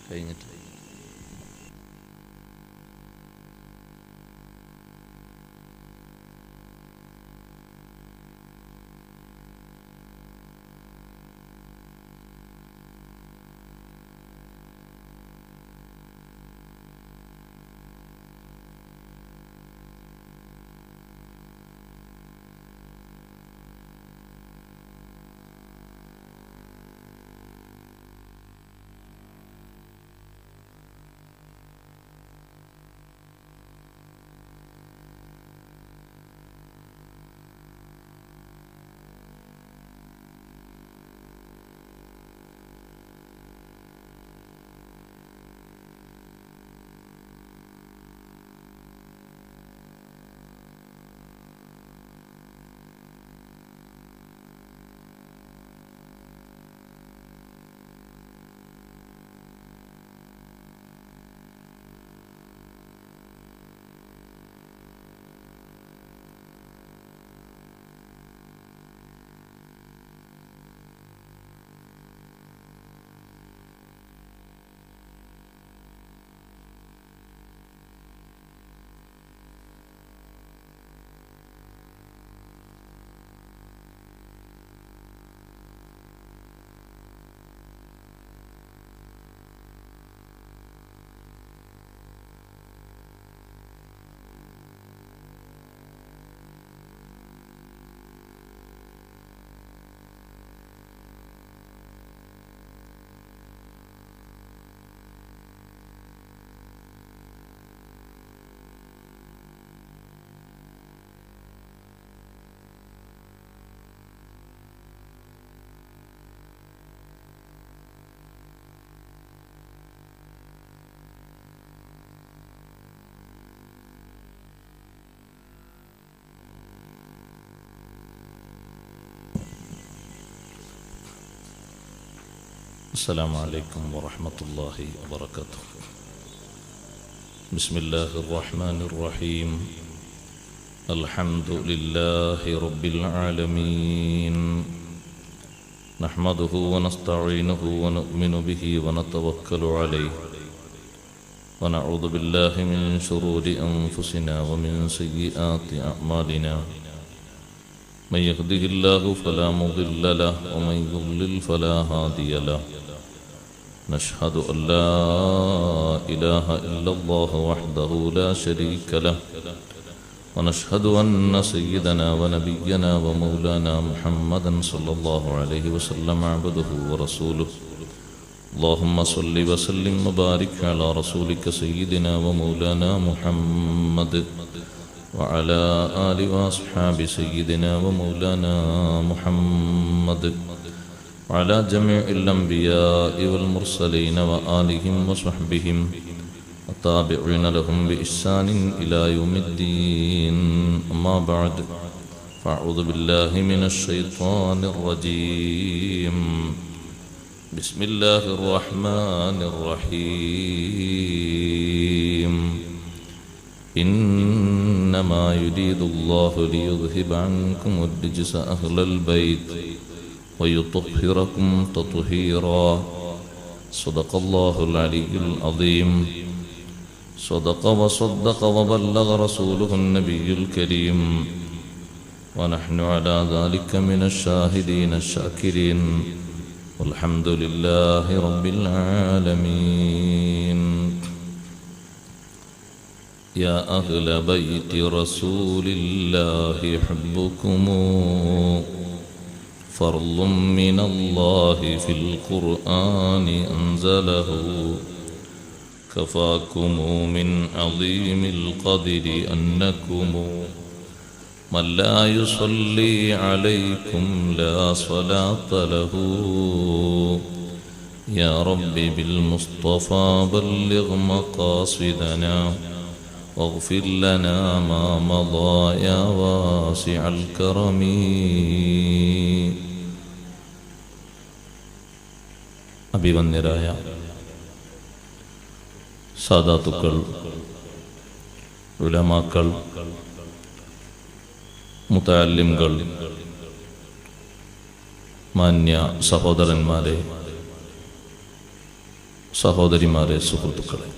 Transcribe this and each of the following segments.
കഴിഞ്ഞിട്ട് السلام عليكم ورحمة الله وبركاته بسم الله الرحمن الرحيم الحمد لله رب العالمين نحمده ونستعينه ونؤمن به ونتوكل عليه ونعوذ بالله من شرور أنفسنا ومن سيئات أعمالنا من يهده الله فلا مضل له ومن يضلل فلا هادي له نشهد أن لا إله إلا الله وحده لا شريك له ونشهد أن سيدنا ونبينا ومولانا محمدا صلى الله عليه وسلم عبده ورسوله اللهم صل وسلم وبارك على رسولك سيدنا ومولانا محمد وعلى آل وأصحاب سيدنا ومولانا محمد وعلى جميع الأنبياء والمرسلين وآلهم وصحبهم التابعين لهم بإحسان إلى يوم الدين أما بعد فأعوذ بالله من الشيطان الرجيم بسم الله الرحمن الرحيم إنما يريد الله ليذهب عنكم الرجس أهل البيت ويطهركم تطهيرا صدق الله العلي العظيم صدق وصدق وبلغ رسوله النبي الكريم ونحن على ذلك من الشاهدين الشاكرين والحمد لله رب العالمين يا أهل بيت رسول الله حبكم فرض من الله في القرآن أنزله كفاكم من عظيم القدر أنكم من لا يصلي عليكم لا صلاة له يا رب بالمصطفى بلغ مقاصدنا واغفر لنا ما مضى يا واسع الكرم അഭിവന്യരായ സാധാത്തുക്കൾ ഉലമാക്കൾ മുത്താലിംകൾ മാന്യ സഹോദരന്മാരെ സഹോദരിമാരെ സുഹൃത്തുക്കളെ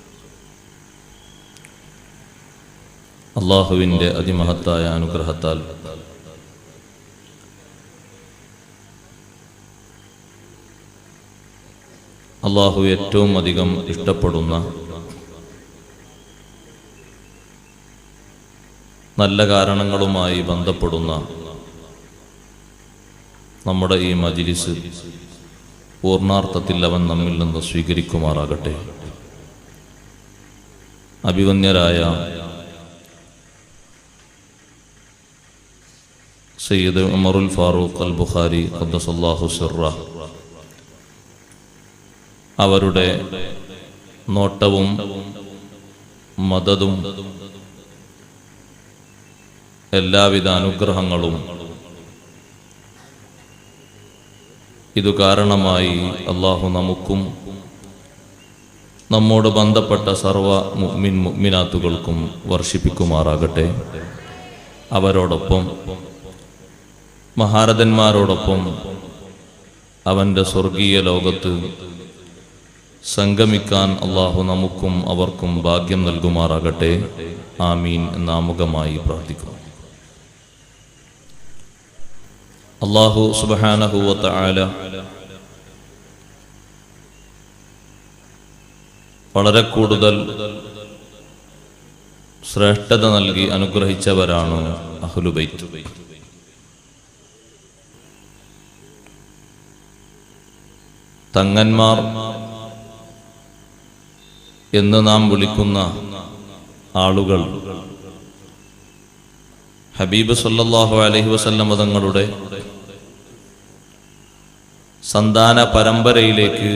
അള്ളാഹുവിൻ്റെ അതിമഹത്തായ അനുഗ്രഹത്താൽ അള്ളാഹു ഏറ്റവും അധികം ഇഷ്ടപ്പെടുന്ന നല്ല കാരണങ്ങളുമായി ബന്ധപ്പെടുന്ന നമ്മുടെ ഈ മജിലിസ് പൂർണാർത്ഥത്തിൽ അവൻ നമ്മിൽ നിന്ന് സ്വീകരിക്കുമാറാകട്ടെ അഭിവന്യരായ സയ്യിദ് ഉമറുൽ ഫാറൂഖ് അൽ ബുഖാരി ഖദ്ദസല്ലാഹു സിറ അവരുടെ നോട്ടവും മദതും എല്ലാവിധ അനുഗ്രഹങ്ങളും ഇതു കാരണമായി അള്ളാഹു നമുക്കും നമ്മോട് ബന്ധപ്പെട്ട സർവ മുഅ്മിൻ മുഅ്മിനാത്തുകൾക്കും വർഷിപ്പിക്കുമാറാകട്ടെ അവരോടൊപ്പം മഹാരഥന്മാരോടൊപ്പം അവൻ്റെ സ്വർഗീയ ലോകത്ത് സംഗമിക്കാൻ അള്ളാഹു നമുക്കും അവർക്കും ഭാഗ്യം നൽകുമാറാകട്ടെ ആമീൻ നാമുഖമായി പ്രാർത്ഥിക്കുന്നു അള്ളാഹു സുബാനഹുവത്ത ആല വളരെ കൂടുതൽ ശ്രേഷ്ഠത നൽകി അനുഗ്രഹിച്ചവരാണ് അഹ്ലുബൈത്ത് തങ്ങന്മാർ എന്ന് നാം വിളിക്കുന്ന ആളുകൾ ഹബീബ് സല്ലല്ലാഹു അലൈഹി വസല്ലം തങ്ങളുടെ സന്താന പരമ്പരയിലേക്ക്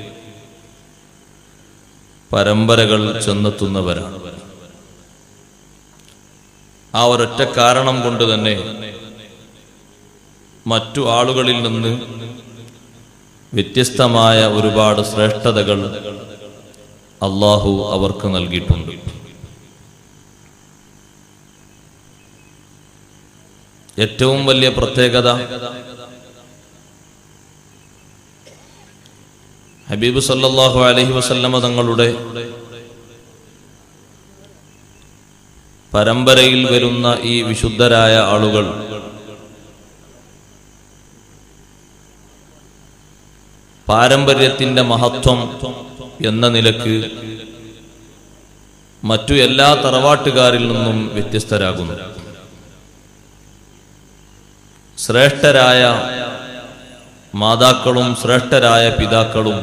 പരമ്പരകൾ ചെന്നെത്തുന്നവരാണ് ആ ഒരൊറ്റ കാരണം കൊണ്ട് തന്നെ മറ്റു ആളുകളിൽ നിന്ന് വ്യത്യസ്തമായ ഒരുപാട് ശ്രേഷ്ഠതകൾ അള്ളാഹു അവർക്ക് നൽകിയിട്ടുണ്ട് ഏറ്റവും വലിയ പ്രത്യേകത ഹബീബ് സല്ലല്ലാഹു അലൈഹി വസല്ലമ തങ്ങളുടെ പരമ്പരയിൽ വരുന്ന ഈ വിശുദ്ധരായ ആളുകൾ പാരമ്പര്യത്തിന്റെ മഹത്വം എന്ന നിലക്ക് മറ്റു എല്ലാ തറവാട്ടുകാരിൽ നിന്നും വ്യത്യസ്തരാകുന്നു ശ്രേഷ്ഠരായ മാതാക്കളും ശ്രേഷ്ഠരായ പിതാക്കളും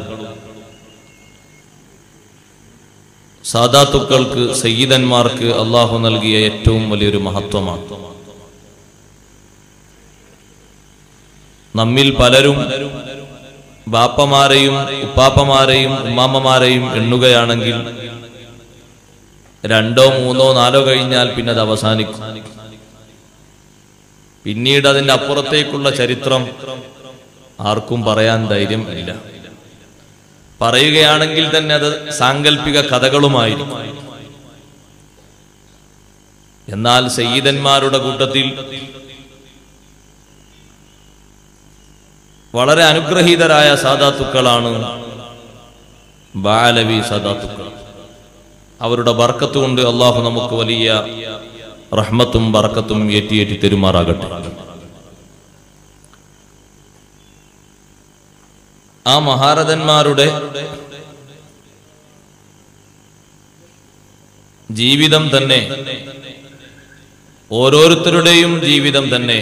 സാധാത്തുക്കൾക്ക് സയ്യിദന്മാർക്ക് അള്ളാഹു നൽകിയ ഏറ്റവും വലിയൊരു മഹത്വമാണ് നമ്മിൽ പലരും ബാപ്പമാരെയും ഉപ്പാപ്പമാരെയും ഉമ്മാമ്മമാരെയും എണ്ണുകയാണെങ്കിൽ രണ്ടോ മൂന്നോ നാലോ കഴിഞ്ഞാൽ പിന്നെ അത് അവസാനിക്കും പിന്നീട് അതിന്റെ അപ്പുറത്തേക്കുള്ള ചരിത്രം ആർക്കും പറയാൻ ധൈര്യം ഇല്ല പറയുകയാണെങ്കിൽ തന്നെ അത് സാങ്കല്പിക കഥകളുമായിരിക്കും എന്നാൽ സയ്യിദന്മാരുടെ കൂട്ടത്തിൽ വളരെ അനുഗ്രഹീതരായ സാധാത്തുക്കളാണ് ബാലവി സാധാത്തുക്കൾ അവരുടെ ബർക്കത്ത് കൊണ്ട് അള്ളാഹു നമുക്ക് വലിയ റഹ്മത്തും ബർക്കത്തും ഏറ്റിയേറ്റി തെരുമാറാകട്ടെ ആ മഹാരഥന്മാരുടെ ജീവിതം തന്നെ ഓരോരുത്തരുടെയും ജീവിതം തന്നെ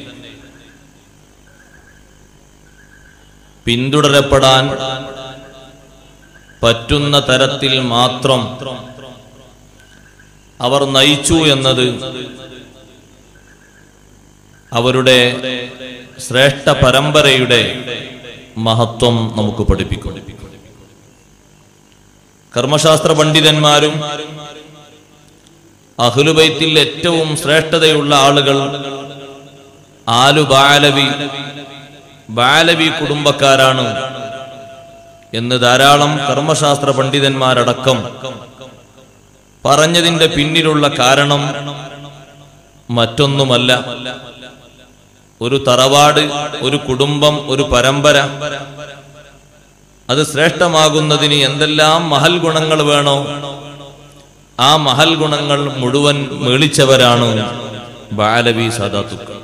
പിന്തുടരപ്പെടാൻ പറ്റുന്ന തരത്തിൽ മാത്രം അവർ നയിച്ചു എന്നത് അവരുടെ ശ്രേഷ്ഠ പരമ്പരയുടെ മഹത്വം നമുക്ക് പഠിപ്പിക്കും കർമ്മശാസ്ത്ര പണ്ഡിതന്മാരും അഹ്ലുബൈത്തിൽ ഏറ്റവും ശ്രേഷ്ഠതയുള്ള ആളുകൾ ആലു ബാലവി ബാലവി കുടുംബക്കാരാണ് എന്ന് ധാരാളം കർമ്മശാസ്ത്ര പണ്ഡിതന്മാരടക്കം പറഞ്ഞതിന്റെ പിന്നിലുള്ള കാരണം മറ്റൊന്നുമല്ല ഒരു തറവാട് ഒരു കുടുംബം ഒരു പരമ്പര അത് ശ്രേഷ്ഠമാകുന്നതിന് എന്തെല്ലാം മഹൽ ഗുണങ്ങൾ വേണോ ആ മഹൽ ഗുണങ്ങൾ മുഴുവൻ മേളിച്ചവരാണ് ബാലവി സാദാത്തുക്കൾ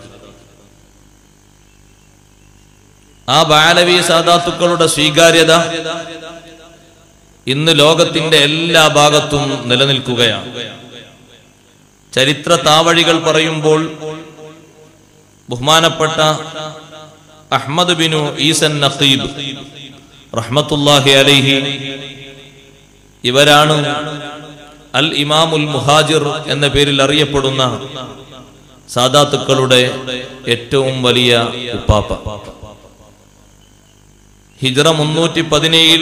ആ ബാലവി സാദാത്തുക്കളുടെ സ്വീകാര്യത ഇന്ന് ലോകത്തിന്റെ എല്ലാ ഭാഗത്തും നിലനിൽക്കുകയാണ് ചരിത്ര താവഴികൾ പറയുമ്പോൾ ബഹുമാനപ്പെട്ട അഹ്മദ് ബിനു ഈസൻ നഖീബ് റഹ്മത്തുല്ലാഹി അലൈഹി ഇവരാണ് അൽ ഇമാമുൽ മുഹാജിർ എന്ന പേരിൽ അറിയപ്പെടുന്ന സാദാത്തുക്കളുടെ ഏറ്റവും വലിയ ഉപ്പാപ്പ ഹിജ്റ മുന്നൂറ്റി പതിനേഴിൽ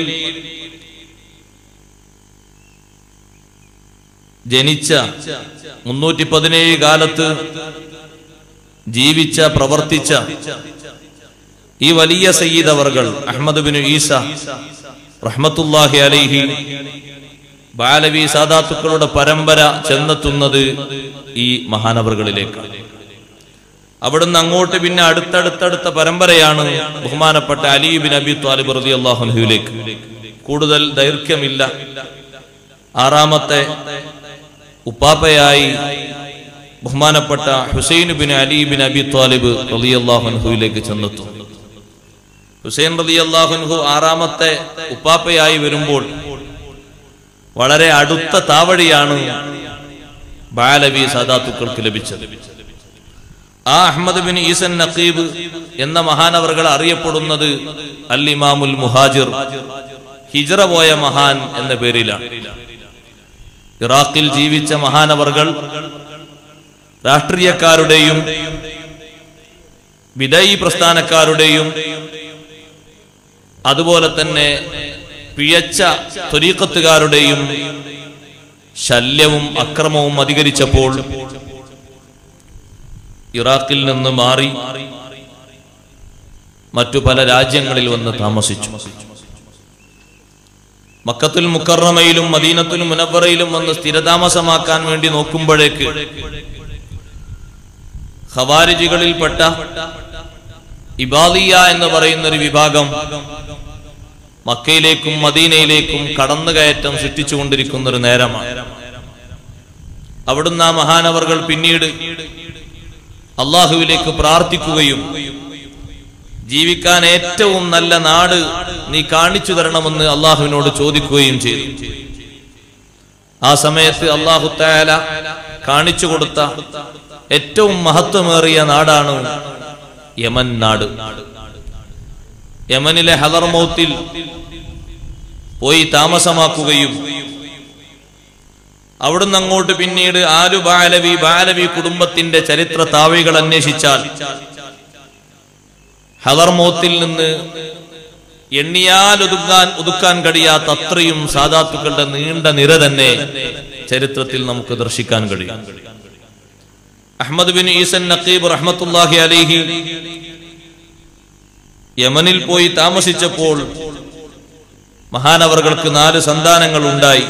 ജനിച്ച മുന്നൂറ്റി പതിനേഴ് കാലത്ത് ജീവിച്ച പ്രവർത്തിച്ച ഈ വലിയ സയ്യിദ് അവർകൾ അഹമ്മദ് ബിൻ ഈസ റഹ്മത്തുല്ലാഹി അലൈഹി ബാലവി സാദാത്തുക്കളുടെ പരമ്പര ചെന്നെത്തുന്നത് ഈ മഹാനവറുകളിലേക്ക് അവിടുന്ന് അങ്ങോട്ട് പിന്നെ അടുത്തടുത്തടുത്ത പരമ്പരയാണ് ബഹുമാനപ്പെട്ട അലീബിൻ അബി താലിബ് റതി അള്ളാഹുലേക്ക് കൂടുതൽ ദൈർഘ്യമില്ല ആറാമത്തെ ഉപ്പാപ്പയായി ബഹുമാനപ്പെട്ട Hussain bin Ali bin Abi Talib റലി അള്ളാഹുൻഹുവിലേക്ക് ചെന്നെത്തും ഹുസൈൻ റലി അള്ളാഹുൻഹു ആറാമത്തെ ഉപ്പാപ്പയായി വരുമ്പോൾ വളരെ അടുത്ത താവഴിയാണ് ബാലവി സാദാത്തുക്കൾക്ക് ലഭിച്ചത് ആ അഹമ്മദ് ബിൻ ഈസൻ നഖീബ് എന്ന മഹാനവറുകൾ അറിയപ്പെടുന്നത് അൽ ഇമാമുൽ മുഹാജിർ ഹിജറ പോയ മഹാൻ എന്ന പേരിലാണ് ഇറാഖിൽ ജീവിച്ച മഹാനവറുകൾ രാഷ്ട്രീയക്കാരുടെയും വിദയി പ്രസ്ഥാനക്കാരുടെയും അതുപോലെ തന്നെ പിഴച്ച ത്വരീക്കത്തുകാരുടെയും ശല്യവും അക്രമവും അധികരിച്ചപ്പോൾ ഇറാഖിൽ നിന്ന് മാറി മറ്റു പല രാജ്യങ്ങളിൽ വന്ന് താമസിച്ചു മക്കത്തുൽ മുക്കറമയിലും മദീനത്തുൽ മുനവറയിലും വന്ന് സ്ഥിരതാമസമാക്കാൻ വേണ്ടി നോക്കുമ്പോഴേക്ക് ഖവാരിജികളിൽപ്പെട്ട ഇബാദിയ എന്ന് പറയുന്ന ഒരു വിഭാഗം മക്കയിലേക്കും മദീനയിലേക്കും കടന്നുകയറ്റം സൃഷ്ടിച്ചുകൊണ്ടിരിക്കുന്ന ഒരു നേരമാണ് അവിടുന്ന് ആ മഹാനവർകൾ പിന്നീട് അള്ളാഹുവിലേക്ക് പ്രാർത്ഥിക്കുകയും ജീവിക്കാൻ ഏറ്റവും നല്ല നാട് നീ കാണിച്ചു തരണമെന്ന് അള്ളാഹുവിനോട് ചോദിക്കുകയും ചെയ്തു ആ സമയത്ത് അള്ളാഹു താല കാണിച്ചു കൊടുത്ത ഏറ്റവും മഹത്വമേറിയ നാടാണ് യമൻ നാട് യമനിലെ ഹദർമൗത്തിൽ പോയി താമസമാക്കുകയും അവിടുന്ന് അങ്ങോട്ട് പിന്നീട് ആരു ബാലവി ബാലവി കുടുംബത്തിന്റെ ചരിത്ര താവഴികൾ അന്വേഷിച്ചാൽ ഹദർമൗത്തിൽ നിന്ന് എണ്ണിയാൽ ഒതുക്കാൻ ഒതുക്കാൻ കഴിയാത്ത അത്രയും സാധാത്തുക്കളുടെ നീണ്ട നിര തന്നെ ചരിത്രത്തിൽ നമുക്ക് ദർശിക്കാൻ കഴിയും അഹമ്മദ് ബിൻ ഈസൻ നഖീബ് റഹ്മത്തുല്ലാഹി അലൈഹി യമനിൽ പോയി താമസിച്ചപ്പോൾ മഹാനവറുകൾക്ക് നാല് സന്താനങ്ങൾ ഉണ്ടായി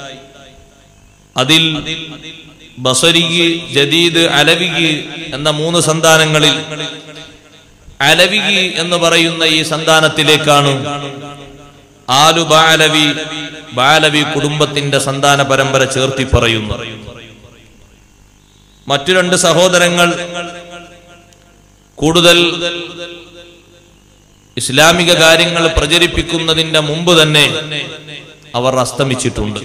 അതിൽ ബസരിഗ് ജദീദ് അലവിഗ് എന്ന മൂന്ന് സന്താനങ്ങളിൽ അലവിഗി എന്ന് പറയുന്ന ഈ സന്താനത്തിലേക്കാണ് ആലു ബാലവി ബാലവി കുടുംബത്തിന്റെ സന്താന പരമ്പര ചേർത്തി പറയുന്നു മറ്റു രണ്ട് സഹോദരങ്ങൾ കൂടുതൽ ഇസ്ലാമിക കാര്യങ്ങൾ പ്രചരിപ്പിക്കുന്നതിന്റെ മുമ്പ് തന്നെ അവർ അസ്തമിച്ചിട്ടുണ്ട്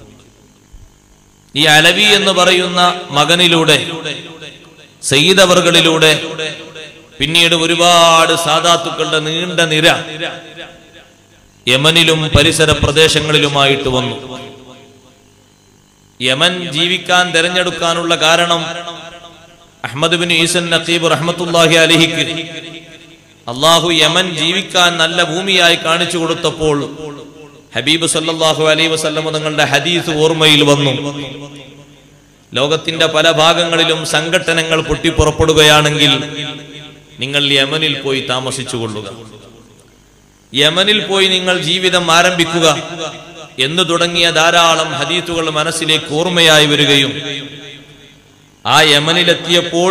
ഈ അലവി എന്ന് പറയുന്ന മകനിലൂടെ സയ്യിദവറുകളിലൂടെ പിന്നീട് ഒരുപാട് സാധാത്തുക്കളുടെ നീണ്ട നിര യമനിലും പരിസര പ്രദേശങ്ങളിലുമായിട്ട് വന്നു യമൻ ജീവിക്കാൻ തിരഞ്ഞെടുക്കാനുള്ള കാരണം അഹമ്മദ് ബിൻ ഈസൻ നഖീബ് റഹ്മത്തുല്ലാഹി അലഹിക്ക് അള്ളാഹു യമൻ ജീവിക്കാൻ നല്ല ഭൂമിയായി കാണിച്ചു കൊടുത്തപ്പോൾ ഹബീബ് സല്ലല്ലാഹു അലൈഹി വസല്ലം തങ്ങളുടെ ഹദീസ് ഓർമ്മയിൽ വന്നു ലോകത്തിന്റെ പല ഭാഗങ്ങളിലും സംഘട്ടനങ്ങൾ പൊട്ടിപ്പുറപ്പെടുകയാണെങ്കിൽ നിങ്ങൾ യമനിൽ പോയി താമസിച്ചു കൊള്ളുക യമനിൽ പോയി നിങ്ങൾ ജീവിതം ആരംഭിക്കുക എന്ന് തുടങ്ങിയ ധാരാളം ഹദീത്തുകൾ മനസ്സിലേക്ക് ഓർമ്മയായി വരികയും ആ യമനിലെത്തിയപ്പോൾ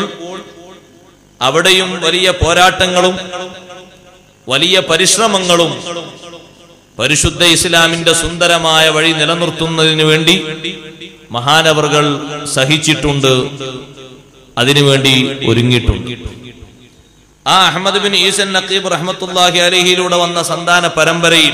അവിടെയും വലിയ പോരാട്ടങ്ങളും വലിയ പരിശ്രമങ്ങളും പരിശുദ്ധ ഇസ്ലാമിന്റെ സുന്ദരമായ വഴി നിലനിർത്തുന്നതിന് വേണ്ടി മഹാനവറുകൾ സഹിച്ചിട്ടുണ്ട് അതിനുവേണ്ടി ഒരുങ്ങിയിട്ടുണ്ട് ആ അഹമ്മദ് ബിൻ ഈസൻ നഖീബ് റഹ്മത്തുല്ലാഹി അലഹിയിലൂടെ വന്ന സന്താന പരമ്പരയിൽ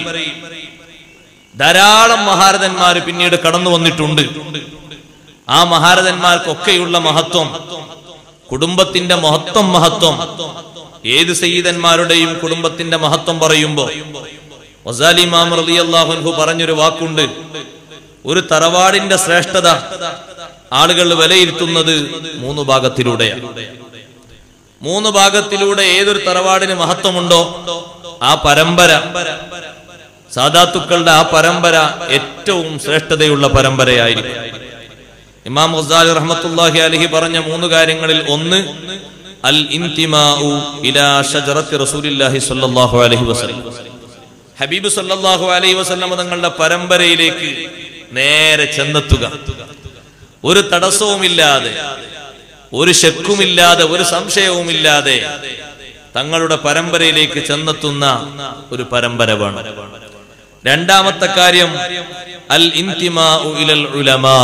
ധാരാളം മഹാരഥന്മാർ പിന്നീട് കടന്നു വന്നിട്ടുണ്ട് ആ മഹാരഥന്മാർക്കൊക്കെയുള്ള മഹത്വം കുടുംബത്തിന്റെ മഹത്വം മഹത്വം ഏത് സയ്യിദന്മാരുടെയും കുടുംബത്തിന്റെ മഹത്വം പറയുമ്പോ വസാലി മാം റളിയല്ലാഹു പറഞ്ഞൊരു വാക്കുണ്ട് ഒരു തറവാടിന്റെ ശ്രേഷ്ഠത ആളുകൾ വിലയിരുത്തുന്നത് മൂന്ന് ഭാഗത്തിലൂടെയാണ് മൂന്ന് ഭാഗത്തിലൂടെ ഏതൊരു തറവാടിന് മഹത്വമുണ്ടോ ആ പരമ്പര സാദാത്തുക്കളുടെ ആ പരമ്പര ഏറ്റവും ശ്രേഷ്ഠതയുള്ള പരമ്പരയായിരിക്കും ഇമാം ഗസാലി റഹ്മത്തുള്ളാഹി അലഹി പറഞ്ഞ മൂന്ന് കാര്യങ്ങളിൽ ഒന്ന് അൽ ഇൻതിമാഉ ഇലാ ഷജറത്തി റസൂലില്ലാഹി സ്വല്ലല്ലാഹു അലൈഹി വസല്ലം ഹബീബ് സല്ലല്ലാഹു അലൈഹി വസല്ലം തങ്ങളുടെ പരമ്പരയിലേക്ക് നേരെ ചെന്നെത്തുക ഒരു തടസ്സവുമില്ലാതെ ഒരു ശക്കുമില്ലാതെ ഒരു സംശയവുമില്ലാതെ തങ്ങളുടെ പരമ്പരയിലേക്ക് ചെന്നെത്തുന്ന ഒരു പരമ്പര വേണം രണ്ടാമത്തെ കാര്യം അൽ ഇൻതിമാഉ ഇലൽ ഉലമാ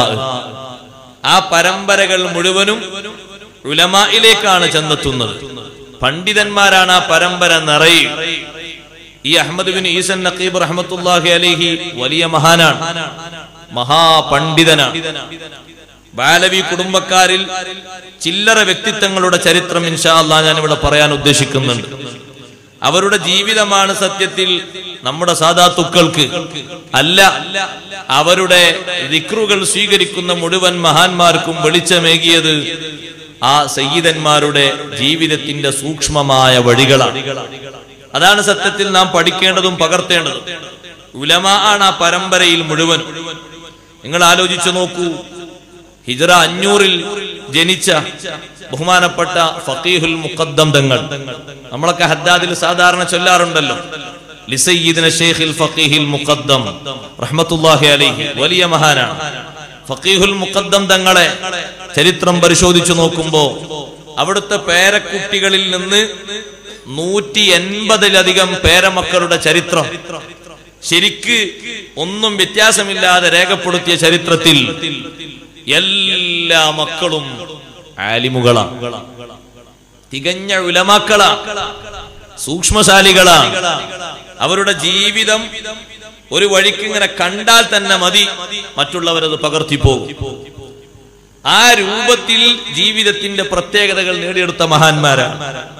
ആ പരമ്പരകൾ മുഴുവനും ഉലമായിലേക്കാണ് ചെന്നെത്തുന്നത് പണ്ഡിതന്മാരാണ് ആ പരമ്പര നിറയെ ഈ അഹമ്മദ് ബിൻ ഈസൻ നഖീബ് റഹ്മത്തുല്ലാഹി അലൈഹി വലിയ മഹാനാണ് മഹാപണ്ഡിതനാണ് ബാലവി കുടുംബക്കാരിൽ ചില്ലറ വ്യക്തിത്വങ്ങളുടെ ചരിത്രം ഇൻഷാ അല്ലാ ഞാൻ ഇവിടെ പറയാൻ ഉദ്ദേശിക്കുന്നുണ്ട് അവരുടെ ജീവിതമാണ് സത്യത്തിൽ നമ്മുടെ സാധാത്തുക്കൾക്ക് അല്ല അവരുടെ ദിക്റുകൾ സ്വീകരിക്കുന്ന മുഴുവൻ മഹാന്മാർക്കും വെളിച്ചമേകിയത് ആ സയ്യിദന്മാരുടെ ജീവിതത്തിന്റെ സൂക്ഷ്മമായ വഴികളാണ് അതാണ് സത്യത്തിൽ നാം പഠിക്കേണ്ടതും പകർത്തേണ്ടതും ഉലമ ആണ് ആ പരമ്പരയിൽ മുഴുവൻ നിങ്ങൾ ആലോചിച്ചു നോക്കൂ ഹിജറ അഞ്ഞൂറിൽ ജനിച്ച ബഹുമാനപ്പെട്ട ഫക്കീഹുൽ മുഖദ്ദം തങ്ങൾ നമ്മളൊക്കെ ഹദ്ദാദിൽ സാധാരണ ചൊല്ലാറുണ്ടല്ലോ ലിസയ്യിദിന ഷെയ്ഖിൽ ഫക്കീഹിൽ മുഖദ്ദം റഹ്മത്തുല്ലാഹി അലൈഹി വലിയ മഹാനാണ് ഫക്കീഹുൽ മുഖദ്ദം തങ്ങളെ ചരിത്രം പരിശോധിച്ചു നോക്കുമ്പോ അവിടുത്തെ പേരക്കുട്ടികളിൽ നിന്ന് നൂറ്റി എൺപതിലധികം പേരമക്കളുടെ ചരിത്രം ശരിക്ക് ഒന്നും വ്യത്യാസമില്ലാതെ രേഖപ്പെടുത്തിയ ചരിത്രത്തിൽ എല്ലാ മക്കളും ആലിമുകളാണ് തികഞ്ഞ ഉലമാക്കളാ സൂക്ഷ്മശാലികളാ അവരുടെ ജീവിതം ഒരു വഴിക്ക് ഇങ്ങനെ കണ്ടാൽ തന്നെ മതി മറ്റുള്ളവരത് പകർത്തിപ്പോകും ആ രൂപത്തിൽ ജീവിതത്തിന്റെ പ്രത്യേകതകൾ നേടിയെടുത്ത മഹാന്മാരാണ്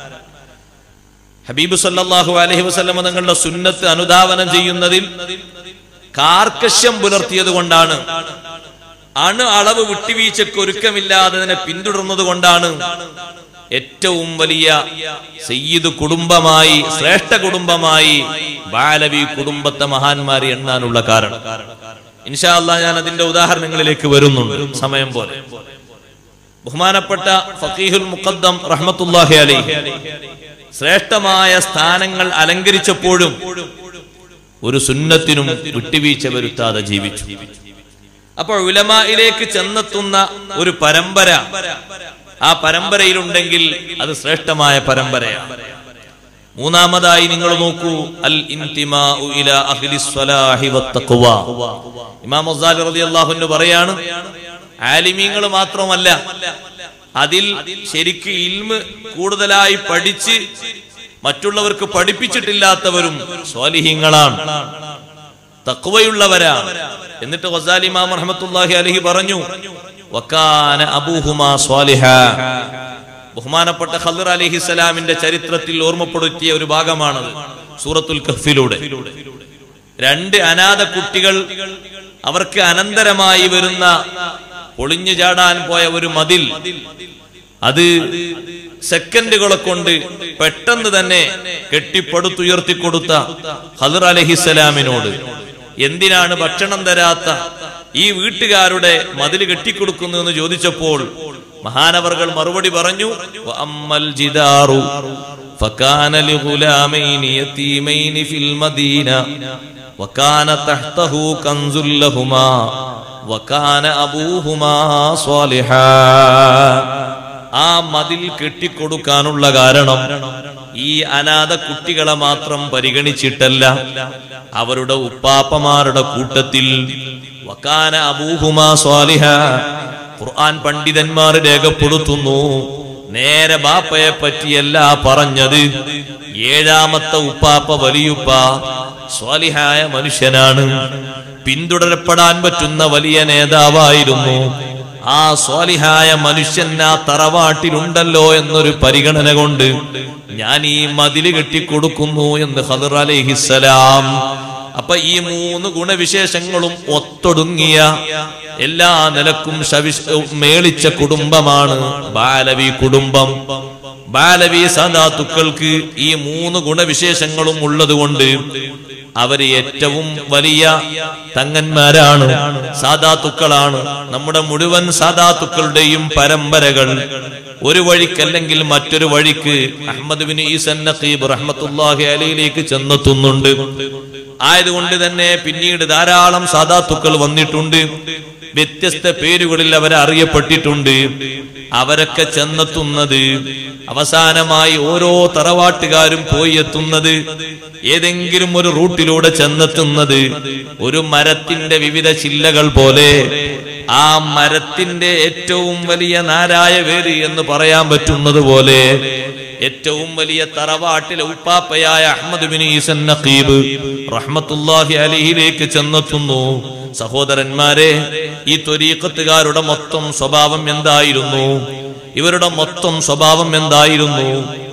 ഹബീബ് സല്ലല്ലാഹു അലൈഹി വസല്ലമ തങ്ങളുടെ സുന്നത്ത് അനുധാവനം ചെയ്യുന്നതിൽ കാർക്കശ്യം പുലർത്തിയത് കൊണ്ടാണ് അണു അളവ് വിട്ടുവീഴ്ചക്ക് ഒരുക്കമില്ലാതെ അതിനെ പിന്തുടർന്നത് കൊണ്ടാണ് ഏറ്റവും വലിയ സയ്യിദ് കുടുംബമായി ശ്രേഷ്ഠ കുടുംബമായി ബാലവി കുടുംബത്തെ മഹാന്മാരെ എണ്ണാനുള്ള കാരണം ഇൻഷാ അല്ലാ ഞാൻ അതിന്റെ ഉദാഹരണങ്ങളിലേക്ക് വരുന്നുണ്ട് സമയം പോലെ ബഹുമാനപ്പെട്ട ഫക്കീഹുൽ മുഖദ്ദം റഹ്മത്തുല്ലാഹി അലൈഹി ശ്രേഷ്ഠമായ സ്ഥാനങ്ങൾ അലങ്കരിച്ചപ്പോഴും ഒരു സുന്നത്തിനും വിട്ടുവീഴ്ച വരുത്താതെ ജീവിച്ചു അപ്പോൾ ഉലമായിലേക്ക് ചെന്നെത്തുന്ന ഒരു പരമ്പര ആ പരമ്പരയിലുണ്ടെങ്കിൽ അത് ശ്രേഷ്ഠമായ പരമ്പരയാണ് മൂന്നാമതായി നിങ്ങൾ നോക്കൂ അൽ ഇൻതിമാഉ ഇലാ അഹ്ലി സ്വലാഹി വത്തഖ്വ ഇമാം ഗസാലി റളിയല്ലാഹു അൻഹു പറയാണ് ആലിമീങ്ങൾ മാത്രമല്ല അതിൽ ശരിക്ക് ഇൽമ് കൂടുതലായി പഠിച്ച് മറ്റുള്ളവർക്ക് പഠിപ്പിച്ചിട്ടില്ലാത്തവരും സ്വാലിഹീങ്ങളാണ് തക്വയുള്ളവരാണ് എന്നിട്ട് വസാലി ഇമാം റഹ്മത്തുള്ളാഹി അലൈഹി പറഞ്ഞു വക്കാന അബൂഹുമാ സ്വാലിഹ ബഹുമാനപ്പെട്ട ഖദർ അലിഹിസലാമിന്റെ ചരിത്രത്തിൽ ഓർമ്മപ്പെടുത്തിയ ഒരു ഭാഗമാണത് സൂറത്തുൽ കഹ്ഫിലൂടെ രണ്ട് അനാഥ കുട്ടികൾ അവർക്ക് അനന്തരമായി വരുന്ന പൊളിഞ്ഞു ചാടാൻ പോയ ഒരു മതിൽ അത് സെക്കൻഡുകളെ കൊണ്ട് പെട്ടെന്ന് തന്നെ കെട്ടിപ്പടുത്തുയർത്തി കൊടുത്ത ഖദർ അലഹിസലാമിനോട് എന്തിനാണ് ഭക്ഷണം തരാത്ത ഈ വീട്ടുകാരുടെ മതിൽ കെട്ടിക്കൊടുക്കുന്നു എന്ന് ചോദിച്ചപ്പോൾ മഹാനവർകൾ മറുപടി പറഞ്ഞു അമ്മൽ ജിദാറു فكان لغلامين يتيمين في المدينة وكان تحته كنز لهما وكان أبوهما صالحا ആ മതിൽ കെട്ടിക്കൊടുക്കാനുള്ള കാരണം ഈ അനാഥ കുട്ടികളെ മാത്രം പരിഗണിച്ചിട്ടല്ല അവരുടെ ഉപ്പാപ്പമാരുടെ കൂട്ടത്തിൽ വക്കാന അബൂഹുമാ സ്വാലിഹ ഖുർആൻ പണ്ഡിതന്മാർ രേഖപ്പെടുത്തുന്നു നേരെ ബാപ്പയെ പറ്റിയല്ല പറഞ്ഞത് ഏഴാമത്തെ ഉപ്പാപ്പ വലിയുപ്പ സ്വാലിഹായ മനുഷ്യനാണ് പിന്തുടരപ്പെടാൻ പറ്റുന്ന വലിയ നേതാവായിരുന്നു ആ സ്വാലിഹായ മനുഷ്യൻ ആ തറവാട്ടിലുണ്ടല്ലോ എന്നൊരു പരിഗണന കൊണ്ട് ഞാൻ ഈ മതില് കെട്ടിക്കൊടുക്കുന്നു എന്ന് ഖദർ അലൈഹിസ്സലാം അപ്പൊ ഈ മൂന്ന് ഗുണവിശേഷങ്ങളും ഒത്തൊടുങ്ങിയ എല്ലാ നിലക്കും ശവിശ മേളിച്ച കുടുംബമാണ് ബാലവി കുടുംബം ബാലവി സദാത്തുക്കൾക്ക് ഈ മൂന്ന് ഗുണവിശേഷങ്ങളും ഉള്ളതുകൊണ്ട് അവര് ഏറ്റവും വലിയ തങ്ങന്മാരാണ് സാധാത്തുക്കളാണ് നമ്മുടെ മുഴുവൻ സാധാത്തുക്കളുടെയും പരമ്പരകൾ ഒരു വഴിക്കല്ലെങ്കിൽ മറ്റൊരു വഴിക്ക് അഹമ്മദ് ബിൻ ഈസൻ നഖീബ് റഹ്മത്തുല്ലാഹി അലയിലേക്ക് ചെന്നെത്തുന്നുണ്ട് ആയതുകൊണ്ട് തന്നെ പിന്നീട് ധാരാളം സാധാത്തുക്കൾ വന്നിട്ടുണ്ട് വ്യത്യസ്ത പേരുകളിൽ അവർ അറിയപ്പെട്ടിട്ടുണ്ട് അവരൊക്കെ ചെന്നെത്തുന്നത് അവസാനമായി ഓരോ തറവാട്ടുകാരും പോയി എത്തുന്നത് ഏതെങ്കിലും ഒരു റൂട്ടിലൂടെ ചെന്നെത്തുന്നത് ഒരു മരത്തിന്റെ വിവിധ ചില്ലകൾ പോലെ ആ മരത്തിന്റെ ഏറ്റവും വലിയ നാരായ വേര് എന്ന് പറയാൻ പറ്റുന്നത് പോലെ ഏറ്റവും വലിയ തറവാട്ടിലെ ഉപ്പാപ്പയായ അഹമ്മദ് ബിൻ ഈസൻ നഖീബ് റഹ്മത്തുല്ലാഹി അലിഹിലേക്ക് ചെന്നെത്തുന്നു സഹോദരന്മാരെ ഈ ത്വരീക്കത്തുകാരുടെ മൊത്തം സ്വഭാവം എന്തായിരുന്നു ഇവരുടെ മൊത്തം സ്വഭാവം എന്തായിരുന്നു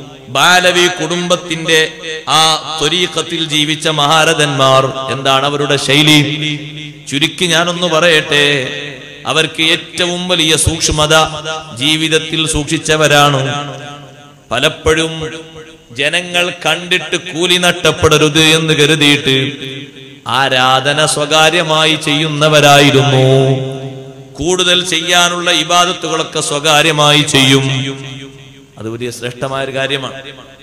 ബാലവി കുടുംബത്തിന്റെ ആ ത്വരീക്കത്തിൽ ജീവിച്ച മഹാരഥന്മാർ എന്താണ് അവരുടെ ശൈലി ചുരുക്കി ഞാനൊന്ന് പറയട്ടെ അവർക്ക് ഏറ്റവും വലിയ സൂക്ഷ്മത ജീവിതത്തിൽ സൂക്ഷിച്ചവരാണ് പലപ്പോഴും ജനങ്ങൾ കണ്ടിട്ട് കൂലി നഷ്ടപ്പെടരുത് എന്ന് കരുതിയിട്ട് ആരാധന സ്വകാര്യമായി ചെയ്യുന്നവരായിരുന്നു കൂടുതൽ ചെയ്യാനുള്ള ഇബാദത്തുകളൊക്കെ സ്വകാര്യമായി ചെയ്യും അത് വലിയ ശ്രേഷ്ഠമായ ഒരു കാര്യമാണ്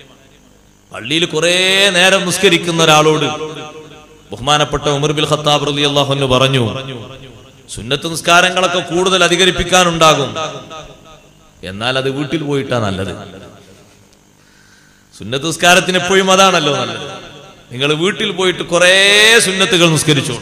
പള്ളിയിൽ കുറെ നേരം നിസ്കരിക്കുന്ന ഒരാളോട് ബഹുമാനപ്പെട്ട ഉമർ ബിൽ ഖത്താബ് റലി അള്ളാഹുന്ന് പറഞ്ഞു സുന്നത്ത് നിസ്കാരങ്ങളൊക്കെ കൂടുതൽ അധികരിപ്പിക്കാനുണ്ടാകും എന്നാൽ അത് വീട്ടിൽ പോയിട്ടാ നല്ലത് സുന്നത്ത് നിസ്കാരത്തിന് എപ്പോഴും അതാണല്ലോ നല്ലത് നിങ്ങൾ വീട്ടിൽ പോയിട്ട് കുറെ സുന്നത്തുകൾ നിസ്കരിച്ചു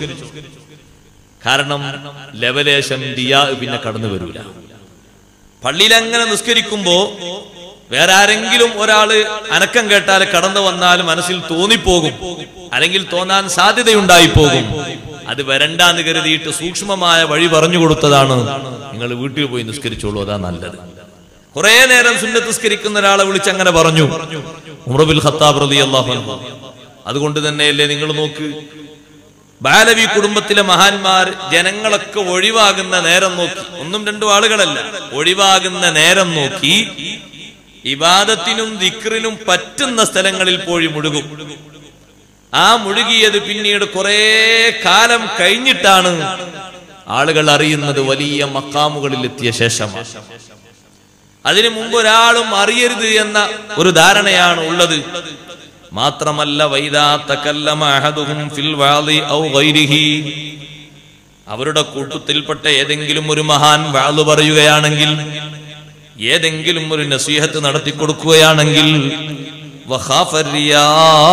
കാരണം ലവലേശം ദിയാ പിന്നെ കടന്നു വരൂല പള്ളിയിൽ അങ്ങനെ നിസ്കരിക്കുമ്പോ വേറെ ആരെങ്കിലും ഒരാള് അനക്കം കേട്ടാൽ കടന്നു വന്നാൽ മനസ്സിൽ തോന്നിപ്പോകും അല്ലെങ്കിൽ തോന്നാൻ സാധ്യതയുണ്ടായി പോകും അത് വരണ്ടാന്ന് കരുതിയിട്ട് സൂക്ഷ്മമായ വഴി പറഞ്ഞു കൊടുത്തതാണ് നിങ്ങൾ വീട്ടിൽ പോയി നിസ്കരിച്ചോളൂ അതാ നല്ലത് കുറെ നേരം സുന്നത്ത് നിസ്കരിക്കുന്ന ഒരാളെ വിളിച്ച് അങ്ങനെ പറഞ്ഞു ഉമർബിൽ ഖത്താബ് റലി അള്ളാഹു അതുകൊണ്ട് തന്നെയല്ലേ നിങ്ങൾ നോക്ക് ബാലവി കുടുംബത്തിലെ മഹാന്മാർ ജനങ്ങളൊക്കെ ഒഴിവാകുന്ന നേരം നോക്കി ഒന്നും രണ്ടും ആളുകളല്ല ഒഴിവാകുന്ന നേരം നോക്കി ഇബാദത്തിനും ദിക്റിനും പറ്റുന്ന സ്ഥലങ്ങളിൽ പോയി മുഴുകും ആ മുഴുകിയത് പിന്നീട് കുറെ കാലം കഴിഞ്ഞിട്ടാണ് ആളുകൾ അറിയുന്നത് വലിയ മക്കാമുകളിൽ എത്തിയ ശേഷമാണ് അതിനു മുമ്പ് ഒരാളും അറിയരുത് എന്ന ഒരു ധാരണയാണ് ഉള്ളത് മാത്രമല്ല വൈദാ തകല്ലമ അഹദുഹും ഫിൽ വാളി ഔ ഗൈരിഹി അവരുടെ കൂട്ടത്തിൽപ്പെട്ട ഏതെങ്കിലും ഒരു മഹാൻ വാള് പറയുകയാണെങ്കിൽ ഏതെങ്കിലും ഒരു നസീഹത്ത് നടത്തി കൊടുക്കുകയാണെങ്കിൽ വഖാഫ റിയാ.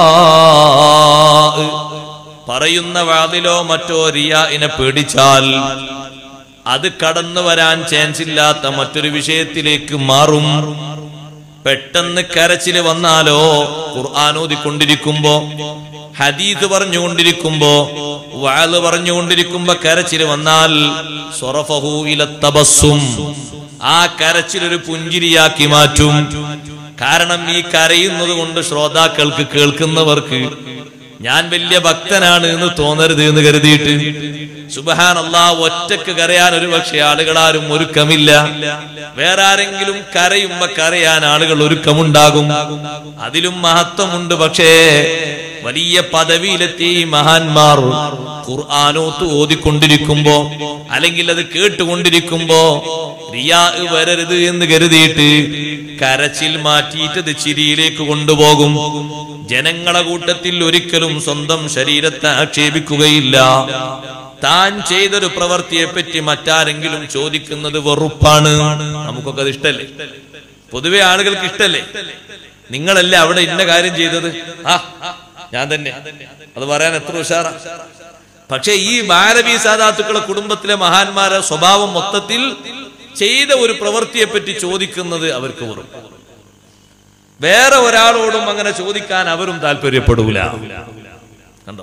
പറയുന്ന വാതിലോ മറ്റോ റിയാഇനെ പേടിച്ചാൽ അത് കടന്നു വരാൻ ചാൻസ് ഇല്ലാത്ത മറ്റൊരു വിഷയത്തിലേക്ക് മാറും പെട്ടെന്ന് കരച്ചില് വന്നാലോ ഖുർആൻ ഓതിക്കൊണ്ടിരിക്കുമ്പോ ഹദീദ് പറഞ്ഞുകൊണ്ടിരിക്കുമ്പോ വാള് പറഞ്ഞുകൊണ്ടിരിക്കുമ്പോ കരച്ചില് വന്നാൽ സ്വറഫഹു ഇല തബസ്സും ആ കരച്ചിൽ ഒരു പുഞ്ചിരിയാക്കി മാറ്റും കാരണം ഈ കരയുന്നത് കൊണ്ട് ശ്രോതാക്കൾക്ക് കേൾക്കുന്നവർക്ക് ഞാൻ വലിയ ഭക്തനാണ് എന്ന് തോന്നരുത് എന്ന് കരുതിയിട്ട് സുബഹാൻ അള്ളാ ഒറ്റക്ക് കരയാൻ ഒരു പക്ഷേ ആളുകളാരും ഒരുക്കമില്ല വേറെ ആരെങ്കിലും കരയുമ്പോ കരയാൻ ആളുകൾ ഒരുക്കമുണ്ടാകും അതിലും മഹത്വമുണ്ട് പക്ഷേ വലിയ പദവിയിലെത്തിയ ഈ മഹാന്മാർ ഖുർആാനോത്ത് ഓതിക്കൊണ്ടിരിക്കുമ്പോ അല്ലെങ്കിൽ അത് കേട്ടുകൊണ്ടിരിക്കുമ്പോ റിയാ വരരുത് എന്ന് കരുതിയിട്ട് കരച്ചിൽ മാറ്റിയിട്ട് അത് ചിരിയിലേക്ക് കൊണ്ടുപോകും ജനങ്ങളെ കൂട്ടത്തിൽ ഒരിക്കലും സ്വന്തം ശരീരത്തെ ആക്ഷേപിക്കുകയില്ല താൻ ചെയ്തൊരു പ്രവൃത്തിയെ പറ്റി മറ്റാരെങ്കിലും ചോദിക്കുന്നത് വെറുപ്പാണ് നമുക്കൊക്കെ അത് ഇഷ്ടല്ലേ പൊതുവെ ആളുകൾക്ക് ഇഷ്ടല്ലേ നിങ്ങളല്ലേ അവിടെ ഇന്ന കാര്യം ചെയ്തത് ആ ഞാൻ തന്നെ അത് പറയാൻ എത്ര ഉഷാറാ പക്ഷെ ഈ ബാലവി സാദാത്തുക്കളെ കുടുംബത്തിലെ മഹാന്മാരെ സ്വഭാവം മൊത്തത്തിൽ ചെയ്ത ഒരു പ്രവൃത്തിയെ പറ്റി ചോദിക്കുന്നത് അവർക്ക് വെറും വേറെ ഒരാളോടും അങ്ങനെ ചോദിക്കാൻ അവരും താല്പര്യപ്പെടൂല കണ്ടോ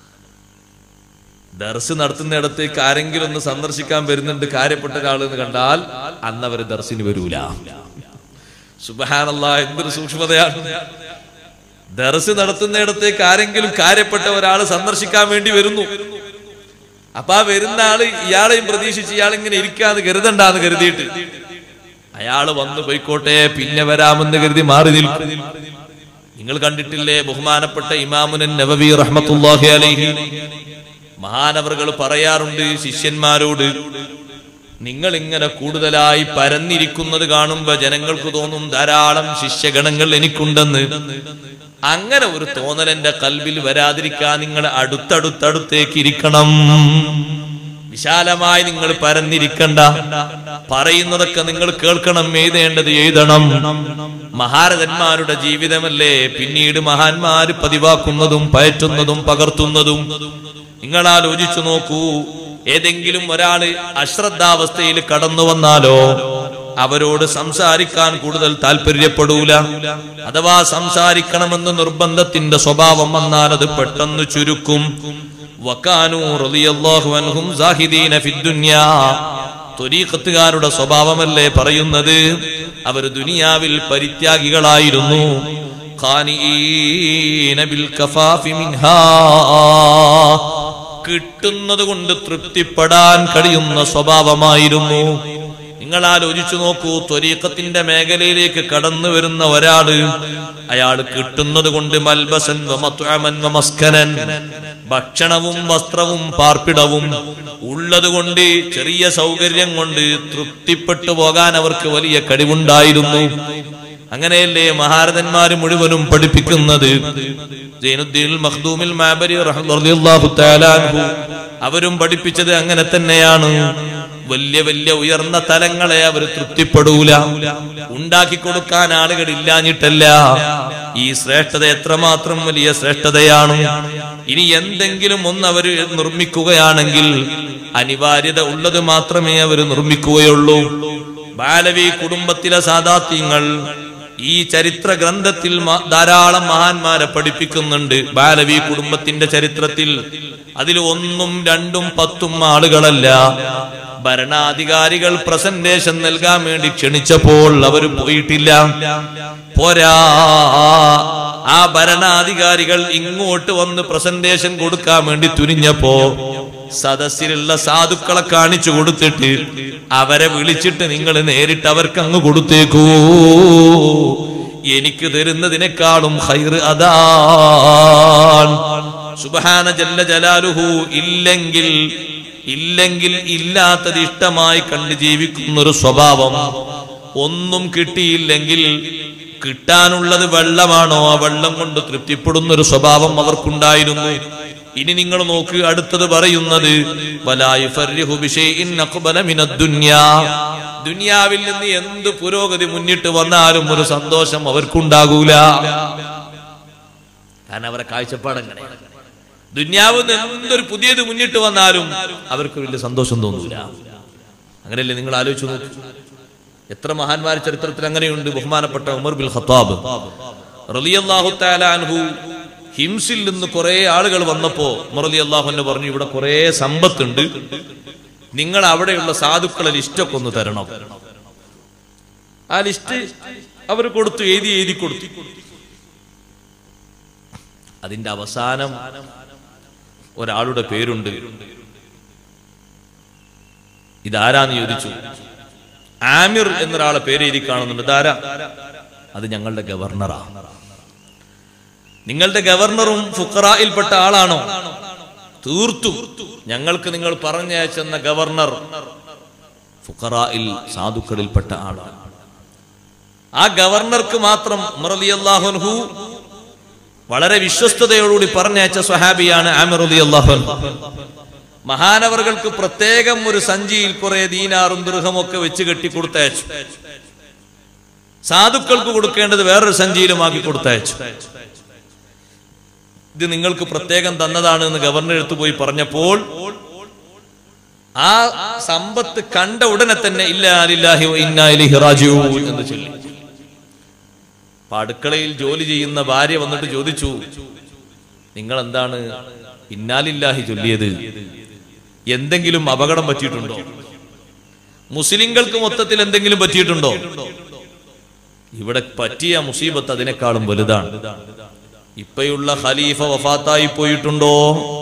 ദർസ് നടത്തുന്നിടത്തേക്ക് ആരെങ്കിലും ഒന്ന് സന്ദർശിക്കാൻ വരുന്നുണ്ട് കാര്യപ്പെട്ട ഒരാളെന്ന് കണ്ടാൽ അന്ന് അവര് ദർശിന് വരൂല സുബഹാനല്ല എന്തൊരു സൂക്ഷ്മതയാണ് ദർസ് നടത്തുന്നിടത്തേക്ക് ആരെങ്കിലും കാര്യപ്പെട്ട ഒരാൾ സന്ദർശിക്കാൻ വേണ്ടി വരുന്നു അപ്പൊ ആ വരുന്ന ആള് ഇയാളെയും പ്രതീക്ഷിച്ച് ഇയാൾ ഇങ്ങനെ ഇരിക്കാന്ന് കരുതണ്ടാന്ന് കരുതിയിട്ട് അയാള് വന്നു പോയിക്കോട്ടെ പിന്നെ വരാമെന്ന് കരുതി മാറി നിൽക്കും നിങ്ങൾ കണ്ടിട്ടില്ലേ ബഹുമാനപ്പെട്ട ഇമാമുനൻ നബവി റഹ്മത്തുല്ലാഹി അലൈഹി മഹാനവറുകൾ പറയാറുണ്ട് ശിഷ്യന്മാരോട് നിങ്ങൾ ഇങ്ങനെ കൂടുതലായി പരന്നിരിക്കുന്നത് കാണുമ്പോ ജനങ്ങൾക്ക് തോന്നും ധാരാളം ശിഷ്യഗണങ്ങൾ എനിക്കുണ്ടെന്ന് അങ്ങനെ ഒരു തോന്നൽ എന്റെ കൽവിൽ വരാതിരിക്കാൻ നിങ്ങൾ അടുത്തടുത്തടുത്തേക്ക് ഇരിക്കണം വിശാലമായി നിങ്ങൾ പരന്നിരിക്കണ്ട പറയുന്നതൊക്കെ നിങ്ങൾ കേൾക്കണം എഴുതേണ്ടത് എഴുതണം മഹാരഥന്മാരുടെ ജീവിതമല്ലേ പിന്നീട് മഹാന്മാര് പതിവാക്കുന്നതും പയറ്റുന്നതും പകർത്തുന്നതും നിങ്ങൾ ആലോചിച്ചു നോക്കൂ ഏതെങ്കിലും ഒരാള് അശ്രദ്ധാവസ്ഥയിൽ കടന്നു വന്നാലോ അവരോട് സംസാരിക്കാൻ കൂടുതൽ താല്പര്യപ്പെടൂല അഥവാ സംസാരിക്കണമെന്ന് നിർബന്ധത്തിന്റെ സ്വഭാവം വന്നാൽ അത് പെട്ടെന്ന് ചുരുക്കും വക്കാനു റളിയല്ലാഹു അൻഹും സാഹിദീന ഫിദ്ദുന്യാ ത്വരീഖത്തുകാരുടെ സ്വഭാവമല്ലേ പറയുന്നത് അവർ ദുനിയാവിൽ പരിത്യാഗികളായിരുന്നു ഖാനിഈന ബിൽ കഫാഫി മിൻഹാ കിട്ടുന്നത് കൊണ്ട് തൃപ്തിപ്പെടാൻ കഴിയുന്ന സ്വഭാവമായിരുന്നു നിങ്ങൾ ആലോചിച്ചു നോക്കൂ ത്വരീഖത്തിന്റെ മേഖലയിലേക്ക് കടന്നു വരുന്ന ഒരാള് അയാൾ കിട്ടുന്നത് കൊണ്ട് മൽബസൻ വമത്അമൻ വമസ്കനൻ ഭക്ഷണവും വസ്ത്രവും പാർപ്പിടവും ഉള്ളത് കൊണ്ട് ചെറിയ സൗകര്യം കൊണ്ട് തൃപ്തിപ്പെട്ടു പോകാൻ അവർക്ക് വലിയ കഴിവുണ്ടായിരുന്നു അങ്ങനെയല്ലേ മഹാരഥന്മാര് മുഴുവനും പഠിപ്പിക്കുന്നത് സൈനുദ്ദീൻ മഖ്ദൂമിൽ മാബരി റളിയല്ലാഹു തആല അൻഹു അവരും പഠിപ്പിച്ചത് അങ്ങനെ തന്നെയാണ് വലിയ വലിയ ഉയർന്ന തലങ്ങളെ അവർ തൃപ്തിപ്പെടൂല ഉണ്ടാക്കി കൊടുക്കാൻ ആളുകൾ ഇല്ലാഞ്ഞിട്ടല്ല ഈ ശ്രേഷ്ഠത എത്രമാത്രം വലിയ ശ്രേഷ്ഠതയാണ് ഇനി എന്തെങ്കിലും ഒന്ന് അവർ നിർമ്മിക്കുകയാണെങ്കിൽ അനിവാര്യത ഉള്ളത് മാത്രമേ അവർ നിർമ്മിക്കുകയുള്ളൂ ബാലവി കുടുംബത്തിലെ സാദാത്യങ്ങൾ ഈ ചരിത്ര ഗ്രന്ഥത്തിൽ മ- ധാരാളം മഹാന്മാരെ പഠിപ്പിക്കുന്നുണ്ട് ബാലവി കുടുംബത്തിന്റെ ചരിത്രത്തിൽ അതിൽ ഒന്നും രണ്ടും പത്തും ആളുകളല്ല ഭരണാധികാരികൾ പ്രസന്റേഷൻ നൽകാൻ വേണ്ടി ക്ഷണിച്ചപ്പോൾ അവർ പോയിട്ടില്ല പോരാ ആ ഭരണാധികാരികൾ ഇങ്ങോട്ട് വന്ന് പ്രസന്റേഷൻ കൊടുക്കാൻ വേണ്ടി തുനിഞ്ഞപ്പോ സദസ്സിലുള്ള സാധുക്കളെ കാണിച്ചു കൊടുത്തിട്ട് അവരെ വിളിച്ചിട്ട് നിങ്ങൾ നേരിട്ട് അവർക്ക് അങ്ങ് കൊടുത്തേക്കൂ എനിക്ക് തരുന്നതിനേക്കാളും ഹൈർ അതാണ് സുബഹാന ജല്ല ജലാലുഹു ഇല്ലെങ്കിൽ ഇല്ലെങ്കിൽ ഇല്ലാത്തത് ഇഷ്ടമായി കണ്ട് ജീവിക്കുന്ന ഒരു സ്വഭാവം ഒന്നും കിട്ടിയില്ലെങ്കിൽ കിട്ടാനുള്ളത് വെള്ളമാണോ ആ വെള്ളം കൊണ്ട് തൃപ്തിപ്പെടുന്ന ഒരു സ്വഭാവം അവർക്കുണ്ടായിരുന്നു ഇനി നിങ്ങൾ നോക്ക് അടുത്തത് പറയുന്നത് വലാ യുഫർരിഹു ബിശൈഇൻ അഖ്ബല മിനദ് ദുനിയാ. ദുനിയാവിൽ നിന്ന് എന്ത് പുരോഗതി മുന്നിട്ട് വന്നാലും ഒരു സന്തോഷം അവർക്കുണ്ടാകൂല കാരണം അവരെ കാഴ്ചപ്പാട് അങ്ങനെ ദുന്യാവ് എന്തൊരു പുതിയത് മുന്നിട്ട് വന്നാലും അവർക്ക് വലിയ സന്തോഷം തോന്നൂല അങ്ങനെയല്ലേ നിങ്ങൾ ആലോചിച്ചു നോക്കൂ എത്ര മഹാന്മാർ ചരിത്രത്തിൽ അങ്ങനെയുണ്ട് ബഹുമാനപ്പെട്ട ഉമർ ബിൽ ഖത്താബ് റളിയല്ലാഹു തആല അൻഹു ഹിംസിൽ നിന്ന് കുറെ ആളുകൾ വന്നപ്പോ ഉമർ അലി അള്ളാഹു പറഞ്ഞു ഇവിടെ കുറെ സമ്പത്തുണ്ട് നിങ്ങൾ അവിടെയുള്ള സാധുക്കളെ ലിസ്റ്റൊക്കെ ഒന്ന് തരണം ആ ലിസ്റ്റ് അവർ കൊടുത്തു എഴുതി എഴുതി കൊടുത്തു അതിന്റെ അവസാനം ഒരാളുടെ പേരുണ്ട് ഇതാരാന്ന് ചോദിച്ചു ആമിർ എന്നൊരാളെ പേര് എഴുതി കാണുന്നുണ്ട് ഇതാരാ അത് ഞങ്ങളുടെ ഗവർണറാ നിങ്ങളുടെ ഗവർണറും ഫുക്കറായിൽപ്പെട്ട ആളാണോ തീർത്തും ഞങ്ങൾക്ക് നിങ്ങൾ പറഞ്ഞയച്ചെന്ന ഗവർണർ ഫുക്കറായിൽ സാധുക്കളിൽപ്പെട്ട ആളാണ് ആ ഗവർണർക്ക് മാത്രം മുറലി അള്ളാഹുൻഹു വളരെ വിശ്വസ്തയോടുകൂടി പറഞ്ഞയച്ച സ്വഹാബിയാണ് ആമിർ അലി അള്ളാഹു മഹാനവറുകൾക്ക് പ്രത്യേകം ഒരു സഞ്ചിയിൽ കുറെ ദീനാറും ദൃഹമൊക്കെ വെച്ച് കെട്ടി കൊടുത്തയച്ചു സാധുക്കൾക്ക് കൊടുക്കേണ്ടത് വേറൊരു സഞ്ചിയിലുമാക്കി കൊടുത്തയച്ചു ഇത് നിങ്ങൾക്ക് പ്രത്യേകം തന്നതാണ് എന്ന് ഗവർണർ എടുത്തു പോയി പറഞ്ഞപ്പോൾ ആ സമ്പത്ത് കണ്ട ഉടനെ തന്നെ ഇല്ലാ ലില്ലാഹി വ ഇന്നാ ഇലൈഹി റാജിഊൻ എന്ന് ചൊല്ലി അപ്പൊ അടുക്കളയിൽ ജോലി ചെയ്യുന്ന ഭാര്യ വന്നിട്ട് ചോദിച്ചു നിങ്ങൾ എന്താണ് ഇന്നാലില്ലാഹി ചൊല്ലിയത് എന്തെങ്കിലും അപകടം പറ്റിയിട്ടുണ്ടോ മുസ്ലിങ്ങൾക്ക് മൊത്തത്തിൽ എന്തെങ്കിലും പറ്റിയിട്ടുണ്ടോ ഇവിടെ പറ്റിയ മുസീബത്ത് അതിനേക്കാളും വലുതാണ് ഇപ്പയുള്ള ഖലീഫ വഫാത്തായി പോയിട്ടുണ്ടോ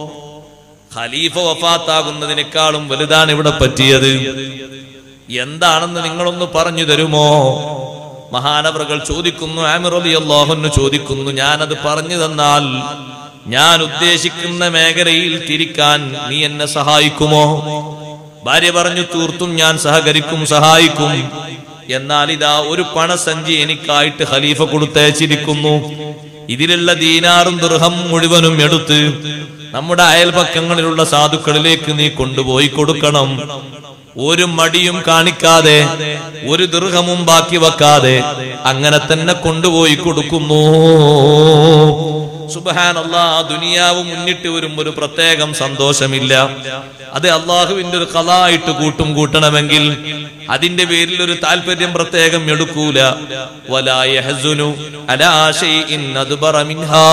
ഖലീഫ വഫാത്താകുന്നതിനേക്കാളും വലുതാണ് ഇവിടെ പറ്റിയത് എന്താണെന്ന് നിങ്ങളൊന്ന് പറഞ്ഞു തരുമോ മഹാനവറുകൾ ചോദിക്കുന്നു ആമിർ അലി അള്ളാഹുന്ന് ചോദിക്കുന്നു ഞാനത് പറഞ്ഞു തന്നാൽ ഞാൻ ഉദ്ദേശിക്കുന്ന മേഖലയിൽ തിരിക്കാൻ നീ എന്നെ സഹായിക്കുമോ ഭാര്യ പറഞ്ഞു തീർത്തും ഞാൻ സഹകരിക്കും സഹായിക്കും എന്നാൽ ഇതാ ഒരു പണസഞ്ചി എനിക്കായിട്ട് ഖലീഫ കൊടുത്തയച്ചിരിക്കുന്നു ഇതിലുള്ള ദീനാറും ദുർഹം മുഴുവനും എടുത്ത് നമ്മുടെ അയൽപക്കങ്ങളിലുള്ള സാധുക്കളിലേക്ക് നീ കൊണ്ടുപോയി കൊടുക്കണം ഒരു മടിയും കാണിക്കാതെ ഒരു ദീർഘമും ബാക്കി വെക്കാതെ അങ്ങനെ തന്നെ കൊണ്ടുപോയി കൊടുക്കുന്നു സുബഹാനല്ലാ ദുനിയാവ് മുന്നിട്ട് വരും ഒരു പ്രത്യേകം സന്തോഷമില്ല അത് അള്ളാഹുവിന്റെ ഒരു കഥായിട്ട് കൂട്ടും കൂട്ടണമെങ്കിൽ അതിന്റെ പേരിൽ ഒരു താല്പര്യം പ്രത്യേകം എടുക്കൂല വലായ ഹസുനു അലാശൈഇൻ അദ്ബറ മിൻഹാ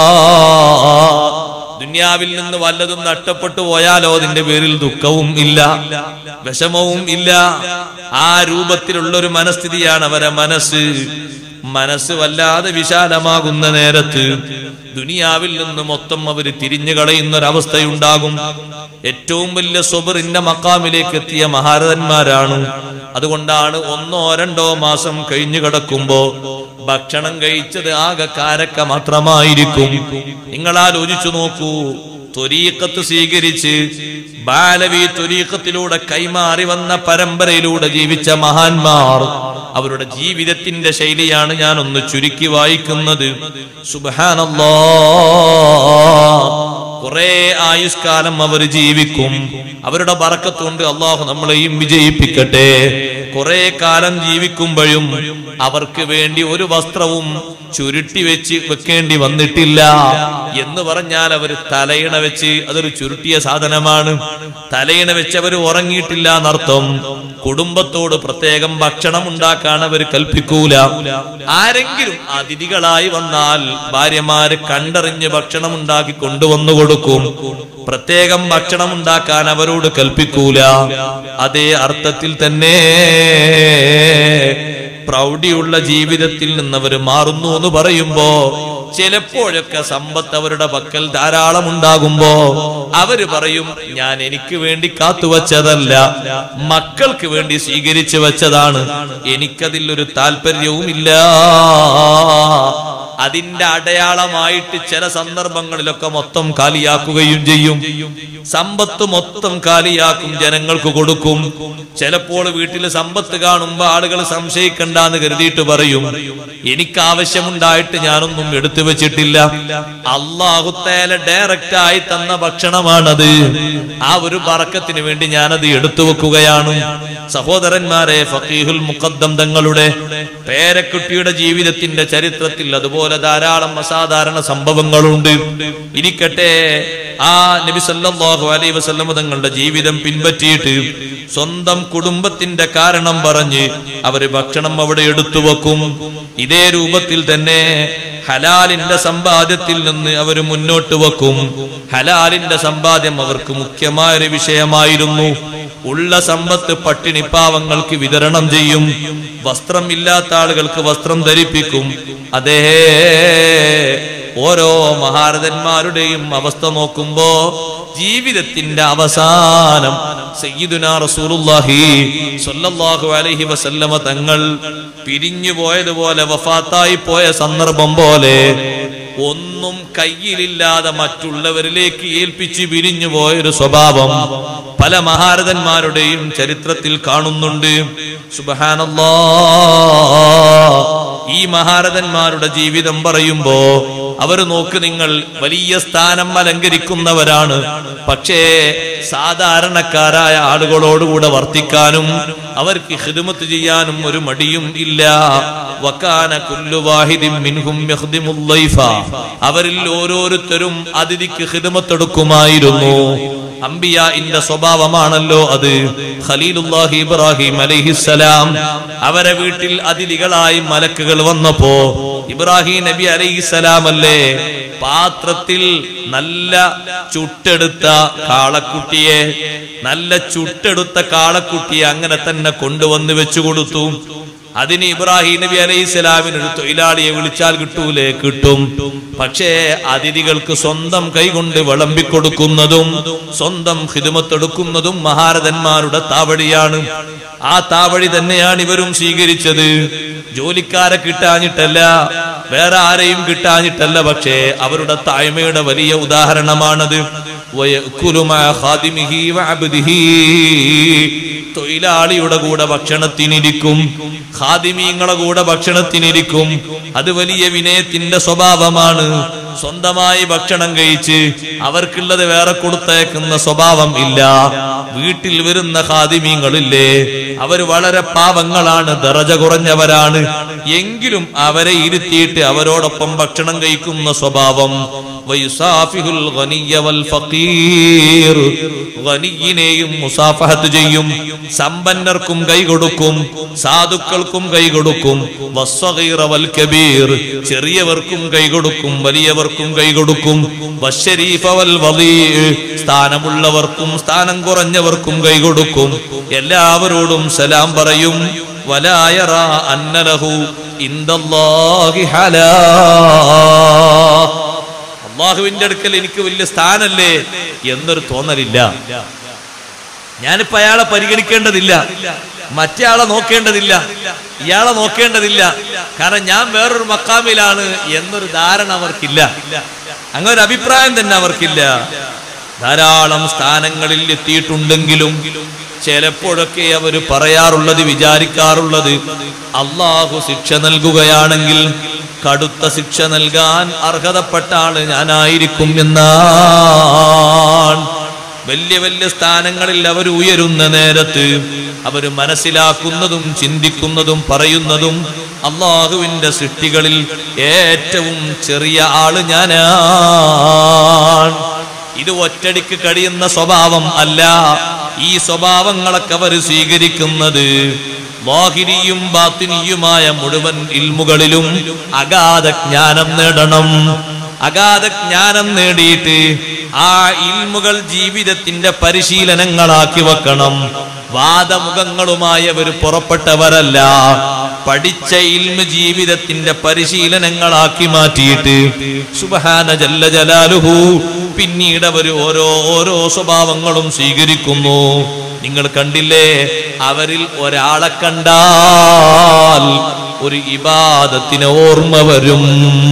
ദുന്യാവിൽ നിന്ന് വല്ലതും നഷ്ടപ്പെട്ടു പോയാലോ അതിന്റെ പേരിൽ ദുഃഖവും ഇല്ല വിഷമവും ഇല്ല ആ രൂപത്തിലുള്ള ഒരു മനസ്ഥിതിയാണ് അവരെ മനസ്സ് മനസ്സ് വല്ലാതെ വിശാലമാകുന്ന നേരത്ത് ദുനിയാവിൽ നിന്ന് മൊത്തം അവര് തിരിഞ്ഞു കളയുന്ന ഒരവസ്ഥയുണ്ടാകും ഏറ്റവും വലിയ സ്വബറിന്റെ മക്കാമിലേക്ക് എത്തിയ മഹാരഥന്മാരാണ് അതുകൊണ്ടാണ് ഒന്നോ രണ്ടോ മാസം കഴിഞ്ഞു കിടക്കുമ്പോ ഭക്ഷണം കഴിച്ചത് ആകെ കാരക്ക മാത്രമായിരിക്കും നിങ്ങൾ ആലോചിച്ചു നോക്കൂ ത്വരീക്കത്ത് സ്വീകരിച്ച് ബാലവി ത്വരീക്കത്തിലൂടെ കൈമാറി വന്ന പരമ്പരയിലൂടെ ജീവിച്ച മഹാന്മാർ അവരുടെ ജീവിതത്തിന്റെ ശൈലിയാണ് ഞാൻ ഒന്ന് ചുരുക്കി വായിക്കുന്നത് സുബാനല്ലോ കുറെ ആയുഷ്കാലം അവർ ജീവിക്കും അവരുടെ ബറക്കത്തുകൊണ്ട് അള്ളാഹു നമ്മളെയും വിജയിപ്പിക്കട്ടെ കുറെ കാലം ജീവിക്കുമ്പോഴും അവർക്ക് വേണ്ടി ഒരു വസ്ത്രവും ചുരുട്ടി വെച്ച് വെക്കേണ്ടി വന്നിട്ടില്ല എന്ന് പറഞ്ഞാൽ അവർ തലയിണ വെച്ച് അതൊരു ചുരുട്ടിയ സാധനമാണ് തലയിണ വെച്ച് അവർ ഉറങ്ങിയിട്ടില്ല എന്നർത്ഥം കുടുംബത്തോട് പ്രത്യേകം ഭക്ഷണം ഉണ്ടാക്കാൻ അവർ കൽപ്പിക്കൂല ആരെങ്കിലും അതിഥികളായി വന്നാൽ ഭാര്യമാര് കണ്ടറിഞ്ഞ് ഭക്ഷണം ഉണ്ടാക്കി കൊണ്ടുവന്നു കൊടുക്കും പ്രത്യേകം ഭക്ഷണം ഉണ്ടാക്കാൻ അവരോട് കൽപ്പിക്കൂല അതേ അർത്ഥത്തിൽ തന്നെ പ്രൗഢിയുള്ള ജീവിതത്തിൽ നിന്ന് അവർ മാറുന്നു എന്ന് പറയുമ്പോ ചിലപ്പോഴൊക്കെ സമ്പത്ത് അവരുടെ പക്കൽ ധാരാളം ഉണ്ടാകുമ്പോ അവര് പറയും ഞാൻ എനിക്ക് വേണ്ടി കാത്തുവച്ചതല്ല മക്കൾക്ക് വേണ്ടി സ്വീകരിച്ചു വെച്ചതാണ് എനിക്കതിൽ ഒരു താല്പര്യവുമില്ല അതിന്റെ അടയാളമായിട്ട് ചില സന്ദർഭങ്ങളിലൊക്കെ മൊത്തം കാലിയാക്കുകയും ചെയ്യും സമ്പത്ത് മൊത്തം കാലിയാക്കും ജനങ്ങൾക്ക് കൊടുക്കും ചിലപ്പോൾ വീട്ടിൽ സമ്പത്ത് കാണുമ്പോ ആളുകൾ സംശയിക്കണ്ടെന്ന് കരുതിയിട്ട് പറയും എനിക്ക് ആവശ്യമുണ്ടായിട്ട് ഞാനൊന്നും എടുത്തു വെച്ചിട്ടില്ല അള്ളാഹുത്തേല ഡയറക്റ്റ് ആയി തന്ന ഭക്ഷണമാണത് ആ ഒരു ബറക്കത്തിന് വേണ്ടി ഞാനത് എടുത്തു വെക്കുകയാണ് സഹോദരന്മാരെ ഫക്കീഹുൽ മുഖദ്ദം തങ്ങളുടെ പേരക്കുട്ടിയുടെ ജീവിതത്തിന്റെ ചരിത്രത്തിൽ അതുപോലെ ധാരാളം അസാധാരണ സംഭവങ്ങളുണ്ട് ഇരിക്കട്ടെ ആ നബി സല്ലല്ലാഹു അലൈഹി വസല്ലം തങ്ങളുടെ ജീവിതം പിൻപറ്റിയിട്ട് സ്വന്തം കുടുംബത്തിന്റെ കാരണം പറഞ്ഞ് അവര് ഭക്ഷണം അവിടെ എടുത്തു വെക്കും ഇതേ രൂപത്തിൽ തന്നെ ഹലാലിന്റെ സമ്പാദ്യത്തിൽ നിന്ന് അവർ മുന്നോട്ട് വെക്കും ഹലാലിന്റെ സമ്പാദ്യം അവർക്ക് മുഖ്യമായ ഒരു വിഷയമായിരുന്നു ഉള്ള സമ്പത്ത് പട്ടിണി പാവങ്ങൾക്ക് വിതരണം ചെയ്യും വസ്ത്രം ഇല്ലാത്ത ആളുകൾക്ക് വസ്ത്രം ധരിപ്പിക്കും അതേ ഓരോ മഹാരഥന്മാരുടെയും അവസ്ഥ നോക്കുമ്പോ ജീവിതത്തിന്റെ അവസാനം സയ്യിദുനാ റസൂലുള്ളാഹി സ്വല്ലല്ലാഹു അലൈഹി വസല്ലമ തങ്ങൾ പിരിഞ്ഞു പോയതുപോലെ വഫാത്തായി പോയ സന്ദർഭം പോലെ ഒന്നും കയ്യിലില്ലാതെ മറ്റുള്ളവരിലേക്ക് ഏൽപ്പിച്ച് പിരിഞ്ഞു പോയൊരു സ്വഭാവം പല മഹാരഥന്മാരുടെയും ചരിത്രത്തിൽ കാണുന്നുണ്ട് സുബഹാനല്ലാ ഈ മഹാരഥന്മാരുടെ ജീവിതം പറയുമ്പോ അവർ നോക്ക് നിങ്ങൾ വലിയ സ്ഥാനം അലങ്കരിക്കുന്നവരാണ് പക്ഷേ സാധാരണക്കാരായ ആളുകളോടുകൂടെ വർത്തിക്കാനും അവർക്ക് ഹിദ്മത്ത് ചെയ്യാനും ഒരു മടിയും ഇല്ല വക്കാന കുല്ലു വാഹിദിൻ മിൻഹും യഖ്ദിമുൽ ളൈഫ. അവരിൽ ഓരോരുത്തരും അതിഥിക്ക് ഹിദ്മത്തെടുക്കുമായിരുന്നു അംബിയാഇന്റെ സ്വഭാവമാണല്ലോ അത് ഖലീലുല്ലാഹി ഇബ്രാഹിം അലൈഹിസ്സലാം അവരെ വീട്ടിൽ അതിഥികളായി മലക്കുകൾ വന്നപ്പോ ഇബ്രാഹിം നബി അലൈഹിസ്സലാം അല്ലേ പാത്രത്തിൽ നല്ല ചുട്ടെടുത്ത കാളക്കുട്ടിയെ നല്ല ചുട്ടെടുത്ത കാളക്കുട്ടിയെ അങ്ങനെ തന്നെ കൊണ്ടുവന്ന് വെച്ചു കൊടുത്തു അതിന് ഇബ്രാഹിം നബി അലൈഹി സ്വലാമിന് ഒരു തൊഴിലാളിയെ വിളിച്ചാൽ കിട്ടൂലേ കിട്ടും പക്ഷേ അതിഥികൾക്ക് സ്വന്തം കൈകൊണ്ട് വിളമ്പിക്കൊടുക്കുന്നതും സ്വന്തം ഹിതുമത്തെടുക്കുന്നതും മഹാരഥന്മാരുടെ താവടിയാണ് ആ താവടി തന്നെയാണ് ഇവരും സ്വീകരിച്ചത് ജോലിക്കാരെ കിട്ടാഞ്ഞിട്ടല്ല വേറെ ആരെയും കിട്ടാഞ്ഞിട്ടല്ല പക്ഷേ അവരുടെ താഴ്മയുടെ വലിയ ഉദാഹരണമാണത് വയക്കുലു മഅ ഖാദിമിഹി വഅബ്ദിഹി. തൊഴിലാളിയുടെ കൂടെ ഭക്ഷണത്തിനിരിക്കും ഖാദിമീങ്ങളെ കൂടെ ഭക്ഷണത്തിനിരിക്കും അത് വലിയ വിനയത്തിന്റെ സ്വഭാവമാണ് സ്വന്തമായി ഭക്ഷണം കഴിച്ച് അവർക്കുള്ളത് വേറെ കൊടുത്തേക്കുന്ന സ്വഭാവം ഇല്ല വീട്ടിൽ വരുന്ന ഖാദിമീങ്ങളില്ലേ അവർ വളരെ പാവങ്ങളാണ് ദറജ കുറഞ്ഞവരാണ് എങ്കിലും അവരെ ഇരുത്തിയിട്ട് അവരോടൊപ്പം ഭക്ഷണം കഴിക്കുന്ന സ്വഭാവം വയുസാഫിഹുൽ ഗനിയ്യ വൽ ഫഖീർ. ഗനിയിനെയും മുസാഫഹത്ത് ചെയ്യും സമ്പന്നർക്കും കൈ കൊടുക്കും സാധുക്കൾക്കും കൈ കൊടുക്കും വസ്വഗീറ വൽ കബീർ ചെറിയവർക്കും കൈ കൊടുക്കും വലിയവർക്കും കൈ കൊടുക്കും വശരീഫ വൽ വലീ സ്ഥാനമുള്ളവർക്കും സ്ഥാനം കുറഞ്ഞവർക്കും കൈ കൊടുക്കും എല്ലാവരോടും സലാം പറയും വലായറ അന്നലഹു ഇന്ദല്ലാഹി ഹലാ അള്ളാഹുവിന്റെ അടുക്കൽ എനിക്ക് വലിയ സ്ഥാനല്ലേ എന്നൊരു തോന്നലില്ല ഞാനിപ്പോ അയാളെ പരിഗണിക്കേണ്ടതില്ല മറ്റേ ആളെ നോക്കേണ്ടതില്ല ഇയാളെ നോക്കേണ്ടതില്ല കാരണം ഞാൻ വേറൊരു മക്കാമിലാണ് എന്നൊരു ധാരണ അവർക്കില്ല അങ്ങനെ ഒരു അഭിപ്രായം തന്നെ അവർക്കില്ല ധാരാളം സ്ഥാനങ്ങളിൽ എത്തിയിട്ടുണ്ടെങ്കിലും ചിലപ്പോഴൊക്കെ അവർ പറയാറുള്ളത് വിചാരിക്കാറുള്ളത് അള്ളാഹു ശിക്ഷ നൽകുകയാണെങ്കിൽ കടുത്ത ശിക്ഷ നൽകാൻ അർഹതപ്പെട്ട ആള് ഞാനായിരിക്കും എന്നാണ് വലിയ വലിയ സ്ഥാനങ്ങളിൽ അവർ ഉയരുന്ന നേരത്ത് അവർ മനസ്സിലാക്കുന്നതും ചിന്തിക്കുന്നതും പറയുന്നതും അള്ളാഹുവിന്റെ സൃഷ്ടികളിൽ ഏറ്റവും ചെറിയ ആള് ഞാനാണ് ഇത് ഒറ്റടിക്ക് കഴിയുന്ന സ്വഭാവം അല്ല ഈ സ്വഭാവങ്ങളൊക്കെ അവർ സ്വീകരിക്കുന്നത് വാഹിരിയും ബാത്തിനിയുമായ മുഴുവൻ ഇൽമുകളിലും അഗാധ ജ്ഞാനം നേടണം അഗാധ ജ്ഞാനം നേടിയിട്ട് ആ ഇൽമുകൾ ജീവിതത്തിന്റെ പരിശീലനങ്ങളാക്കി വെക്കണം വാദമുഖങ്ങളുമായി അവർ പുറപ്പെട്ടവരല്ല പഠിച്ച ഇൽമ ജീവിതത്തിന്റെ പരിശീലനങ്ങളാക്കി മാറ്റിയിട്ട് സുബഹാന ജല്ല ജലാലുഹു പിന്നീട് അവർ ഓരോ ഓരോ സ്വഭാവങ്ങളും സ്വീകരിക്കുന്നു നിങ്ങൾ കണ്ടില്ലേ അവരിൽ ഒരാളെ കണ്ടാൽ ഒരു ഇബാദത്തിന് ഓർമ്മ വരും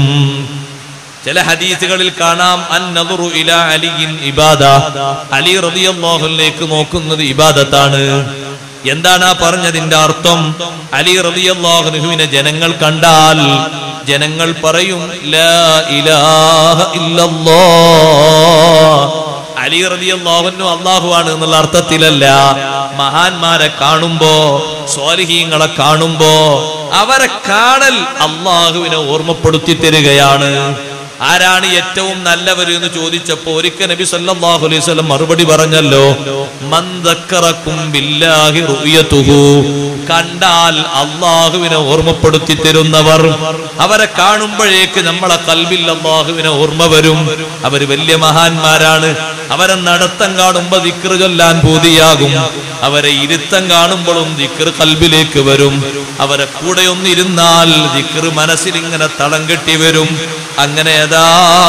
ചില ഹദീസുകളിൽ കാണാം അന്നദുറു ഇല അലിയിൻ ഇബാദ അലി റളിയല്ലാഹുവിലേക്ക് നോക്കുന്നത് ഇബാദത്താണ് എന്താണ് ആ പറഞ്ഞതിന്റെ അർത്ഥം അലി റളിയല്ലാഹുവിനെ ജനങ്ങൾ കണ്ടാൽ ജനങ്ങൾ പറയും ലാ ഇലാഹ ഇല്ലല്ലാഹ് അലി റളിയല്ലാഹുവിനു അള്ളാഹു ആണ് എന്നുള്ള അർത്ഥത്തിലല്ല മഹാന്മാരെ കാണുമ്പോ സ്വാലിഹീങ്ങളെ കാണുമ്പോ അവരെ കാണൽ അള്ളാഹുവിനെ ഓർമ്മപ്പെടുത്തി തരികയാണ് ആരാണ് ഏറ്റവും നല്ലവർ എന്ന് ചോദിച്ചപ്പോ ഒരിക്കൽ നബി സല്ലല്ലാഹു അലൈഹി വസല്ലം മറുപടി പറഞ്ഞല്ലോ മൻ ദക്കറക്കും ബില്ലാഹി റുയതുഹു കണ്ടാൽ അള്ളാഹുവിനെ ഓർമ്മപ്പെടുത്തി തരുന്നവർ അവരെ കാണുമ്പോഴേക്ക് നമ്മളെ കൽബിൽ അള്ളാഹുവിനെ ഓർമ്മ വരും അവർ വലിയ മഹാന്മാരാണ് അവരെ നടത്തം കാണുമ്പോ ദിക്ർ ചൊല്ലാൻ പൂതിയാകും അവരെ ഇരുത്തം കാണുമ്പോഴും ദിക്ർ കൽബിലേക്ക് വരും അവരെ കൂടെ ഒന്നിരുന്നാൽ ദിക്ർ മനസ്സിൽ ഇങ്ങനെ തളം കെട്ടി വരും അങ്ങനെ ഏതാ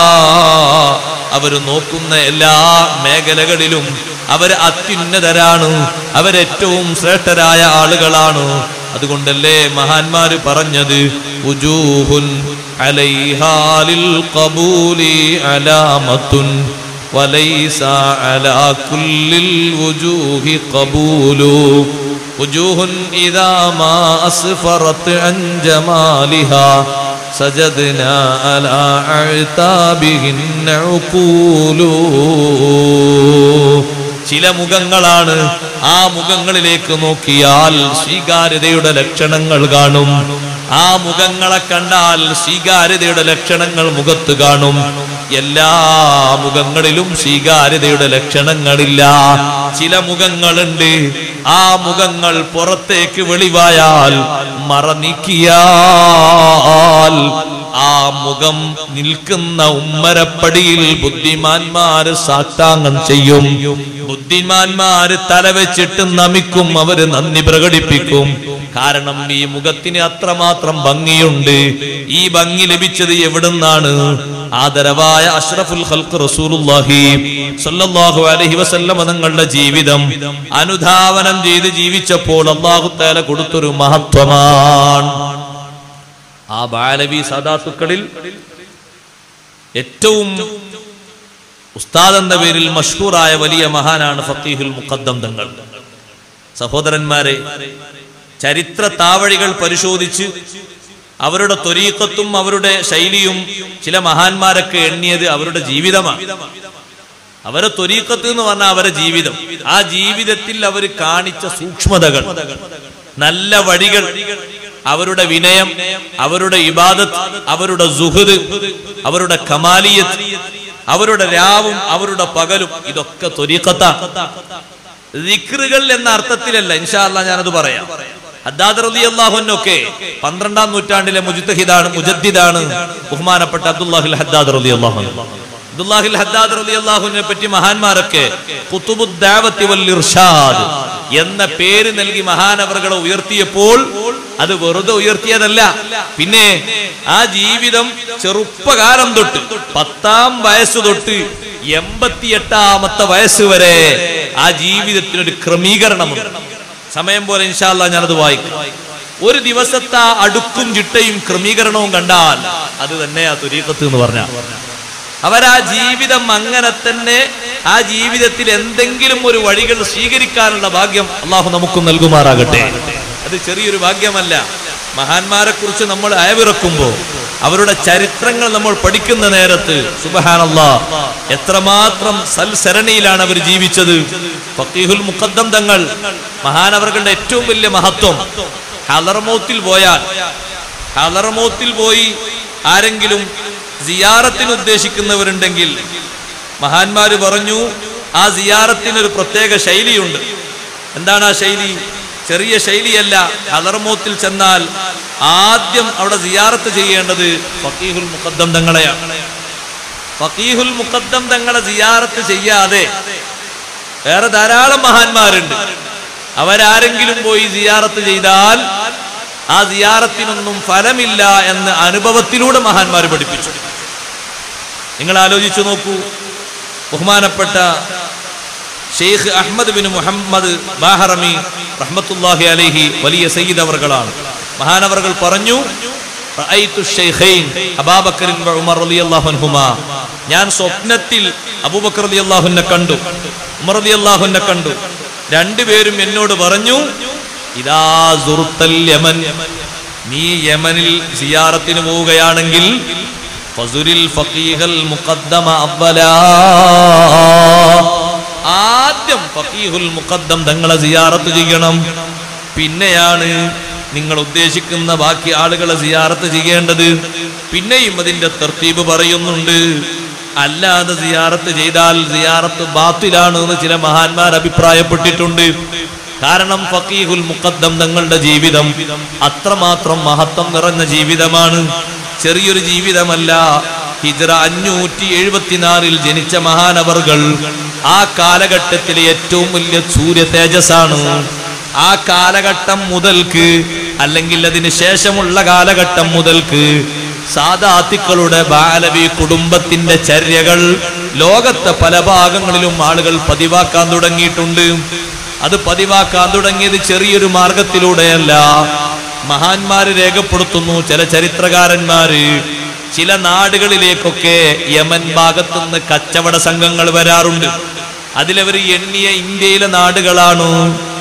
അവര് നോക്കുന്ന എല്ലാ മേഖലകളിലും അവര് അത്യുന്നതരാണ് അവരേറ്റവും ശ്രേഷ്ഠരായ ആളുകളാണ് അതുകൊണ്ടല്ലേ മഹാന്മാര് പറഞ്ഞത് ഉജൂഹുൻ അലൈഹാലിൽ ഖബൂലി അലാമത്തുൻ വലൈസ അലാ കുല്ലിൽ വുജൂഹി ഖബൂലു وجوه إذا ما أسفرت عن جمالها سجدنا على أعتابهن عقول ചില മുഖങ്ങളാണ് ആ മുഖങ്ങളിലേക്ക് നോക്കിയാൽ സ്വീകാര്യതയുടെ ലക്ഷണങ്ങൾ കാണും ആ മുഖങ്ങളെ കണ്ടാൽ സ്വീകാര്യതയുടെ ലക്ഷണങ്ങൾ മുഖത്ത് കാണും എല്ലാ മുഖങ്ങളിലും സ്വീകാര്യതയുടെ ലക്ഷണങ്ങളില്ല ചില മുഖങ്ങളുണ്ട് ആ മുഖങ്ങൾ പുറത്തേക്ക് വെളിവായാൽ മറ നീക്കിയാൽ ആ മുഖം നിൽക്കുന്ന ഉമ്മരപ്പടിയിൽ ബുദ്ധിമാന്മാര് സാഷ്ടാംഗം ചെയ്യും ബുദ്ധിമാന്മാര് തലവെച്ചിട്ട് നമിക്കും അവര് നന്ദി പ്രകടിപ്പിക്കും കാരണം ഈ മുഖത്തിന് അത്രമാത്രം ഭംഗിയുണ്ട് ഈ ഭംഗി ലഭിച്ചത് എവിടുന്നാണ് ആദരവായ അഷ്റഫുൽ ഖൽഖ് റസൂലുള്ളാഹി സ്വല്ലല്ലാഹു അലൈഹി വസല്ലമ തങ്ങളുടെ ജീവിതം അനുധാവനം ചെയ്ത് ജീവിച്ചപ്പോൾ അല്ലാഹു തആല കൊടുത്തൊരു മഹത്വമാണ് ആ ബാലവി സാദാത്തുക്കളിൽ ഏറ്റവും ഉസ്താദ് എന്ന പേരിൽ മഷ്ഹൂറായ വലിയ മഹാനാണ് ഫക്കീഹുൽ മുഖദ്ദം തങ്ങൾ സഹോദരന്മാരെ ചരിത്ര താവഴികൾ പരിശോധിച്ച് അവരുടെ ത്വരീക്കത്തും അവരുടെ ശൈലിയും ചില മഹാന്മാരൊക്കെ എണ്ണിയത് അവരുടെ ജീവിതമാണ് അവരെ ത്വരീക്കത്ത് എന്ന് പറഞ്ഞാൽ അവരുടെ ജീവിതം ആ ജീവിതത്തിൽ അവർ കാണിച്ച സൂക്ഷ്മതകൾ നല്ല വഴികൾ അവരുടെ വിനയം അവരുടെ ഇബാദത്ത് അവരുടെ സുഹൃത് അവരുടെ കമാലിയത്ത് അവരുടെ രാവും അവരുടെ പകലും ഇതൊക്കെ ത്വരീക്കത്താണ് ദിക്റുകൾ എന്ന അർത്ഥത്തിലല്ല ഇൻഷാ അല്ലാ ഞാനത് പറയാം ഹദ്ദാദ് റലി അള്ളാഹുനൊക്കെ പന്ത്രണ്ടാം നൂറ്റാണ്ടിലെ മുജിത്തഹിദാണ് മുജദ്ദിദാണ് ബഹുമാനപ്പെട്ട അബ്ദുല്ലാഹിൽ ഹദ്ദാദ് റലി അള്ളാഹു അബ്ദുല്ലാഹിൽ ഹദ്ദാദ് റലി അള്ളാഹുവിനെ പറ്റി മഹാന്മാരൊക്കെ കുത്തുബുദ്ദാവത്തി വൽ ഇർഷാദ് എന്ന പേര് നൽകി മഹാനവറുകളെ ഉയർത്തിയപ്പോൾ അത് വെറുതെ ഉയർത്തിയതല്ല പിന്നെ ആ ജീവിതം ചെറുപ്പകാലം തൊട്ട് പത്താം വയസ്സ് തൊട്ട് എൺപത്തിയെട്ടാമത്തെ വയസ്സ് വരെ ആ ജീവിതത്തിനൊരു ക്രമീകരണമുണ്ട് സമയം പോലെ ഇൻഷാല്ല ഞാനത് വായിക്കും ഒരു ദിവസത്തെ ആ അടുക്കും ചിട്ടയും ക്രമീകരണവും കണ്ടാൽ അത് തന്നെ ആ തുരീക്കത്ത് എന്ന് പറഞ്ഞ അവരാ ജീവിതം അങ്ങനെ തന്നെ ആ ജീവിതത്തിൽ എന്തെങ്കിലും ഒരു വഴികൾ സ്വീകരിക്കാനുള്ള ഭാഗ്യം അള്ളാഹു നമുക്കും നൽകുമാറാകട്ടെ അത് ചെറിയൊരു ഭാഗ്യമല്ല മഹാന്മാരെ കുറിച്ച് നമ്മൾ അയവിറക്കുമ്പോൾ അവരുടെ ചരിത്രങ്ങൾ നമ്മൾ പഠിക്കുന്ന നേരത്ത് സുബഹാനല്ലാ എത്രമാത്രം സൽസരണിയിലാണ് അവർ ജീവിച്ചത് ഫക്കീഹുൽ മുഖദ്ദം തങ്ങൾ മഹാനവറുകളുടെ ഏറ്റവും വലിയ മഹത്വം ഹലർമൗത്തിൽ പോയാൽ ഹലർമൗത്തിൽ പോയി ആരെങ്കിലും സിയാറത്തിന് ഉദ്ദേശിക്കുന്നവരുണ്ടെങ്കിൽ മഹാന്മാര് പറഞ്ഞു ആ സിയാറത്തിന് ഒരു പ്രത്യേക ശൈലിയുണ്ട് എന്താണ് ആ ശൈലി ചെറിയ ശൈലിയല്ല ഹലർമോത്തിൽ ചെന്നാൽ ആദ്യം അവിടെ സിയാറത്ത് ചെയ്യേണ്ടത് ഫക്കീഹുൽ മുഖദ്ദം തങ്ങളെയാണ് ഫക്കീഹുൽ മുഖദ്ദം തങ്ങളെ സിയാറത്ത് ചെയ്യാതെ വേറെ ധാരാളം മഹാന്മാരുണ്ട് അവരാരെങ്കിലും പോയി സിയാറത്ത് ചെയ്താൽ ആ സിയാറത്തിനൊന്നും ഫലമില്ല എന്ന് അനുഭവത്തിലൂടെ മഹാന്മാർ പഠിപ്പിച്ചു നിങ്ങൾ ആലോചിച്ചു നോക്കൂ ബഹുമാനപ്പെട്ട ഷെയ്ഖ് അഹമ്മദ് ബിൻ മുഹമ്മദ് ബാഹറമി റഹ്മത്തുല്ലാഹി അലൈഹി വലിയ സയ്യിദ് അവർകളാണ് മഹാനവർകൾ പറഞ്ഞു റഅയ്തു ഷൈഖൈൻ അബാബക്കറിൻ വ ഉമർ റളിയല്ലാഹു അൻഹുമാ ഞാൻ സ്വപ്നത്തിൽ അബൂബക്കർ റളിയല്ലാഹുവിനെ കണ്ടു ഉമർ റളിയല്ലാഹുവിനെ കണ്ടു രണ്ടുപേരും എന്നോട് പറഞ്ഞു ഇദാ സുർത്തൽ യമൻ നീ യമനിൽ സിയാറത്തിന് പോവുകയാണെങ്കിൽ ഫസുരിൽ ഫഖീഹൽ മുഖദ്ദമ അവ്വലാ ആദ്യം ഫഖീഹുൽ മുഖദ്ദം തങ്ങളെ സിയാറത്ത് ചെയ്യണം പിന്നെയാണ് നിങ്ങൾ ഉദ്ദേശിക്കുന്ന ബാക്കി ആളുകളെ സിയാറത്ത് ചെയ്യേണ്ടത് പിന്നെയും അതിന്റെ തർത്തീബ് പറയുന്നുണ്ട് അല്ലാതെ സിയാറത്ത് ചെയ്താൽ സിയാറത്ത് ബാത്തിലാണ് എന്ന് ചില മഹാന്മാർ അഭിപ്രായപ്പെട്ടിട്ടുണ്ട് കാരണം ഫക്കീഹുൽ മുഖദ്ദം തങ്ങളുടെ ജീവിതം അത്രമാത്രം മഹത്വം നിറഞ്ഞ ജീവിതമാണ് ചെറിയൊരു ജീവിതമല്ല ഹിജ്റ അഞ്ഞൂറ്റി എഴുപത്തിനാലിൽ ജനിച്ച മഹാനവർകൾ ആ കാലഘട്ടത്തിലെ ഏറ്റവും വലിയ സൂര്യ തേജസ്സാണ് ആ കാലഘട്ടം മുതൽക്ക് അല്ലെങ്കിൽ അതിന് ശേഷമുള്ള കാലഘട്ടം മുതൽക്ക് സാദാത്തിക്കളുടെ ബാലവി കുടുംബത്തിന്റെ ചര്യകൾ ലോകത്തെ പല ഭാഗങ്ങളിലും ആളുകൾ പതിവാക്കാൻ തുടങ്ങിയിട്ടുണ്ട് അത് പതിവാക്കാൻ തുടങ്ങിയത് ചെറിയൊരു മാർഗത്തിലൂടെയല്ല മഹാന്മാര് രേഖപ്പെടുത്തുന്നു ചില ചരിത്രകാരന്മാര് ചില നാടുകളിലേക്കൊക്കെ യമൻ ഭാഗത്തുനിന്ന് കച്ചവട സംഘങ്ങൾ വരാറുണ്ട് അതിലവർ എണ്ണിയ ഇന്ത്യയിലെ നാടുകളാണ്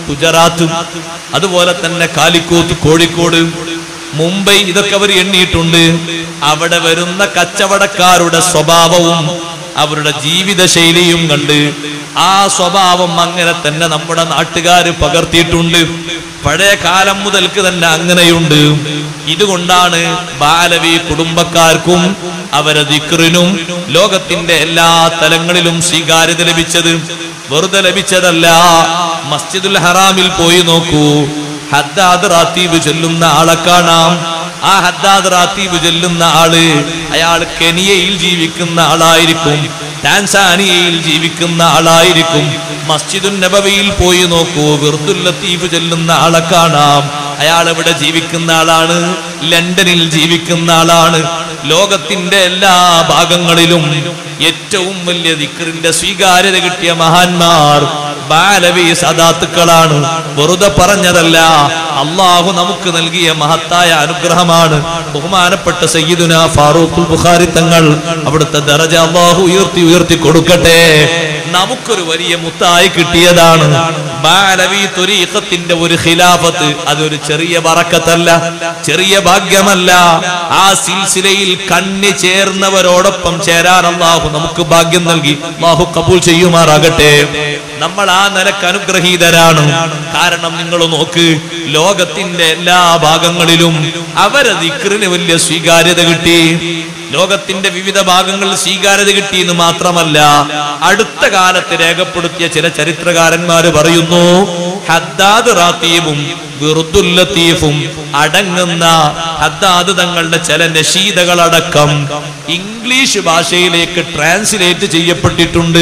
ഗുജറാത്ത് അതുപോലെ തന്നെ കാലിക്കോത്ത് കോഴിക്കോട് മുംബൈ ഇതൊക്കെ അവർ എണ്ണിയിട്ടുണ്ട് അവിടെ വരുന്ന കച്ചവടക്കാരുടെ സ്വഭാവവും അവരുടെ ജീവിത ശൈലിയും കണ്ട് ആ സ്വഭാവം അങ്ങനെ തന്നെ നമ്മുടെ നാട്ടുകാര് പകർത്തിയിട്ടുണ്ട് പഴയ കാലം മുതൽക്ക് തന്നെ അങ്ങനെയുണ്ട് ഇതുകൊണ്ടാണ് ബാലവി കുടുംബക്കാർക്കും അവരെ ദിക്റിനും ലോകത്തിന്റെ എല്ലാ തലങ്ങളിലും സ്വീകാര്യത ലഭിച്ചത് വെറുതെ ലഭിച്ചതല്ല മസ്ജിദുൽ ഹറാമിൽ പോയി നോക്കൂ ഹദ്ദാദ് റാത്തീബ് ചൊല്ലുന്ന ആളെ കാണാം ആ ഹദ്ദാദ് റാത്തീബ് ചൊല്ലുന്ന ആള് അയാൾ കെനിയയിൽ ജീവിക്കുന്ന ആളായിരിക്കും ടാൻസാനിയയിൽ ജീവിക്കുന്ന ആളായിരിക്കും മസ്ജിദുൻ നബവിയിൽ പോയി നോക്കൂ വിർദുൽ ലത്തീഫ് ചൊല്ലുന്ന ആളെ കാണാം അയാൾ ഇവിടെ ജീവിക്കുന്ന ആളാണ് ലണ്ടനിൽ ജീവിക്കുന്ന ആളാണ് ലോകത്തിന്റെ എല്ലാ ഭാഗങ്ങളിലും ഏറ്റവും വലിയ ദിക്റിന്റെ സ്വീകാര്യത കിട്ടിയ മഹാന്മാർ ബാലവി സദാത്തുക്കളാണ് വെറുതെ പറഞ്ഞതല്ല അള്ളാഹു നമുക്ക് നൽകിയ മഹത്തായ അനുഗ്രഹമാണ് ബഹുമാനപ്പെട്ട സയ്യിദുന ഫാറൂഖുൽ ബുഖാരി തങ്ങൾ അവിടുത്തെ ദറജ അള്ളാഹു ഉയർത്തി ഉയർത്തി കൊടുക്കട്ടെ നമുക്കൊരു വലിയ മുത്തായി കിട്ടിയതാണ് ബാലവി ത്വരീഖത്തിന്റെ ഒരു ഖിലാഫത്ത് അതൊരു ചെറിയ ബറക്കത്തല്ല ചെറിയ ഭാഗ്യമല്ല ആ സിൽസിലയിൽ കണ്ണി ചേർന്നവരോടൊപ്പം ചേരാൻ അള്ളാഹു നമുക്ക് ഭാഗ്യം നൽകി അള്ളാഹു കബൂൽ ചെയ്യുമാറാകട്ടെ നമ്മൾ ആ നിലക്ക് അനുഗ്രഹീതരാണ് കാരണം നിങ്ങൾ നോക്ക് ലോകത്തിന്റെ എല്ലാ ഭാഗങ്ങളിലും അവരെ ദിക്റിന് വലിയ സ്വീകാര്യത കിട്ടി ലോകത്തിന്റെ വിവിധ ഭാഗങ്ങളിൽ സ്വീകാര്യത കിട്ടി എന്ന് മാത്രമല്ല അടുത്ത കാലത്ത് രേഖപ്പെടുത്തിയ ചില ചരിത്രകാരന്മാര് പറയുന്നു ഹദ്ദാദ് റാത്തീബും വിറുദുൽ ലത്തീഫും അടങ്ങുന്ന ഹദ്ദാദ് തങ്ങളുടെ ചില നഷീദകളടക്കം ഇംഗ്ലീഷ് ഭാഷയിലേക്ക് ട്രാൻസ്ലേറ്റ് ചെയ്യപ്പെട്ടിട്ടുണ്ട്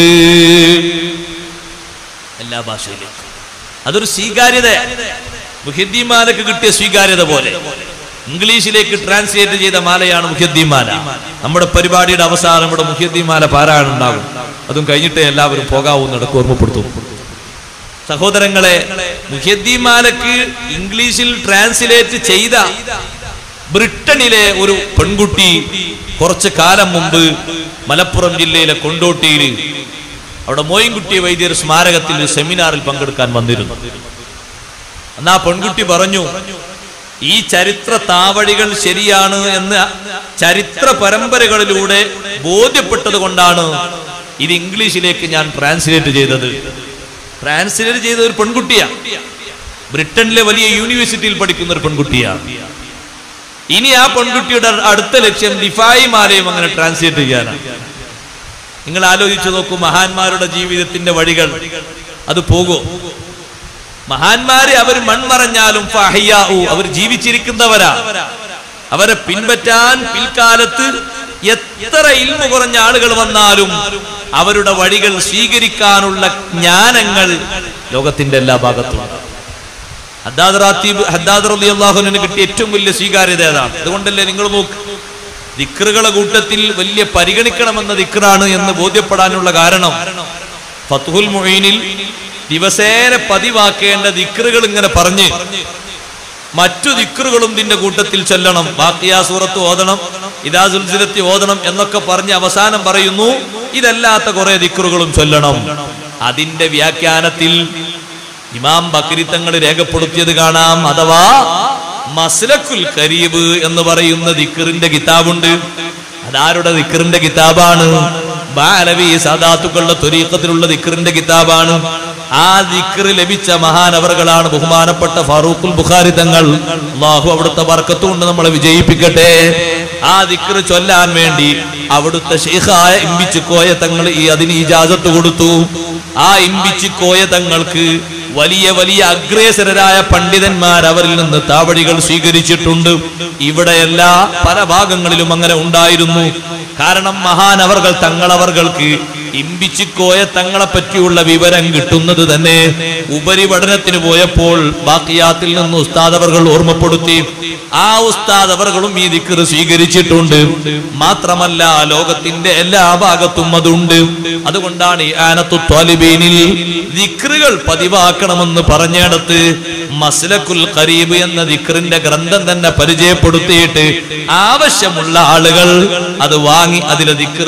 എല്ലാ ഭാഷയിലേക്കും അതൊരു സ്വീകാര്യത മുഹിദ്ദീമാലക്ക് കിട്ടിയ സ്വീകാര്യത പോലെ ഇംഗ്ലീഷിലേക്ക് ട്രാൻസ്ലേറ്റ് ചെയ്ത മാലയാണ് മുഖ്യദ്ദീമാല നമ്മുടെ പരിപാടിയുടെ അവസാനം ഇവിടെ മുഖ്യദ്ദീമാല പാരായണം ഉണ്ടാകും അതും കഴിഞ്ഞിട്ടേ എല്ലാവരും പോകാവുന്നിടക്ക് ഓർമ്മപ്പെടുത്തും സഹോദരങ്ങളെ മുഖ്യദ്ദീമാലക്ക് ഇംഗ്ലീഷിൽ ട്രാൻസ്ലേറ്റ് ചെയ്ത ബ്രിട്ടനിലെ ഒരു പെൺകുട്ടി കുറച്ച് കാലം മുമ്പ് മലപ്പുറം ജില്ലയിലെ കൊണ്ടോട്ടിയിൽ അവിടെ മോയിൻകുട്ടി വൈദ്യർ സ്മാരകത്തിൽ ഒരു സെമിനാറിൽ പങ്കെടുക്കാൻ വന്നിരുന്നു അന്ന് ആ പെൺകുട്ടി പറഞ്ഞു ഈ ചരിത്ര താവഴികൾ ശരിയാണ് എന്ന് ചരിത്ര പരമ്പരകളിലൂടെ ബോധ്യപ്പെട്ടത് കൊണ്ടാണ് ഇത് ഇംഗ്ലീഷിലേക്ക് ഞാൻ ട്രാൻസ്ലേറ്റ് ചെയ്തത് ട്രാൻസ്ലേറ്റ് ചെയ്ത ഒരു പെൺകുട്ടിയാ ബ്രിട്ടനിലെ വലിയ യൂണിവേഴ്സിറ്റിയിൽ പഠിക്കുന്ന ഒരു പെൺകുട്ടിയാണ് ഇനി ആ പെൺകുട്ടിയുടെ അടുത്ത ലക്ഷ്യം ഡിഫായി മാലയും അങ്ങനെ ട്രാൻസ്ലേറ്റ് ചെയ്യാനാണ് നിങ്ങൾ ആലോചിച്ചു നോക്കൂ മഹാന്മാരുടെ ജീവിതത്തിന്റെ വഴികൾ അത് പോകൂ മഹാന്മാരെ അവർ മൺമറഞ്ഞാലും ഫഹയ്യാഉ, അവർ ജീവിച്ചിരിക്കുന്നവരാ അവരെ പിൻപറ്റാൻ പിൽക്കാലത്ത് എത്ര ഇൽമ കുറഞ്ഞ ആളുകൾ വന്നാലും അവരുടെ വഴികൾ സ്വീകരിക്കാനുള്ള ജ്ഞാനങ്ങൾ ലോകത്തിന്റെ എല്ലാ ഭാഗത്തും ഹദ്ദാദ് റാത്തീബ് ഹദ്ദാദ് റളിയല്ലാഹുവിന് കിട്ടിയ ഏറ്റവും വലിയ സ്വീകാര്യത ഏതാണ് അതുകൊണ്ടല്ലേ നിങ്ങൾ നോക്ക് ദിക്റുകളെ കൂട്ടത്തിൽ വലിയ പരിഗണിക്കണമെന്ന ദിക്റാണ് എന്ന് ബോധ്യപ്പെടാനുള്ള കാരണം ഫത്തുഹുൽ മൊയ്നിൽ ദിവസേന പതിവാക്കേണ്ട ദിക്റുകൾ ഇങ്ങനെ പറഞ്ഞ് മറ്റു ദിക്റുകളും ഇതിന്റെ കൂട്ടത്തിൽ ചൊല്ലണം ബാക്കിയാ സൂറത്ത് ഓതണം ഇതാ സുൽസിലത്തി ഓതണം എന്നൊക്കെ പറഞ്ഞ് അവസാനം പറയുന്നു ഇതല്ലാത്ത കുറെ ദിക്റുകളും ചൊല്ലണം അതിന്റെ വ്യാഖ്യാനത്തിൽ ഇമാം ബക്രിത്തങ്ങൾ രേഖപ്പെടുത്തിയത് കാണാം അഥവാ മസ്ലക്കുൽ കരീബ് എന്ന് പറയുന്ന ദിക്കറിന്റെ കിതാബുണ്ട് അതാരുടെ ദിക്കറിന്റെ കിതാബാണ് ബാലവി സാദാത്തുക്കളുടെ ത്വരീക്കത്തിലുള്ള ദിക്കറിന്റെ കിതാബാണ് ആ ദിക്കറ് ലഭിച്ച മഹാനവറുകളാണ് ബഹുമാനപ്പെട്ട ഫാറൂഖുൽ ബുഖാരി തങ്ങൾ അള്ളാഹു അവിടുത്തെ വർക്കത്ത് കൊണ്ട് നമ്മളെ വിജയിപ്പിക്കട്ടെ ആ ദിക്കറ് ചൊല്ലാൻ വേണ്ടി അവിടുത്തെ ഷെയ്ഖായ ഇമ്പിച്ചുക്കോയ തങ്ങൾ ഈ അതിന് ഇജാസത്ത് കൊടുത്തു ആ ഇമ്പിച്ചുക്കോയ തങ്ങൾക്ക് വലിയ വലിയ അഗ്രേസരരായ പണ്ഡിതന്മാർ അവരിൽ നിന്ന് താവഴികൾ സ്വീകരിച്ചിട്ടുണ്ട് ഇവിടെയല്ല പല ഭാഗങ്ങളിലും അങ്ങനെ ഉണ്ടായിരുന്നു കാരണം മഹാനവർകൾ തങ്ങളവർക്ക് ഇമ്പിച്ചിക്കോയ തങ്ങളെ പറ്റിയുള്ള വിവരം കിട്ടുന്നത് തന്നെ ഉപരിപഠനത്തിന് പോയപ്പോൾ ബാക്കിയാത്തിൽ നിന്ന് ഉസ്താദ് അവർകൾ ഓർമ്മപ്പെടുത്തി ആ ഉസ്താദ് അവർകളും ഈ ദിക്കറ് സ്വീകരിച്ചിട്ടുണ്ട് മാത്രമല്ല ലോകത്തിന്റെ എല്ലാ ഭാഗത്തും അതുണ്ട് അതുകൊണ്ടാണ് ഈ ആനത്തു ത്വാലിബീനിൽ ദിക്റുകൾ പതിവാക്കണമെന്ന് പറഞ്ഞിടത്ത് മസ്ലക്കുൽ ഖരീബ് എന്ന ദിക്റിന്റെ ഗ്രന്ഥം തന്നെ പരിചയപ്പെടുത്തിയിട്ട് ആവശ്യമുള്ള ആളുകൾ അത് വാങ്ങി അതിലെ ദിക്ർ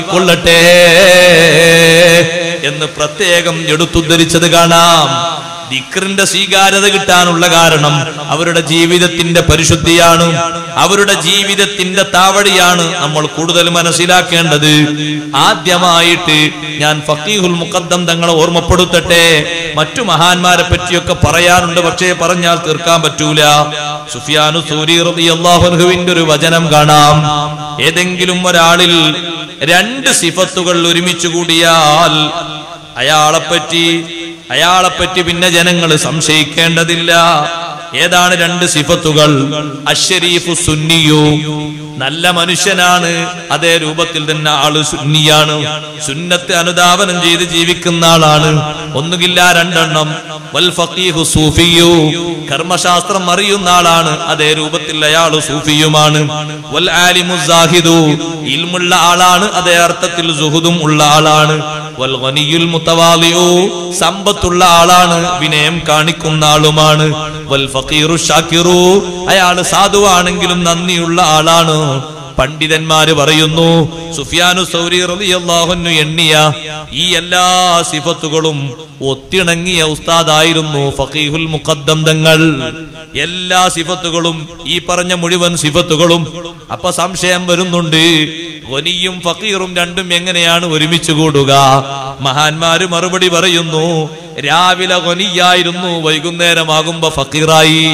പതിവാക്കിക്കൊള്ളട്ടെ എന്ന് പ്രത്യേകം എടുത്തുദ്ധരിച്ചത് കാണാം ദിക്റിന്റെ സ്വീകാര്യത കിട്ടാനുള്ള കാരണം അവരുടെ ജീവിതത്തിന്റെ പരിശുദ്ധിയാണ് അവരുടെ ജീവിതത്തിന്റെ താവടിയാണ് നമ്മൾ കൂടുതൽ മനസ്സിലാക്കേണ്ടത് ആദ്യമായിട്ട് ഞാൻ ഫക്കീഹുൽ മുഖദ്ദം തങ്ങളെ ഓർമ്മപ്പെടുത്തട്ടെ മറ്റു മഹാന്മാരെ പറ്റിയൊക്കെ പറയാനുണ്ട് പക്ഷേ പറഞ്ഞാൽ തീർക്കാൻ പറ്റൂല സുഫിയാനു സൂരി റളിയല്ലാഹുവിന്റെ ഒരു വചനം കാണാം ഏതെങ്കിലും ഒരാളിൽ രണ്ട് സിഫത്തുകൾ ഒരുമിച്ച് കൂടിയാൽ അയാളെപ്പറ്റി അയാളെപ്പറ്റി പിന്നെ ജനങ്ങൾ സംശയിക്കേണ്ടതില്ല ഏതാണ് രണ്ട് സിഫത്തുകൾ അഷരീഫു സുന്നിയോ നല്ല മനുഷ്യനാണ് അതേ രൂപത്തിൽ തന്നെ ആള് സുന്നിയാണ് സുന്നത്തെ അനുധാവനം ചെയ്ത് ജീവിക്കുന്ന ആളാണ് ഒന്നുകില്ല രണ്ടെണ്ണം വൽ ഫഖീഹു സൂഫിയു കർമ്മശാസ്ത്രം അറിയുന്ന ആളാണ് അതേ രൂപത്തിൽ അയാൾ സൂഫിയുമാണ് വൽ ആലിമു സാഹിദു ഇൽമുള്ള ആളാണ് അതേ അർത്ഥത്തിൽ സുഹുദും ഉള്ള ആളാണ് വൽ ഗനിയുൽ മുത്തവാലിയു സമ്പത്തുള്ള ആളാണ് വിനയം കാണിക്കുന്ന ആളുമാണ് വൽ ഫഖീറു ഷാക്കിറു അയാൾ സാധുവാണെങ്കിലും നന്ദിയുള്ള ആളാണ് പണ്ഡിതന്മാര് പറയുന്നു സുഫിയാനു സൗരി റളിയല്ലാഹുന്നു എണ്ണിയ ഈ എല്ലാ സിഫത്തുകളും ഒത്തിണങ്ങിയ ഉസ്താദായിരുന്നു ഫഖീഹുൽ മുഖദ്ദം തങ്ങൾ എല്ലാ സിഫത്തുകളും ഈ പറഞ്ഞ മുഴുവൻ സിഫത്തുകളും അപ്പൊ സംശയം വരുന്നുണ്ട് ഗനിയും ഫക്കീറും രണ്ടും എങ്ങനെയാണ് ഒരുമിച്ച് കൂടുക മഹാന്മാര് മറുപടി പറയുന്നു രാവിലെ ഗനിയായിരുന്നു വൈകുന്നേരമാകുമ്പോ ഫക്കീറായി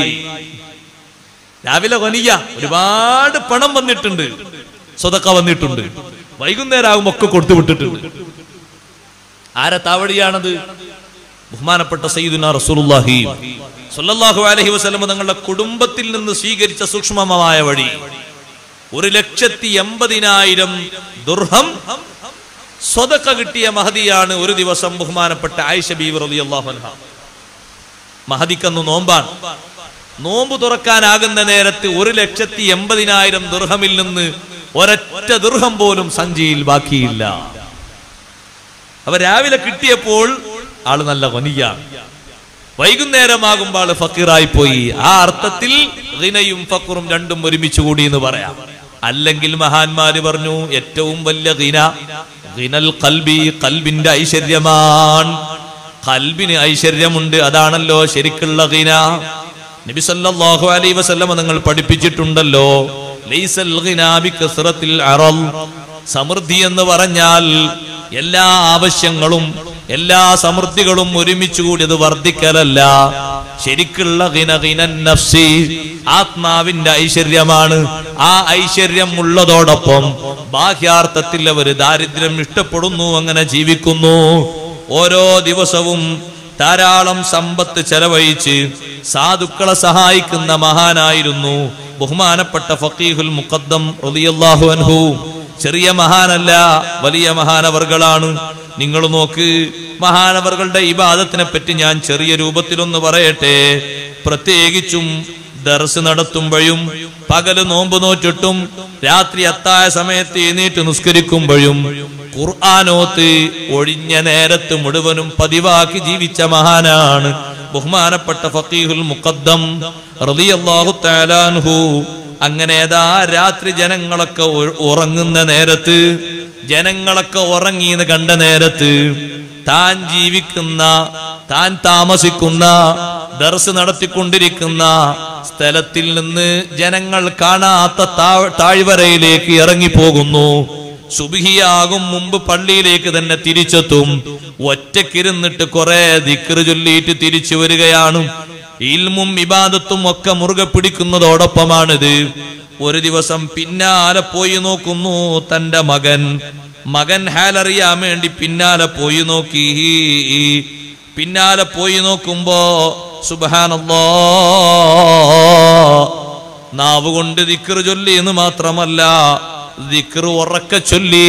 രാവിലെ വനിയ ഒരുപാട് പണം വന്നിട്ടുണ്ട് സ്വതക്ക വന്നിട്ടുണ്ട് വൈകുന്നേരം ആകുമ്പോ ഒക്കെ കൊടുത്തു വിട്ടിട്ടുണ്ട് ആരെ താവടിയാണത് ബഹുമാനപ്പെട്ട സയ്യിദുന റസൂലുള്ളാഹി സ്വല്ലല്ലാഹു അലൈഹി വസല്ലം തങ്ങളുടെ കുടുംബത്തിൽ നിന്ന് സ്വീകരിച്ച സൂക്ഷ്മമായ വഴി ഒരു ലക്ഷത്തി എൺപതിനായിരം ദുർഹം സ്വതക്ക കിട്ടിയ മഹദിയാണ് ഒരു ദിവസം ബഹുമാനപ്പെട്ട ആയിഷ ബീവി റളിയല്ലാഹു അൻഹ മഹദിക്കന്ന് നോമ്പാണ് നോമ്പ് തുറക്കാനാകുന്ന നേരത്ത് ഒരു ലക്ഷത്തി എൺപതിനായിരം ദുർഹമിൽ നിന്ന് ഒരൊറ്റ ദുർഹം പോലും സഞ്ചിയിൽ ബാക്കിയില്ല അവ രാവിലെ കിട്ടിയപ്പോൾ ആള് നല്ല വനിയാണ് വൈകുന്നേരമാകുമ്പോൾ ആള് ഫക്കീറായി പോയി ആ അർത്ഥത്തിൽ റിനയും ഫക്കറും രണ്ടും ഒരുമിച്ച് കൂടി എന്ന് പറയാം അല്ലെങ്കിൽ മഹാന്മാര് പറഞ്ഞു ഏറ്റവും വലിയ ഗിന ഗിനൽ കൽബി കൽബിന്റെ ഐശ്വര്യമാണ് കൽബിന് ഐശ്വര്യമുണ്ട് അതാണല്ലോ ശരിക്കുള്ള ഗിന നബി സല്ലല്ലാഹു അലൈഹി വസല്ലമ നിങ്ങൾ പഠിപ്പിച്ചിട്ടുണ്ടല്ലോ ലൈസൽ ഗിനാ ബികസ്റത്തിൽ അറൽ സമൃദ്ധി എന്ന് പറഞ്ഞാൽ എല്ലാ ആവശ്യങ്ങളും എല്ലാ സമൃദ്ധികളും ഒരുമിച്ച് കൂടി അത് വർദ്ധിക്കലല്ല ശരിക്കുള്ള ഗിന ഗിനൻ നഫ്സി ആത്മാവിന്റെ ഐശ്വര്യമാണ് ആ ഐശ്വര്യം ഉള്ളതോടൊപ്പം ബാഹ്യാർത്ഥത്തിൽ അവർ ദാരിദ്ര്യം ഇഷ്ടപ്പെടുന്നു അങ്ങനെ ജീവിക്കുന്നു ഓരോ ദിവസവും ധാരാളം സമ്പത്ത് ചെലവഴിച്ച് സാധുക്കളെ സഹായിക്കുന്ന മഹാനായിരുന്നു ബഹുമാനപ്പെട്ട ഫക്കീഹുൽ മുഖദ്ദം റളിയല്ലാഹു അൻഹു ചെറിയ മഹാനല്ല വലിയ മഹാനവർകളാണ് നിങ്ങൾ നോക്ക് മഹാനവർകളുടെ ഇബാദത്തിനെ പറ്റി ഞാൻ ചെറിയ രൂപത്തിലൊന്ന് പറയട്ടെ പ്രത്യേകിച്ചും ദർസ് നടത്തുമ്പോഴും പകല് നോമ്പ് നോറ്റിട്ടും രാത്രി അത്തായ സമയത്ത് എഴുന്നേറ്റ് നിസ്കരിക്കുമ്പോഴും ഖുർആാനോത്ത് ഒഴിഞ്ഞ നേരത്ത് മുഴുവനും പതിവാക്കി ജീവിച്ച മഹാനാണ് ബഹുമാനപ്പെട്ട ഫക്കീഹുൽ മുഖദ്ദം റളിയല്ലാഹു തആലാൻഹു അങ്ങനെ ഏതാ രാത്രി ജനങ്ങളൊക്കെ ഉ- ഉറങ്ങുന്ന നേരത്ത് ജനങ്ങളൊക്കെ ഉറങ്ങിയെന്ന് കണ്ട നേരത്ത് താൻ ജീവിക്കുന്ന താൻ താമസിക്കുന്ന ദർസ് നടത്തിക്കൊണ്ടിരിക്കുന്ന സ്ഥലത്തിൽ നിന്ന് ജനങ്ങൾ കാണാത്ത താഴ്- താഴ്വരയിലേക്ക് ഇറങ്ങിപ്പോകുന്നു സുബിഹിയാകും മുമ്പ് പള്ളിയിലേക്ക് തന്നെ തിരിച്ചെത്തും ഒറ്റക്കിരുന്നിട്ട് കുറെ ദിക്റ് ചൊല്ലിയിട്ട് തിരിച്ചു വരികയാണ് ഇൽമും ഇബാദത്തും ഒക്കെ മുറുകെ പിടിക്കുന്നതോടൊപ്പമാണിത് ഒരു ദിവസം പിന്നാലെ പോയി നോക്കുന്നു തന്റെ മകൻ മകൻ ഹാലറിയാൻ വേണ്ടി പിന്നാലെ പോയി നോക്കി പിന്നാലെ പോയി നോക്കുമ്പോ സുബാനല്ലോ നാവ് കൊണ്ട് ദിക്റ് ചൊല്ലി എന്ന് മാത്രമല്ല ദിക്റ് ഉറക്ക ചൊല്ലി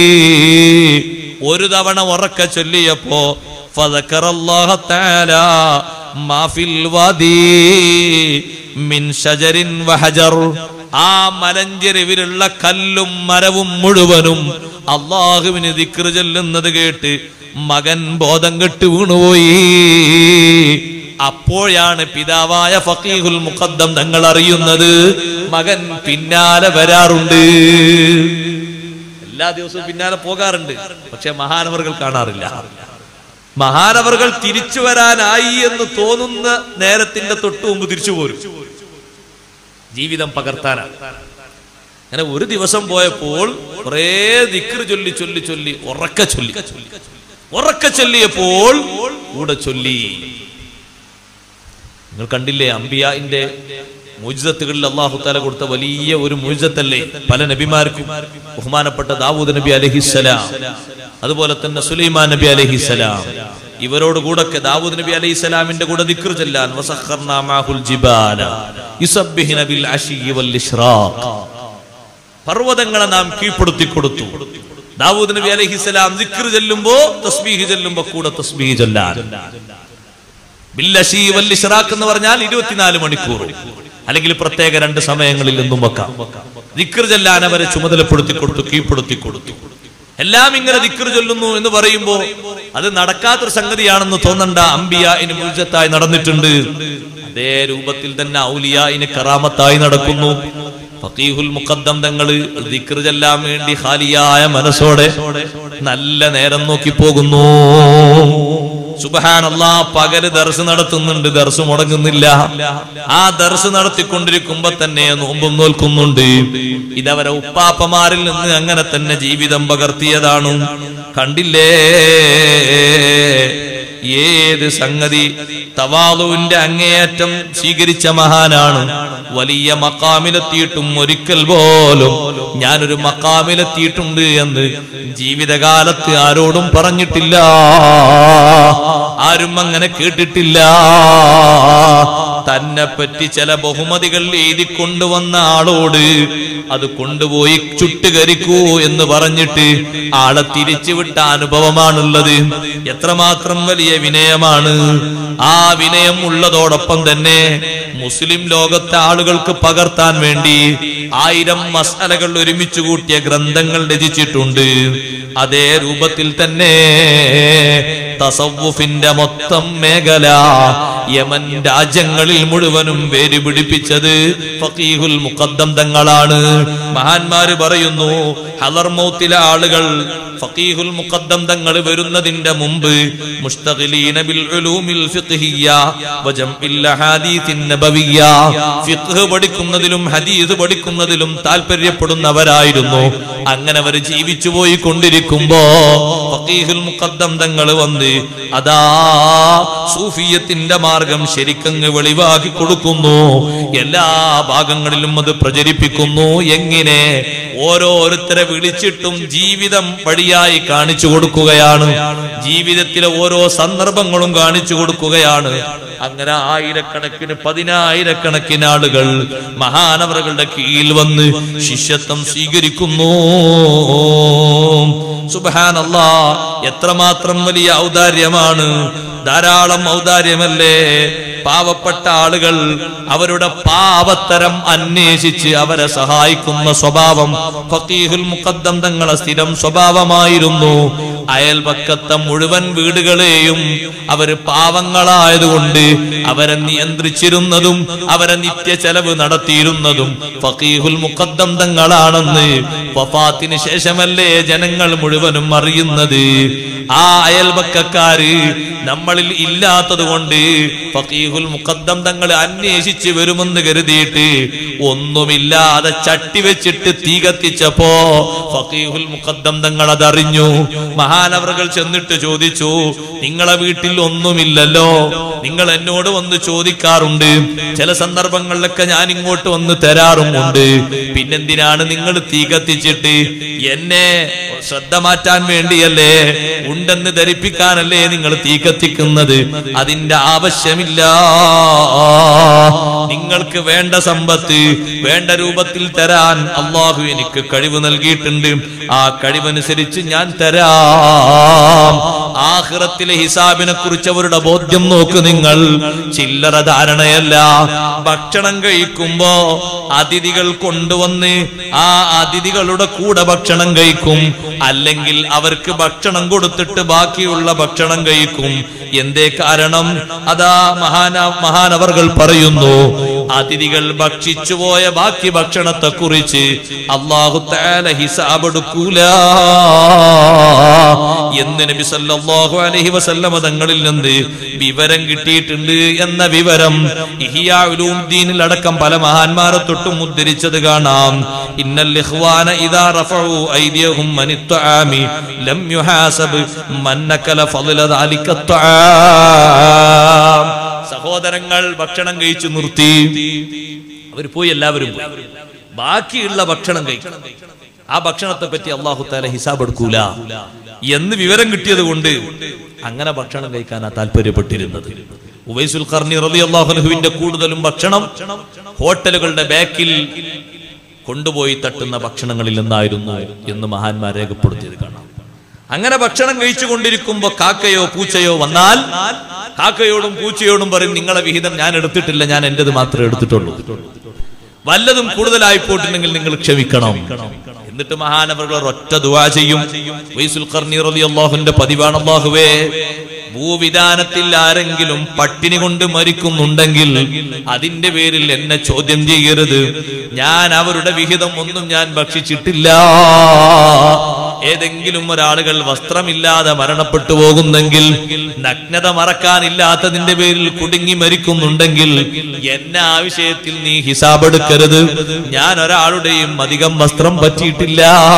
ഒരു തവണ ഉറക്ക ചൊല്ലിയപ്പോ فذكر الله تعالى ما في الوادي من شجر وحجر ആ മലഞ്ചെരുവിലുള്ള കല്ലും മരവും മുഴുവനും അള്ളാഹുവിന് ദിക്റ് ചൊല്ലുന്നത് കേട്ട് മകൻ ബോധം കെട്ട് വീണുപോയി അപ്പോഴാണ് പിതാവായ ഫക്കീഹുൽ മുഖദ്ദം തങ്ങൾ അറിയുന്നത് മകൻ പിന്നാലെ വരാറുണ്ട് എല്ലാ ദിവസവും പിന്നാലെ പോകാറുണ്ട് പക്ഷെ മഹാനവറുകൾ കാണാറില്ല മഹാനവറുകൾ തിരിച്ചു വരാനായി എന്ന് തോന്നുന്ന നേരത്തിന്റെ തൊട്ടു മുമ്പ് തിരിച്ചു പോരും ജീവിതം പകർത്താനാണ് അങ്ങനെ ഒരു ദിവസം പോയപ്പോൾ കുറേ ദിക്ർ ചൊല്ലി ചൊല്ലി ചൊല്ലി ഉറക്ക ചൊല്ലി ഉറക്ക ചൊല്ലിയപ്പോൾ കൂടെ ചൊല്ലി നിങ്ങൾ കണ്ടില്ലേ അംബിയാന്റെ മുജിതത്തുകളിൽ അള്ളാഹു താല കൊടുത്ത വലിയ ഒരു മുജിതത്തല്ലേ പല നബിമാർക്കും ബഹുമാനപ്പെട്ട ദാവൂദ് നബി അലഹിസ്സലാം അതുപോലെ തന്നെ സുലൈമാൻ നബി അലഹിസ്സലാം ഇവരോട് കൂടെ ദാവൂദ് നബി അലൈഹി സ്വലാമിന്റെ കൂടെ ദിക്ർ ചെല്ലാൻ വസഖർനാ മാഹുൽ ജിബാല യുസബ്ബിഹ്ന ബിൽ അശിയ്യി വൽ ഇശ്റാഖ് പർവ്വതങ്ങളെ നാം കീഴ്പ്പെടുത്തി കൊടുത്തു ദാവൂദ് നബി അലൈഹിസ്സലാം ദിക്ർ ചെല്ലുമ്പോ തസ്ബീഹ് ചെല്ലുമ്പോ കൂടെ തസ്ബീഹ് ചൊല്ലാൻ ബില്ലശി വല്ലിഷറാഖ് എന്ന് പറഞ്ഞാൽ ഇരുപത്തിനാല് മണിക്കൂർ അല്ലെങ്കിൽ പ്രത്യേക രണ്ട് സമയങ്ങളിൽ നിന്നും വെക്കാം ദിക്ർ ചെല്ലാൻ അവരെ ചുമതലപ്പെടുത്തി കൊടുത്തു കീഴ്പ്പെടുത്തി കൊടുത്തു എല്ലാം ഇങ്ങനെ ദിക്ർ ചൊല്ലുന്നു എന്ന് പറയുമ്പോ അത് നടക്കാത്തൊരു സംഗതിയാണെന്ന് തോന്നണ്ട അംബിയ ഇന് മുജത്തായി നടന്നിട്ടുണ്ട് അതേ രൂപത്തിൽ തന്നെ ഔലിയ ഇന് കറാമത്തായി നടക്കുന്നു ഫഖീഹുൽ മുഖദ്ദം തങ്ങള് ദിക്ർ ചെല്ലാൻ വേണ്ടി ഖാലിയായ മനസ്സോടെ നല്ല നേരം നോക്കി പോകുന്നു സുബഹാനല്ലാ പകല് ദർസ് നടത്തുന്നുണ്ട് ദർസ് മുടങ്ങുന്നില്ല ആ ദർസ് നടത്തിക്കൊണ്ടിരിക്കുമ്പോ തന്നെ നോമ്പും നോൽക്കുന്നുണ്ട് ഇതവരെ ഉപ്പാപ്പമാരിൽ നിന്ന് അങ്ങനെ തന്നെ ജീവിതം പകർത്തിയതാണ് കണ്ടില്ലേ ഏത് സംഗതി തവാളുവിന്റെ അങ്ങേയറ്റം സ്വീകരിച്ച മഹാനാണ് വലിയ മക്കാമിലെത്തിയിട്ടും ഒരിക്കൽ പോലും ഞാനൊരു മക്കാമിലെത്തിയിട്ടുണ്ട് എന്ന് ജീവിതകാലത്ത് ആരോടും പറഞ്ഞിട്ടില്ല ആരും അങ്ങനെ കേട്ടിട്ടില്ല തന്നെ പറ്റി ചില ബഹുമതികൾ എഴുതി കൊണ്ടുവന്ന ആളോട് അത് കൊണ്ടുപോയി ചുട്ടുകരിക്കൂ എന്ന് പറഞ്ഞിട്ട് ആളെ തിരിച്ചുവിട്ട അനുഭവമാണുള്ളത് എത്രമാത്രം വലിയ വിനയമാണ് ആ വിനയം ഉള്ളതോടൊപ്പം തന്നെ മുസ്ലിം ലോകത്തെ ആളുകൾക്ക് പകർത്താൻ വേണ്ടി ആയിരം മസാലകൾ ഒരുമിച്ച് കൂട്ടിയ ഗ്രന്ഥങ്ങൾ രചിച്ചിട്ടുണ്ട് അതേ രൂപത്തിൽ തന്നെ തസവുഫിന്റെ മൊത്തം മേഖല യമൻ രാജ്യങ്ങളിൽ മുഴുവനും പേര് പിടിപ്പിച്ചത് ഫക്കീഹുൽ മുഖദ്ദം തങ്ങളാണ് മഹാന്മാര് പറയുന്നു ഹലർമൗത്തിലെ ആളുകൾ ഫക്കീഹുൽ മുഖദ്ദം തങ്ങൾ വരുന്നതിന്റെ മുമ്പ് മുസ്തഖിലീന ബിൽ ഉലൂമിൽ ഫിഖ്ഹിയ്യ വജംഇൽ അഹാദീസിൻ നബവിയ്യ ഫിഖ്ഹ് പഠിക്കുന്നതിലും ഹദീസ് പഠിക്കുന്നതിലും താല്പര്യപ്പെടുന്നവരായിരുന്നു അങ്ങനെ അവർ ജീവിച്ചു പോയി കൊണ്ടിരിക്കുമ്പോ ഫക്കീഹുൽ മുഖദ്ദം തങ്ങൾ വന്ന് അതാ സൂഫിയത്തിന്റെ മാർഗം ശരിക്കങ്ങ് വെളിവാക്കി കൊടുക്കുന്നു എല്ലാ ഭാഗങ്ങളിലും അത് പ്രചരിപ്പിക്കുന്നു എങ്ങനെ ഓരോരുത്തരെ വിളിച്ചിട്ടും ജീവിതം വഴിയായി കാണിച്ചു കൊടുക്കുകയാണ് ജീവിതത്തിലെ ഓരോ സന്ദർഭങ്ങളും കാണിച്ചു കൊടുക്കുകയാണ് അങ്ങനെ ആയിരക്കണക്കിന് പതിനായിരക്കണക്കിന് ആളുകൾ മഹാനവറുകളുടെ കീഴിൽ വന്ന് ശിഷ്യത്വം സ്വീകരിക്കുന്നു സുബാനല്ലാ എത്രമാത്രം വലിയ ഔദാര്യമാണ് ധാരാളം ഔദാര്യമല്ലേ പാവപ്പെട്ട ആളുകൾ അവരുടെ പാവത്തരം അന്വേഷിച്ച് അവരെ സഹായിക്കുന്ന സ്വഭാവം ഫക്കീഹുൽ മുഖദ്ദം തങ്ങളെ സ്ഥിരം സ്വഭാവമായിരുന്നു അയൽപക്കത്തെ മുഴുവൻ വീടുകളെയും അവര് പാവങ്ങളായതുകൊണ്ട് അവരെ നിയന്ത്രിച്ചിരുന്നതും അവരെ നിത്യ ചെലവ് നടത്തിയിരുന്നതും ഫക്കീഹുൽ മുഖദ്ദം തങ്ങളാണെന്ന് വഫാത്തിന് ശേഷമല്ലേ ജനങ്ങൾ മുഴുവനും അറിയുന്നത് ആ അയൽപക്കക്കാര് നമ്മളിൽ ഇല്ലാത്തത് കൊണ്ട് ഫക്കീഹുൽ മുഖദ്ദം തങ്ങൾ അന്വേഷിച്ച് വരുമെന്ന് കരുതിയിട്ട് ഒന്നുമില്ലാതെ ചട്ടി വെച്ചിട്ട് തീ കത്തിച്ചപ്പോ ഫക്കീഹുൽ മുഖദ്ദം തങ്ങൾ അതറിഞ്ഞു മഹാനവറുകൾ ചെന്നിട്ട് ചോദിച്ചു നിങ്ങളെ വീട്ടിൽ ഒന്നുമില്ലല്ലോ നിങ്ങൾ എന്നോട് വന്ന് ചോദിക്കാറുണ്ട് ചില സന്ദർഭങ്ങളിലൊക്കെ ഞാൻ ഇങ്ങോട്ട് വന്ന് തരാറുമുണ്ട് പിന്നെന്തിനാണ് നിങ്ങൾ തീ കത്തിച്ചിട്ട് എന്നെ ശ്രദ്ധ മാറ്റാൻ വേണ്ടിയല്ലേ ഉണ്ടെന്ന് ധരിപ്പിക്കാനല്ലേ നിങ്ങൾ തീ കത്തിക്കുന്നത് അതിന്റെ ആവശ്യമില്ല നിങ്ങൾക്ക് വേണ്ട സമ്പത്ത് വേണ്ട രൂപത്തിൽ തരാൻ അള്ളാഹു എനിക്ക് കഴിവ് നൽകിയിട്ടുണ്ട് ആ കഴിവനുസരിച്ച് ഞാൻ തരാം ആഹ്റത്തിലെ ഹിസാബിനെ കുറിച്ച് അവരുടെ ബോധ്യം നോക്ക് നിങ്ങൾ ചില്ലറ ധാരണയല്ല ഭക്ഷണം കഴിക്കുമ്പോ അതിഥികൾ കൊണ്ടുവന്ന് ആ അതിഥികളുടെ കൂടെ ഭക്ഷണം കഴിക്കും അല്ലെങ്കിൽ അവർക്ക് ഭക്ഷണം കൊടുത്തിട്ട് ബാക്കിയുള്ള ഭക്ഷണം കഴിക്കും എന്തേ കാരണം അതാ മഹാന മഹാനവർകൾ പറയുന്നു അതിഥികൾ ഭക്ഷിച്ചു പോയ ബാക്കി ഭക്ഷണത്തെ കുറിച്ച് അള്ളാഹു താല ഹിസാബെടുക്കൂല എന്ന് നബി സല്ലല്ലാഹു അലൈഹി വസല്ലമ തങ്ങളിൽ നിന്ന് വിവരം കിട്ടിയിട്ടുണ്ട് എന്ന വിവരം ഇഹിയാ ഉലൂമുദ്ദീനിൽ അടക്കം പല മഹാന്മാരെ തൊട്ടും ഉദ്ധരിച്ചത് കാണാം ഇന്നൽ ഇഖ്വാന ഇദാ റഫഉ ഐദിയഹും മനിത്ത്ആമി ലം യുഹാസബ് മന്നകല ഫളല ദാലിക ത്വആം സഹോദരങ്ങൾ ഭക്ഷണം കഴിച്ചു നിർത്തി അവർ പോയി എല്ലാവരും പോയി ബാക്കിയുള്ള ഭക്ഷണം കഴിക്കണം ആ ഭക്ഷണത്തെ പറ്റി അള്ളാഹു താല ഹിസാബ് എടുക്കൂല എന്ന് വിവരം കിട്ടിയത് കൊണ്ട് അങ്ങനെ ഭക്ഷണം കഴിക്കാനാ താല്പര്യപ്പെട്ടിരുന്നത് ഉവൈസുൽ ഖർണി റലി അള്ളാഹുനുഹുവിന്റെ കൂടുതലും ഭക്ഷണം ഹോട്ടലുകളുടെ ബാക്കിൽ കൊണ്ടുപോയി തട്ടുന്ന ഭക്ഷണങ്ങളിൽ നിന്നായിരുന്നു എന്ന് മഹാന്മാർ രേഖപ്പെടുത്തിയത് കാണാം അങ്ങനെ ഭക്ഷണം കഴിച്ചു കൊണ്ടിരിക്കുമ്പോ കാക്കയോ പൂച്ചയോ വന്നാൽ കാക്കയോടും പൂച്ചയോടും പറയും നിങ്ങളെ വിഹിതം ഞാൻ എടുത്തിട്ടില്ല ഞാൻ എന്റേത് മാത്രമേ എടുത്തിട്ടുള്ളൂ വല്ലതും കൂടുതലായി പോയിട്ടുണ്ടെങ്കിൽ നിങ്ങൾ ക്ഷമിക്കണം എന്നിട്ട് മഹാനവറുകൾ ഒറ്റ ദുവാ ചെയ്യും വൈസുൽ ഖർണി റളിയല്ലാഹുവിന്റെ പതിവാണ് അല്ലാഹുവേ ഭൂവിധാനത്തിൽ ആരെങ്കിലും പട്ടിണി കൊണ്ട് മരിക്കുന്നുണ്ടെങ്കിൽ അതിന്റെ പേരിൽ എന്നെ ചോദ്യം ചെയ്യരുത് ഞാൻ അവരുടെ വിഹിതം ഒന്നും ഞാൻ ഭക്ഷിച്ചിട്ടില്ല ഏതെങ്കിലും ഒരാളുകൾ വസ്ത്രമില്ലാതെ മരണപ്പെട്ടു പോകുന്നെങ്കിൽ നഗ്നത മറക്കാനില്ലാത്തതിന്റെ പേരിൽ കുടുങ്ങി മരിക്കുന്നുണ്ടെങ്കിൽ എന്നെ ആ വിഷയത്തിൽ നീ ഹിസാബ് എടുക്കരുത് ഞാൻ ഒരാളുടെയും അധികം വസ്ത്രം പറ്റിയിട്ടില്ല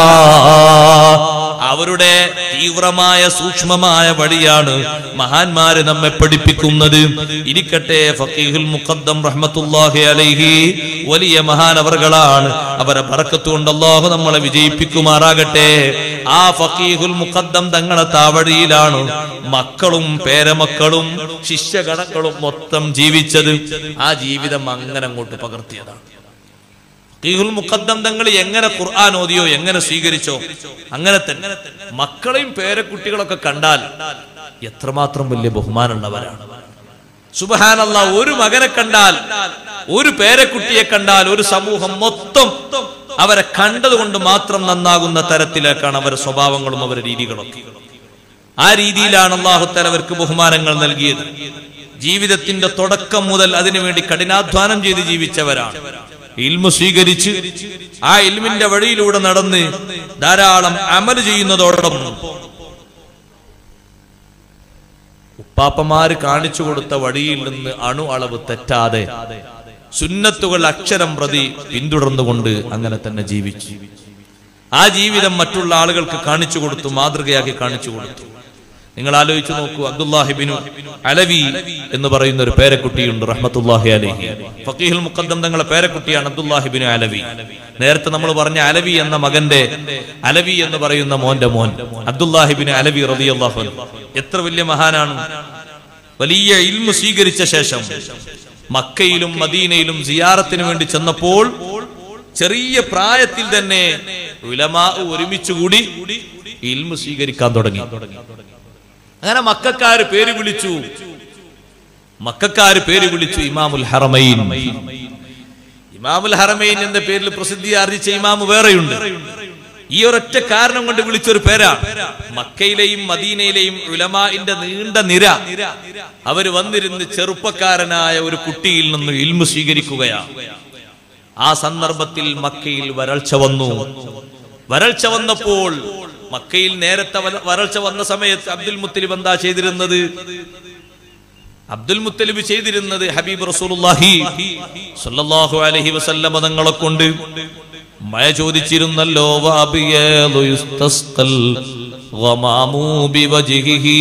അവരുടെ തീവ്രമായ സൂക്ഷ്മമായ വഴിയാണ് മഹാന്മാര് നമ്മെ പഠിപ്പിക്കുന്നത് ഇരിക്കട്ടെ ഫക്കീഹുൽ മുഖദ്ദം റഹ്മത്തുല്ലാഹി അലൈഹി വലിയ മഹാനവറുകളാണ് അവരെ പറക്കത്ത് കൊണ്ട് അള്ളാഹു നമ്മളെ വിജയിപ്പിക്കുമാറാകട്ടെ ആ ഫക്കീഹുൽ മുഖദ്ദം തങ്ങളെ താവഴിയിലാണ് മക്കളും പേരമക്കളും ശിഷ്യഗണങ്ങളും മൊത്തം ജീവിച്ചത് ആ ജീവിതം അങ്ങനെ അങ്ങോട്ട് പകർത്തിയതാണ് ഫഖീഹുൽ മുഖദ്ദം തങ്ങൾ എങ്ങനെ ഖുർആൻ ഓതിയോ എങ്ങനെ സ്വീകരിച്ചോ അങ്ങനെ തന്നെ മക്കളെയും പേരക്കുട്ടികളൊക്കെ കണ്ടാൽ എത്രമാത്രം വലിയ ബഹുമാനമുള്ളവരാണ് സുബഹാനല്ല ഒരു മകനെ കണ്ടാൽ ഒരു പേരക്കുട്ടിയെ കണ്ടാൽ ഒരു സമൂഹം മൊത്തം അവരെ കണ്ടതുകൊണ്ട് മാത്രം നന്നാകുന്ന തരത്തിലേക്കാണ് അവരുടെ സ്വഭാവങ്ങളും അവരുടെ രീതികളൊക്കെ ആ രീതിയിലാണ് അള്ളാഹുത്തല അവർക്ക് ബഹുമാനങ്ങൾ നൽകിയത് ജീവിതത്തിന്റെ തുടക്കം മുതൽ അതിനുവേണ്ടി കഠിനാധ്വാനം ചെയ്ത് ജീവിച്ചവരാണ് ഇൽമു സ്വീകരിച്ച് ആ ഇൽമിന്റെ വഴിയിലൂടെ നടന്ന് ധാരാളം അമൽ ചെയ്യുന്നതോടൊപ്പം ഉപ്പാപ്പമാര് കാണിച്ചു കൊടുത്ത വഴിയിൽ നിന്ന് അണു അളവ് തെറ്റാതെ സുന്നത്തുകൾ അക്ഷരം പ്രതി പിന്തുടർന്നുകൊണ്ട് അങ്ങനെ തന്നെ ജീവിച്ചു ആ ജീവിതം മറ്റുള്ള ആളുകൾക്ക് കാണിച്ചു കൊടുത്തു മാതൃകയാക്കി കാണിച്ചു കൊടുത്തു നിങ്ങൾ ആലോചിച്ചു നോക്കൂ അബ്ദുല്ലാഹിബിനു അലവി എന്ന് പറയുന്ന ഒരു പേരക്കുട്ടിയുണ്ട് റഹ്മത്തുല്ലാഹി അലഹി ഫക്കീഹുൽ മുഖദ്ദം തങ്ങളെ പേരക്കുട്ടിയാണ് അബ്ദുല്ലാഹിബിനു അലവി നേരത്തെ നമ്മൾ പറഞ്ഞ അലവി എന്ന മകന്റെ അലവി എന്ന് പറയുന്ന മോന്റെ മോൻ അബ്ദുല്ലാഹിബിന് അലവി റളിയല്ലാഹു അൻഹു എത്ര വലിയ മഹാനാണ് വലിയ ഇൽമു സ്വീകരിച്ച ശേഷം മക്കയിലും മദീനയിലും സിയാറത്തിന് വേണ്ടി ചെന്നപ്പോൾ ചെറിയ പ്രായത്തിൽ തന്നെ ഉലമാ ഒരുമിച്ചുകൂടി ഇൽമു സ്വീകരിക്കാൻ തുടങ്ങി അങ്ങനെ മക്കാര് പേര് വിളിച്ചു മക്കാര് പേര് വിളിച്ചു ഇമാമുൽ ഹറമൈൻ ഇമാമുൽ ഹറമൈൻ എന്ന പേരിൽ പ്രസിദ്ധി ആർജിച്ച ഇമാമ് വേറെയുണ്ട് ഈ ഒരൊറ്റ കാരണം കൊണ്ട് വിളിച്ചൊരു പേരാ മക്കയിലെയും മദീനയിലെയും ഉലമാന്റെ നീണ്ട നിര അവര് വന്നിരുന്ന് ചെറുപ്പക്കാരനായ ഒരു കുട്ടിയിൽ നിന്ന് ഇൽമു സ്വീകരിക്കുകയാണ് ആ സന്ദർഭത്തിൽ മക്കയിൽ വരൾച്ച വന്നു വരൾച്ച വന്നപ്പോൾ മക്കയിൽ നേരത്തെ വല- വരൾച്ച വന്ന സമയത്ത് അബ്ദുൽ മുത്തലിബ് എന്താ ചെയ്തിരുന്നത് അബ്ദുൽ മുത്തലിബ് ചെയ്തിരുന്നത് ഹബീബ് റസൂലുള്ളാഹി സ്വല്ലല്ലാഹു അലൈഹി വസല്ലമ തങ്ങളെ കൊണ്ട് മഴ ചോദിച്ചിരുന്നല്ലോ വാബിയലു യുസ്തസ്ഖൽ ഗമാമു ബിവജ്ഹിഹി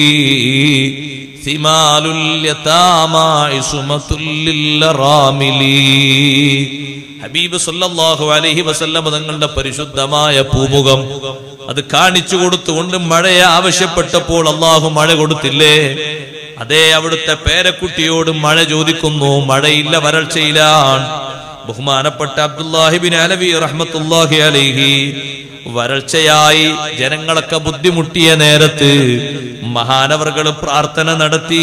സിമാലുൽ യതാമാ ഇസ്മത്തുൽ ലില്ലറാമിലി ഹബീബ് സല്ലല്ലാഹു അലൈഹി വസല്ലമ തങ്ങളുടെ പരിശുദ്ധമായ പൂമുഖം അത് കാണിച്ചു കൊടുത്തുകൊണ്ട് മഴയെ ആവശ്യപ്പെട്ടപ്പോൾ അള്ളാഹു മഴ കൊടുത്തില്ലേ അതേ അവിടുത്തെ പേരക്കുട്ടിയോട് മഴ ചോദിക്കുന്നു മഴയില്ല വരൾച്ചയിലാണ് ബഹുമാനപ്പെട്ട അബ്ദുല്ലാഹിബിൻ അലവി റഹ്മത്തുല്ലാഹി അലൈഹി വരൾച്ചയായി ജനങ്ങളൊക്കെ ബുദ്ധിമുട്ടിയ നേരത്ത് മഹാനവർകൾ പ്രാർത്ഥന നടത്തി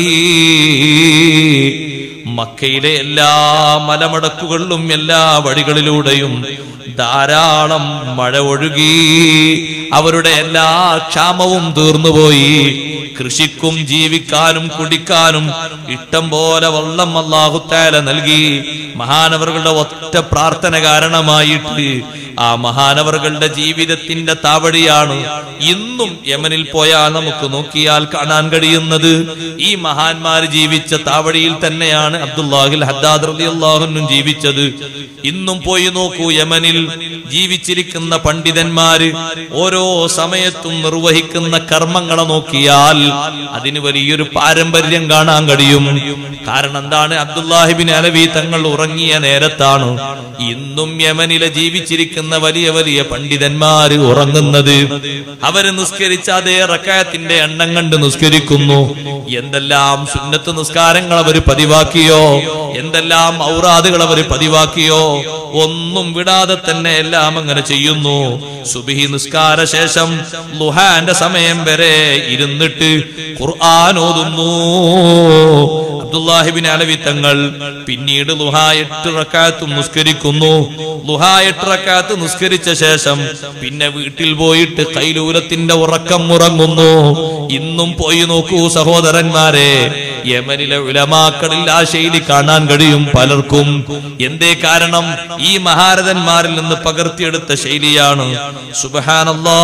മക്കയിലെ എല്ലാ മലമടക്കുകളിലും എല്ലാ വഴികളിലൂടെയും ധാരാളം മഴ ഒഴുകി അവരുടെ എല്ലാ ക്ഷാമവും തീർന്നുപോയി കൃഷിക്കും ജീവിക്കാനും കുടിക്കാനും ഇഷ്ടം പോലെ വെള്ളം അള്ളാഹുത്താല നൽകി മഹാനവറുകളുടെ ഒറ്റ പ്രാർത്ഥന കാരണമായിട്ട് ആ മഹാനവറുകളുടെ ജീവിതത്തിന്റെ താവടിയാണ് ഇന്നും യമനിൽ പോയാൽ നമുക്ക് നോക്കിയാൽ കാണാൻ കഴിയുന്നത് ഈ മഹാന്മാർ ജീവിച്ച താവടിയിൽ തന്നെയാണ് അബ്ദുല്ലാഹിൽ ഹദ്ദാദ് റളിയല്ലാഹുനും ജീവിച്ചത് ഇന്നും പോയി നോക്കൂ യമനിൽ ജീവിച്ചിരിക്കുന്ന പണ്ഡിതന്മാര് ഓരോ സമയത്തും നിർവഹിക്കുന്ന കർമ്മങ്ങളെ നോക്കിയാൽ അതിന് വലിയൊരു പാരമ്പര്യം കാണാൻ കഴിയും കാരണം എന്താണ് അബ്ദുല്ലാഹിബിൻ അലവി തങ്ങൾ ഉറങ്ങിയ നേരത്താണ് ഇന്നും യമനിലെ ജീവിച്ചിരിക്കുന്ന വലിയ വലിയ പണ്ഡിതന്മാര് ഉറങ്ങുന്നത് അവര് നിസ്കരിച്ച അതേ റക്കായത്തിന്റെ എണ്ണം കണ്ട് നിസ്കരിക്കുന്നു എന്തെല്ലാം സുന്നത്ത് നിസ്കാരങ്ങൾ അവർ പതിവാക്കിയോ എന്തെല്ലാം ഔറാദുകൾ അവർ പതിവാക്കിയോ ഒന്നും വിടാതെ തന്നെ എല്ലാം അങ്ങനെ ചെയ്യുന്നു സുബിഹി നിസ്കാര ശേഷം ലുഹാന്റെ സമയം വരെ ഇരുന്നിട്ട് ഖുർആൻ ഓതുന്നു അബ്ദുല്ലാഹിബിൻ അലവി തങ്ങൾ പിന്നീട് ലുഹ എട്ട് റക്കാത്തും നിസ്കരിക്കുന്നു ലുഹ എട്ട് റക്കാത്ത് നിസ്കരിച്ച ശേഷം പിന്നെ വീട്ടിൽ പോയിട്ട് കൈലൂലത്തിന്റെ ഉറക്കം ഉറങ്ങുന്നു ഇന്നും പോയി നോക്കൂ സഹോദരന്മാരെ യമനിലെ ഉലമാക്കളിൽ ആ ശൈലി കാണാൻ കഴിയും പലർക്കും എന്തേ കാരണം ഈ മഹാരഥന്മാരിൽ നിന്ന് പകർത്തിയെടുത്ത ശൈലിയാണ് സുബഹാനല്ലാ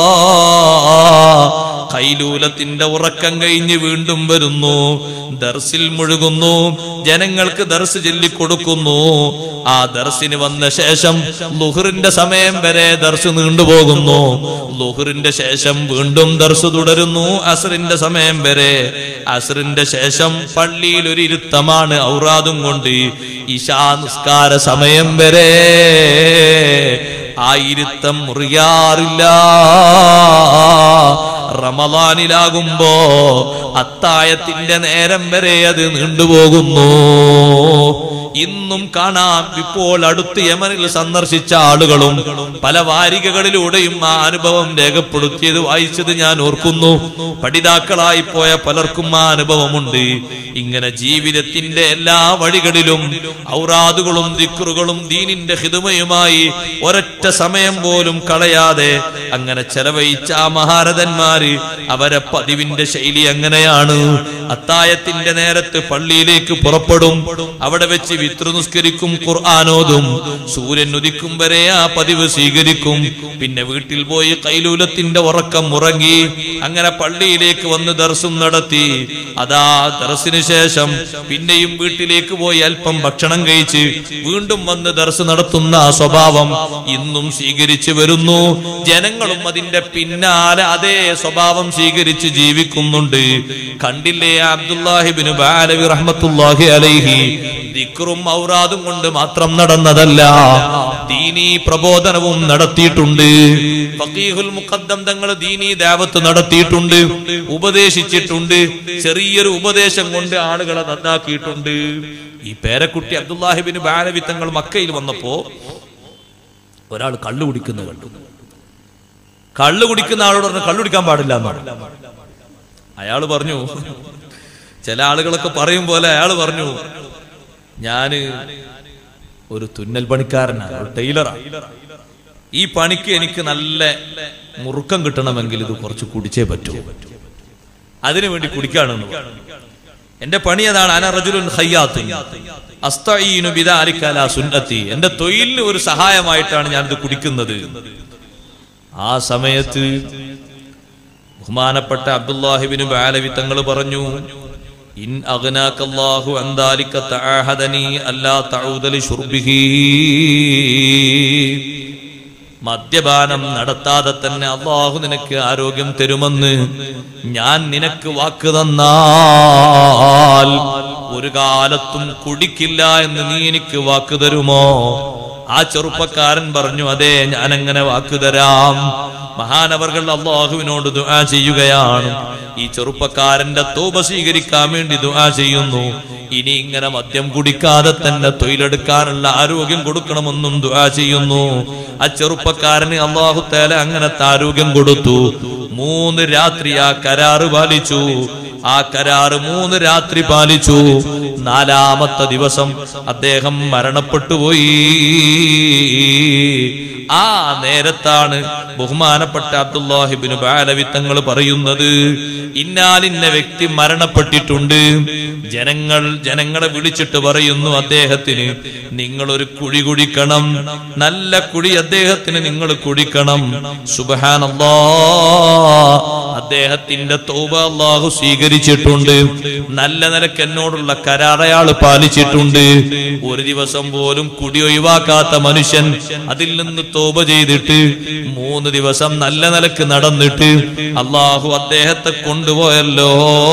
കൈലൂലത്തിന്റെ ഉറക്കം കഴിഞ്ഞ് വീണ്ടും വരുന്നു ദർസിൽ മുഴുകുന്നു ജനങ്ങൾക്ക് ദർസ് ചൊല്ലിക്കൊടുക്കുന്നു ആ ദർസിന് വന്ന ശേഷം ലുഹറിന്റെ സമയം വരെ ദർസ് നീണ്ടുപോകുന്നു ലുഹറിന്റെ ശേഷം വീണ്ടും ദർസ് തുടരുന്നു അസറിന്റെ സമയം വരെ അസറിന്റെ ശേഷം പള്ളിയിൽ ഒരു ഇരുത്തമാണ് ഔറാദും കൊണ്ട് ഇശാ നിസ്കാര സമയം വരെ ആ ഇരുത്തം മുറിയാറില്ല റമദാനിലാകുമ്പോ അത്തായത്തിന്റെ നേരം വരെ അത് നീണ്ടുപോകുന്നു ഇന്നും കാണാം ഇപ്പോൾ അടുത്ത് യമനിൽ സന്ദർശിച്ച ആളുകളും പല വാരികകളിലൂടെയും ആ അനുഭവം രേഖപ്പെടുത്തിയത് വായിച്ചത് ഞാൻ ഓർക്കുന്നു പഠിതാക്കളായി പോയ പലർക്കും ആ അനുഭവമുണ്ട് ഇങ്ങനെ ജീവിതത്തിന്റെ എല്ലാ വഴികളിലും ഔറാദുകളും ദിക്റുകളും ദീനിന്റെ ഹിതുമയുമായി ഒരൊറ്റ സമയം പോലും കളയാതെ അങ്ങനെ ചെലവഴിച്ച ആ മഹാരഥന്മാര് അവരെ പതിവിന്റെ ശൈലി അങ്ങനെയാണ് അത്തായത്തിന്റെ നേരത്ത് പള്ളിയിലേക്ക് പുറപ്പെടും അവിടെ വെച്ച് വിത്രു നിസ്കരിക്കും ഖുർആാനോതും സൂര്യൻ ഉദിക്കും വരെ ആ പതിവ് സ്വീകരിക്കും പിന്നെ വീട്ടിൽ പോയി കൈലൂലത്തിന്റെ ഉറക്കം ഉറങ്ങി അങ്ങനെ പള്ളിയിലേക്ക് വന്ന് ദർശനം നടത്തി അതാ ദർശന് ശേഷം പിന്നെയും വീട്ടിലേക്ക് പോയി അല്പം ഭക്ഷണം കഴിച്ച് വീണ്ടും വന്ന് ദർശ നടത്തുന്ന ആ സ്വഭാവം ഇന്നും സ്വീകരിച്ചു വരുന്നു ജനങ്ങളും അതിന്റെ പിന്നാലെ അതേ സ്വഭാവം സ്വീകരിച്ച് ജീവിക്കുന്നുണ്ട് കണ്ടില്ലേ അബ്ദുല്ലാഹിബിന് ബാലവി റഹ്മത്തുല്ലാഹി അലൈഹി ദിക്റും ഔറാദും കൊണ്ട് മാത്രം നടന്നതല്ല ദീനീ പ്രബോധനവും നടത്തിയിട്ടുണ്ട് ഫഖീഹുൽ മുഖദ്ദം തങ്ങൾ ദീനീ ദാവത്ത് നടത്തിയിട്ടുണ്ട് ഉപദേശിച്ചിട്ടുണ്ട് ചെറിയൊരു ഉപദേശം കൊണ്ട് ആളുകളെ നന്നാക്കിയിട്ടുണ്ട് ഈ പേരക്കുട്ടി അബ്ദുല്ലാഹിബിന് ബാലവി തങ്ങൾ മക്കയിൽ വന്നപ്പോ ഒരാൾ കള്ളു കുടിക്കുന്നത് കണ്ടു കള്ളു കുടിക്കുന്ന ആളോട് പറഞ്ഞു കള്ളു കുടിക്കാൻ പാടില്ല എന്നാണ് അയാൾ പറഞ്ഞു ചില ആളുകളൊക്കെ പറയും പോലെ അയാൾ പറഞ്ഞു ഞാന് ഒരു തുന്നൽ പണിക്കാരനാണ് ഒരു ടൈലറാണ് ഈ പണിക്ക് എനിക്ക് നല്ല മുറുക്കം കിട്ടണമെങ്കിൽ ഇത് കുറച്ച് കുടിച്ചേ പറ്റൂ അതിനു വേണ്ടി കുടിക്കാണെന്ന് പറഞ്ഞു. എന്റെ പണി അതാണ് അന റജുലുൻ ഖയ്യാത്തുൻ അസ്തഈനു ബിദാലിക അലാ സുന്നത്തി എന്റെ തൊഴിലിന് ഒരു സഹായമായിട്ടാണ് ഞാനിത് കുടിക്കുന്നത് ആ സമയത്ത് ബഹുമാനപ്പെട്ട അബ്ദുല്ലാഹിബിന് ബാലവി തങ്ങൾ പറഞ്ഞു ഇൻ അഗ്നാക്കല്ലാഹു അൻ ദാലിക തആഹദനി അല്ലാ തഊദ ലിശുർബിഹി മദ്യപാനം നടത്താതെ തന്നെ അള്ളാഹു നിനക്ക് ആരോഗ്യം തരുമെന്ന് ഞാൻ നിനക്ക് വാക്ക് തന്നാൽ ഒരു കാലത്തും കുടിക്കില്ല എന്ന് നീ എനിക്ക് വാക്ക് തരുമോ ആ ചെറുപ്പക്കാരൻ പറഞ്ഞു അതെ ഞാൻ അങ്ങനെ വാക്ക് തരാം മഹാനവർകൾ അള്ളാഹുവിനോട് ദുആ ചെയ്യുകയാണ് ഈ ചെറുപ്പക്കാരന്റെ തോപ സ്വീകരിക്കാൻ വേണ്ടി ദുആ ചെയ്യുന്നു ഇനി ഇങ്ങനെ മദ്യം കുടിക്കാതെ തന്നെ തൊഴിലെടുക്കാനുള്ള ആരോഗ്യം കൊടുക്കണമെന്നും ദുആ ചെയ്യുന്നു ആ ചെറുപ്പക്കാരന് അള്ളാഹു തേല അങ്ങനത്തെ ആരോഗ്യം കൊടുത്തു മൂന്ന് രാത്രി ആ കരാറ് പാലിച്ചു ആ കരാറ് മൂന്ന് രാത്രി പാലിച്ചു നാലാമത്തെ ദിവസം അദ്ദേഹം മരണപ്പെട്ടു പോയി ആ നേരത്താണ് ബഹുമാനപ്പെട്ട അബ്ദുല്ലാഹിബിന് ബാലവി തങ്ങൾ പറയുന്നത് ഇന്നാലിന്ന വ്യക്തി മരണപ്പെട്ടിട്ടുണ്ട് ജനങ്ങൾ ജനങ്ങളെ വിളിച്ചിട്ട് പറയുന്നു അദ്ദേഹത്തിന് നിങ്ങൾ ഒരു കുഴി കുഴിക്കണം നല്ല കുഴി അദ്ദേഹത്തിന് നിങ്ങൾ കുഴിക്കണം സുബഹാനല്ലാ അദ്ദേഹത്തിന്റെ തോപ അള്ളാഹു സ്വീകരിച്ചിട്ടുണ്ട് നല്ല നിലക്ക് എന്നോടുള്ള കരാർ അയാൾ പാലിച്ചിട്ടുണ്ട് ഒരു ദിവസം പോലും കുടി ഒഴിവാക്കാത്ത മനുഷ്യൻ അതിൽ നിന്ന് തോപ ചെയ്തിട്ട് മൂന്ന് ദിവസം നല്ല നിലക്ക് നടന്നിട്ട് അള്ളാഹു അദ്ദേഹത്തെ കൊണ്ടുപോയല്ലോ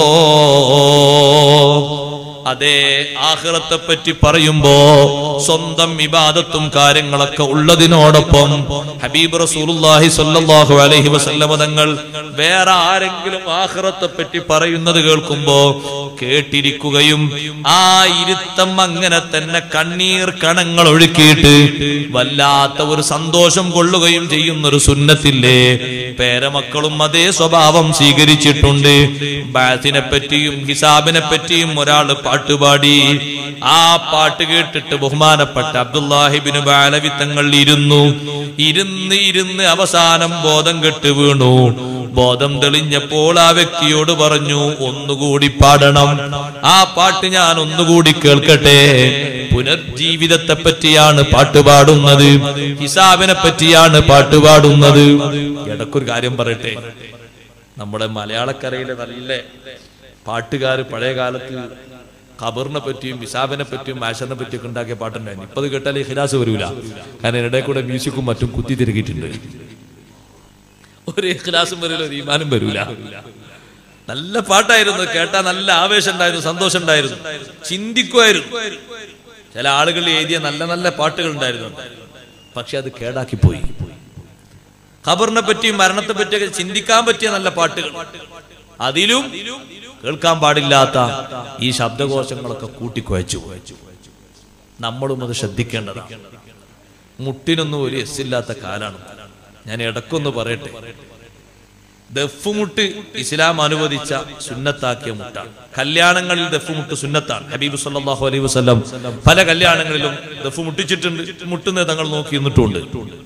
അതെ ആഹ്റത്തെ പറ്റി പറയുമ്പോ സ്വന്തം വിവാദത്തും കാര്യങ്ങളൊക്കെ ഉള്ളതിനോടൊപ്പം ഹബീബ് റസൂലുള്ളാഹി സ്വല്ലല്ലാഹു അലൈഹി വസല്ലമ തങ്ങൾ വേറെ ആരെങ്കിലും ആഹ്റത്തെ പറ്റി പറയുന്നത് കേൾക്കുമ്പോ കേട്ടിരിക്കുകയും ആ ഇരുത്തം അങ്ങനെ തന്നെ കണ്ണീർ കണങ്ങൾ ഒഴുക്കിയിട്ട് വല്ലാത്ത ഒരു സന്തോഷം കൊള്ളുകയും ചെയ്യുന്ന ഒരു സുന്നത്തില്ലേ പേരമക്കളും അതേ സ്വഭാവം സ്വീകരിച്ചിട്ടുണ്ട് ബാത്തിനെ പറ്റിയും ഹിസാബിനെ പറ്റിയും ഒരാൾ പാട്ടുപാടി ആ പാട്ട് കേട്ടിട്ട് ബഹുമാനപ്പെട്ട അബ്ദുല്ലാഹിബിന് ബാലവി തങ്ങൾ ഇരുന്നു ഇരുന്ന് ഇരുന്ന് അവസാനം ബോധം കെട്ട് വീണു ബോധം തെളിഞ്ഞപ്പോൾ ആ വ്യക്തിയോട് പറഞ്ഞു ഒന്നുകൂടി പാടണം ആ പാട്ട് ഞാൻ ഒന്നുകൂടി കേൾക്കട്ടെ പുനർജീവിതത്തെ പറ്റിയാണ് പാട്ട് പാടുന്നത് ഹിസാബിനെ പറ്റിയാണ് പാട്ട് പാടുന്നത് ഇടക്കൊരു കാര്യം പറയട്ടെ നമ്മുടെ മലയാളക്കരയിലെ നല്ല പാട്ടുകാർ പഴയ കാലത്ത് ഖബറിനെ പറ്റിയും വിസാബിനെ പറ്റിയും മാഷറിനെ പറ്റിയൊക്കെ ഉണ്ടാക്കിയ പാട്ടുണ്ടായിരുന്നു ഇപ്പൊ അത് കേട്ടാൽ ഹിലാസ് വരൂല കാരണം ഇടയിൽ കൂടെ മ്യൂസിക്കും മറ്റും കുത്തി തിരുകിയിട്ടുണ്ട് ഒരു ഇഖ്ലാസും വരില്ല ഒരു ഈമാനും വരൂല നല്ല പാട്ടായിരുന്നു കേട്ടാ നല്ല ആവേശം ഉണ്ടായിരുന്നു സന്തോഷം ഉണ്ടായിരുന്നു ചിന്തിക്കുമായിരുന്നു ചില ആളുകൾ എഴുതിയ നല്ല നല്ല പാട്ടുകൾ ഉണ്ടായിരുന്നു പക്ഷെ അത് കേടാക്കി പോയി ഖബറിനെ പറ്റിയും മരണത്തെ പറ്റിയൊക്കെ ചിന്തിക്കാൻ പറ്റിയ നല്ല പാട്ടുകൾ അതിലും കേൾക്കാൻ പാടില്ലാത്ത ഈ ശബ്ദകോശങ്ങളൊക്കെ കൂട്ടിക്കുഴച്ചു നമ്മളും അത് ശ്രദ്ധിക്കേണ്ടതാണ് മുട്ടിനൊന്നും ഒരു എസ് ഇല്ലാത്ത കാലാണ് ഞാൻ ഇടക്കൊന്ന് പറയട്ടെ ദഫുമുട്ട് ഇസ്ലാം അനുവദിച്ച സുന്നത്താക്കിയ മുട്ടാണ് കല്യാണങ്ങളിൽ ദഫുമുട്ട് സുന്നത്താണ് ഹബീബ് സല്ലല്ലാഹു അലൈഹി വസല്ലം പല കല്യാണങ്ങളിലും ദഫ് മുട്ടിച്ചിട്ടുണ്ട് മുട്ടുന്നത് തങ്ങൾ നോക്കി നിന്നിട്ടുണ്ട്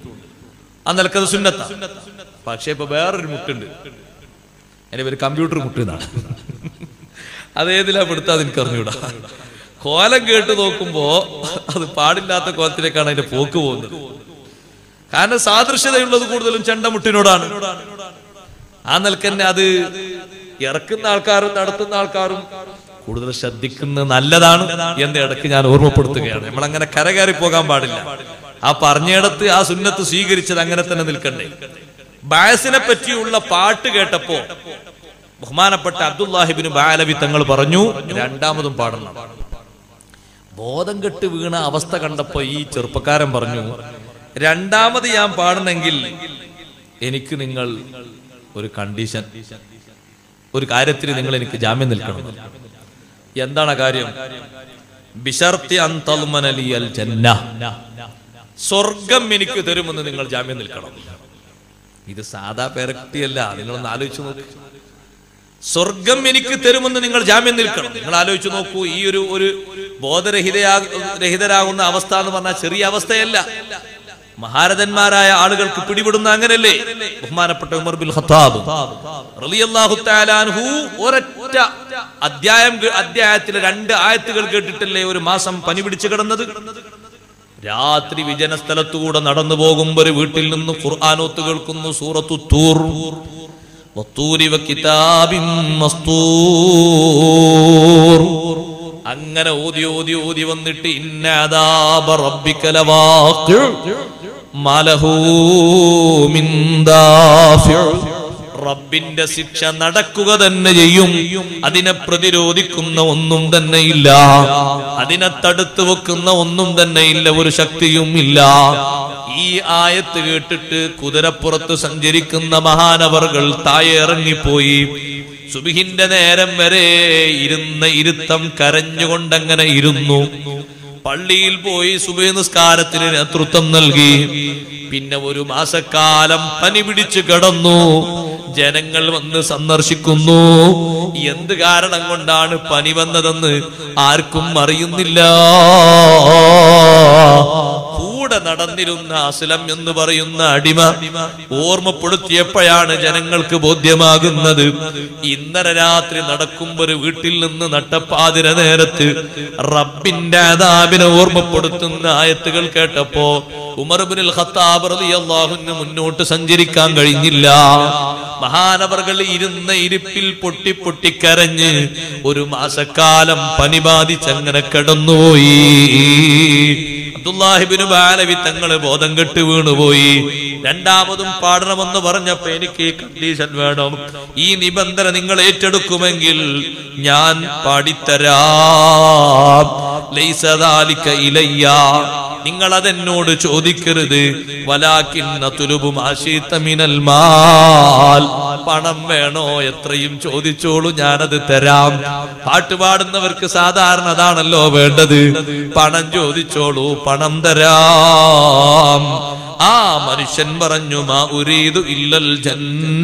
ആ നിലക്കത് സുന്നത്താണ് പക്ഷെ ഇപ്പൊ വേറൊരു മുട്ടുണ്ട് എന്റെ പേര് കമ്പ്യൂട്ടർ മുട്ടുന്നാണ് അതേതിലാ പെടുത്താതെ എനിക്ക് അറിഞ്ഞൂടാ കോലം കേട്ട് നോക്കുമ്പോ അത് പാടില്ലാത്ത കോലത്തിലേക്കാണ് അതിന്റെ പോക്ക് പോകുന്നത് കാരണം സാദൃശ്യതയുള്ളത് കൂടുതലും ചെണ്ടമുട്ടിനോടാണ് ആ നിലക്കന്നെ അത് ഇറക്കുന്ന ആൾക്കാരും നടത്തുന്ന ആൾക്കാരും കൂടുതൽ ശ്രദ്ധിക്കുന്നത് നല്ലതാണ് എന്ന് ഇടയ്ക്ക് ഞാൻ ഓർമ്മപ്പെടുത്തുകയാണ് നമ്മൾ അങ്ങനെ കരകയറി പോകാൻ പാടില്ല ആ പറഞ്ഞിടത്ത് ആ സുന്നത്ത് സ്വീകരിച്ചത് അങ്ങനെ തന്നെ നിൽക്കണ്ടേ ബാസിനെ പറ്റിയുള്ള പാട്ട് കേട്ടപ്പോ ബഹുമാനപ്പെട്ട അബ്ദുല്ലാഹിബിന് ബാലവി തങ്ങൾ പറഞ്ഞു രണ്ടാമതും പാടണം ബോധം കെട്ട് വീണ അവസ്ഥ കണ്ടപ്പോ ഈ ചെറുപ്പക്കാരൻ പറഞ്ഞു രണ്ടാമത് ഞാൻ പാടണമെങ്കിൽ എനിക്ക് നിങ്ങൾ ഒരു കണ്ടീഷൻ ഒരു കാര്യത്തിൽ നിങ്ങൾ എനിക്ക് ജാമ്യം നിൽക്കണം എന്താണ് ആ കാര്യം ബിഷർത്തി അന്തൽമനലിയൽ ജന്ന സ്വർഗം എനിക്ക് തരുമെന്ന് നിങ്ങൾ ജാമ്യം നിൽക്കണം ഇത് സാധാ പേരക്തിയല്ല നിങ്ങളൊന്ന് ആലോചിച്ച് നോക്കൂ സ്വർഗം എനിക്ക് തരുമെന്ന് നിങ്ങൾ ജാമ്യം നിൽക്കണം നിങ്ങൾ ആലോചിച്ച് നോക്കൂ ഈ ഒരു ഒരു ബോധരഹിതയാ രഹിതരാകുന്ന അവസ്ഥ എന്ന് പറഞ്ഞാൽ ചെറിയ അവസ്ഥയല്ല മഹാരഥന്മാരായ ആളുകൾക്ക് പിടിപെടുന്ന അങ്ങനല്ലേ ബഹുമാനപ്പെട്ട ഉമർ ബിൻ ഖത്താബ് റളിയല്ലാഹു തആല അൻഹു ഒരൊറ്റ അധ്യായം കേ- അധ്യായത്തിലെ രണ്ട് ആയത്തുകൾ കേട്ടിട്ടല്ലേ ഒരു മാസം പനി പിടിച്ചു കിടന്നത് രാത്രി വിജന സ്ഥലത്തുകൂടെ നടന്നു പോകുമ്പോ ഒരു വീട്ടിൽ നിന്ന് ഖുർആാനോത്ത് കേൾക്കുന്നു സൂറത്തു തൂർ വത്തൂരി വക്കിതാബിൻ മസ്തൂർ അങ്ങനെ ഓതി ഓതി ഓതി വന്നിട്ട് ഇന്നാദാബ റബ്ബിക ലവാഖിഉ മലഹൂ മിൻ ദാഫിഉ റബ്ബിന്റെ ശിക്ഷ നടക്കുക തന്നെ ചെയ്യും അതിനെ പ്രതിരോധിക്കുന്ന ഒന്നും തന്നെ ഇല്ല അതിനെ തടുത്തു വെക്കുന്ന ഒന്നും തന്നെ ഇല്ല ഒരു ശക്തിയും ഇല്ല ഈ ആയത്ത് കേട്ടിട്ട് കുതിരപ്പുറത്ത് സഞ്ചരിക്കുന്ന മഹാനവറുകൾ താഴെ ഇറങ്ങിപ്പോയി സുബിഹിന്റെ നേരം വരെ ഇരുന്ന ഇരുത്തം കരഞ്ഞുകൊണ്ടങ്ങനെ ഇരുന്നു പള്ളിയിൽ പോയി സുബഹി നിസ്കാരത്തിന് നേതൃത്വം നൽകി പിന്നെ ഒരു മാസക്കാലം പനി പിടിച്ചു കിടന്നു ജനങ്ങൾ വന്ന് സന്ദർശിക്കുന്നു എന്ത് കാരണം കൊണ്ടാണ് പനി വന്നതെന്ന് ആർക്കും അറിയുന്നില്ല കൂടെ കൂടെ നടന്നിരുന്ന അസ്ലം എന്ന് പറയുന്ന അടിമ ഓർമ്മപ്പെടുത്തിയപ്പോഴാണ് ജനങ്ങൾക്ക് ബോധ്യമാകുന്നത് ഇന്നലെ രാത്രി നടക്കുമ്പോ ഒരു വീട്ടിൽ നിന്ന് നട്ടപ്പാതിര നേരത്ത് റബ്ബിന്റെ അതാബിനെ ഓർമ്മപ്പെടുത്തുന്ന ആയത്തുകൾ കേട്ടപ്പോ ഉമർബിനുൽ ഖത്താബ് റളിയല്ലാഹുവിന് മുന്നോട്ട് സഞ്ചരിക്കാൻ കഴിഞ്ഞില്ല മഹാനവർകൾ ഇരുന്ന ഇരിപ്പിൽ പൊട്ടി പൊട്ടി കരഞ്ഞ് ഒരു മാസക്കാലം പനി ബാധിച്ചങ്ങനെ കിടന്നുപോയി അബ്ദുല്ലാഹിബിന് ബാലവി തങ്ങള് ബോധം കെട്ട് വീണുപോയി രണ്ടാമതും പാടണമെന്ന് പറഞ്ഞപ്പോ എനിക്ക് ഈ കണ്ടീഷൻ വേണം ഈ നിബന്ധന നിങ്ങൾ ഏറ്റെടുക്കുമെങ്കിൽ ഞാൻ പാടിത്തരാം ലൈസദാലിക ഇലയ്യ നിങ്ങൾ അതെന്നോട് ചോദിക്കരുത് വലാക്കിന്ന തുലുബും മിനൽ മാൽ പണം വേണോ എത്രയും ചോദിച്ചോളൂ ഞാനത് തരാം പാട്ട് പാടുന്നവർക്ക് സാധാരണ അതാണല്ലോ വേണ്ടത് പണം ചോദിച്ചോളൂ പണം തരാം ആ മനുഷ്യൻ പറഞ്ഞു മാ ഉരീതു ഇല്ലൽ ജന്ന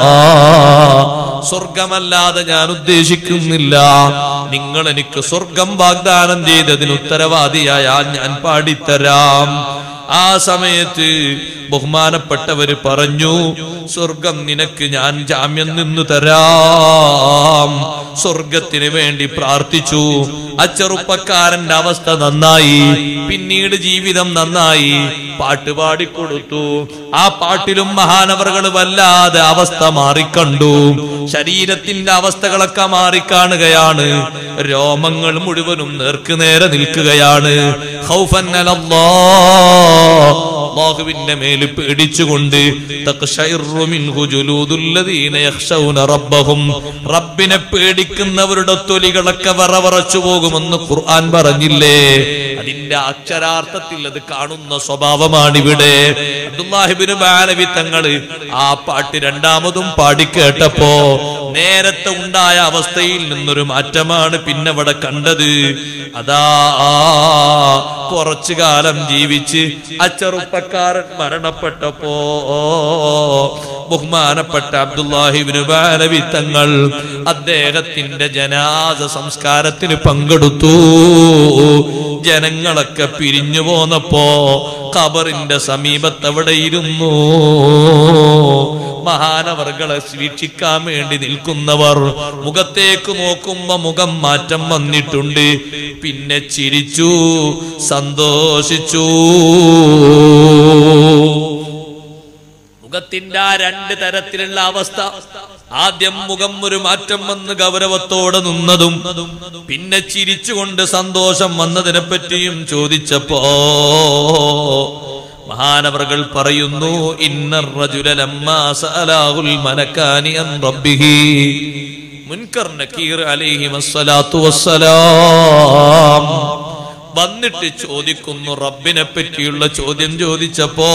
സ്വർഗമല്ലാതെ ഞാൻ ഉദ്ദേശിക്കുന്നില്ല നിങ്ങൾ എനിക്ക് സ്വർഗം വാഗ്ദാനം ചെയ്തതിന് ഉത്തരവാദിയായാൽ ഞാൻ പാടിത്തരാം ആ സമയത്ത് ബഹുമാനപ്പെട്ടവര് പറഞ്ഞു സ്വർഗം നിനക്ക് ഞാൻ ജാമ്യം നിന്നു തരാം സ്വർഗത്തിന് വേണ്ടി പ്രാർത്ഥിച്ചു ആ ചെറുപ്പക്കാരന്റെ അവസ്ഥ നന്നായി പിന്നീട് ജീവിതം നന്നായി പാട്ട് പാടിക്കൊടുത്തു ആ പാട്ടിലും മഹാനവറുകൾ വല്ലാതെ അവസ്ഥ മാറിക്കണ്ടു ശരീരത്തിന്റെ അവസ്ഥകളൊക്കെ മാറിക്കാണുകയാണ് രോമങ്ങൾ മുഴുവനും നേർക്കുനേരെ നിൽക്കുകയാണ് ഖൗഫൻ അലല്ലാഹ് അള്ളാഹുവിന്റെ മേല് പേടിച്ചുകൊണ്ട് തഖ്ശഇറു മിൻഹു ജുലൂദുല്ലദീന യഖ്ശൗന റബ്ബഹും റബ്ബിനെ പേടിക്കുന്നവരുടെ തൊലികളൊക്കെ വറവറച്ചു പോകുമെന്ന് ഖുർആൻ പറഞ്ഞില്ലേ അതിന്റെ അക്ഷരാർത്ഥത്തിൽ അത് കാണുന്ന സ്വഭാവമാണ് ഇവിടെ അബ്ദുല്ലാഹിബിന് ബാലവി തങ്ങള് ആ പാട്ട് രണ്ടാമതും പാടിക്കേട്ടപ്പോ നേരത്തെ ഉണ്ടായ അവസ്ഥയിൽ നിന്നൊരു മാറ്റമാണ് പിന്നെ ഇവിടെ കണ്ടത് അതാ കുറച്ചു കാലം ജീവിച്ച് ആ ചെറുപ്പക്കാരൻ മരണപ്പെട്ടപ്പോ ബഹുമാനപ്പെട്ട അബ്ദുല്ലാഹിബിന് ബാലവി തങ്ങൾ അദ്ദേഹത്തിന്റെ ജനാസ സംസ്കാരത്തിന് പങ്കെടുത്തു ജനങ്ങളൊക്കെ പിരിഞ്ഞു പോന്നപ്പോ ഖബറിന്റെ സമീപത്ത് അവിടെ ഇരുന്നു മഹാനവർകളെ വീക്ഷിക്കാൻ വേണ്ടി നിൽക്കുന്നവർ മുഖത്തേക്ക് നോക്കുമ്പോ മുഖം മാറ്റം വന്നിട്ടുണ്ട് പിന്നെ ചിരിച്ചു സന്തോഷിച്ചു മുഖത്തിന്റെ ആ രണ്ട് തരത്തിലുള്ള അവസ്ഥ ആദ്യം മുഖം ഒരു മാറ്റം വന്ന് ഗൗരവത്തോടെ നിന്നതും പിന്നെ ചിരിച്ചുകൊണ്ട് സന്തോഷം വന്നതിനെ പറ്റിയും ചോദിച്ചപ്പോ മഹാനവറുകൾ പറയുന്നു ഇന്നർ റജുല ലമ്മാ സഅലാഹുൽ മലക്കാനി അൻ റബ്ബിഹി മുൻകർ നക്കീർ അലൈഹി വസ്സലാത്തു വസ്സലാം വന്നിട്ട് ചോദിക്കുന്നു റബ്ബിനെ പറ്റിയുള്ള ചോദ്യം ചോദിച്ചപ്പോ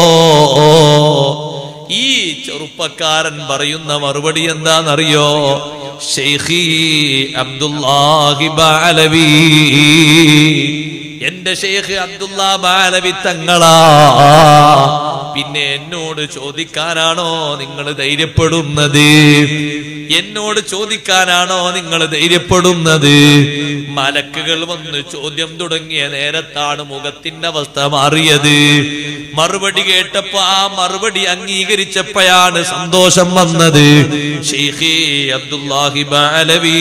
ഈ ചെറുപ്പക്കാരൻ പറയുന്ന മറുപടി എന്താണെന്നറിയോ ഷെയ്ഖി അബ്ദുല്ലാഹി ബാലവി എന്റെ ഷെയ്ഖ് അബ്ദുല്ല ബാലവി തങ്ങളാ പിന്നെ എന്നോട് ചോദിക്കാനാണോ നിങ്ങൾ ധൈര്യപ്പെടുന്നത് എന്നോട് ചോദിക്കാനാണോ നിങ്ങൾ ധൈര്യപ്പെടുന്നത് മലക്കുകൾ വന്ന് ചോദ്യം തുടങ്ങിയ നേരത്താണ് മുഖത്തിന്റെ അവസ്ഥ മാറിയത് മറുപടി കേട്ടപ്പോ ആ മറുപടി അംഗീകരിച്ചപ്പോഴാണ് സന്തോഷം വന്നത് ഷെയ്ഖി അബ്ദുല്ലാഹി ബാലവി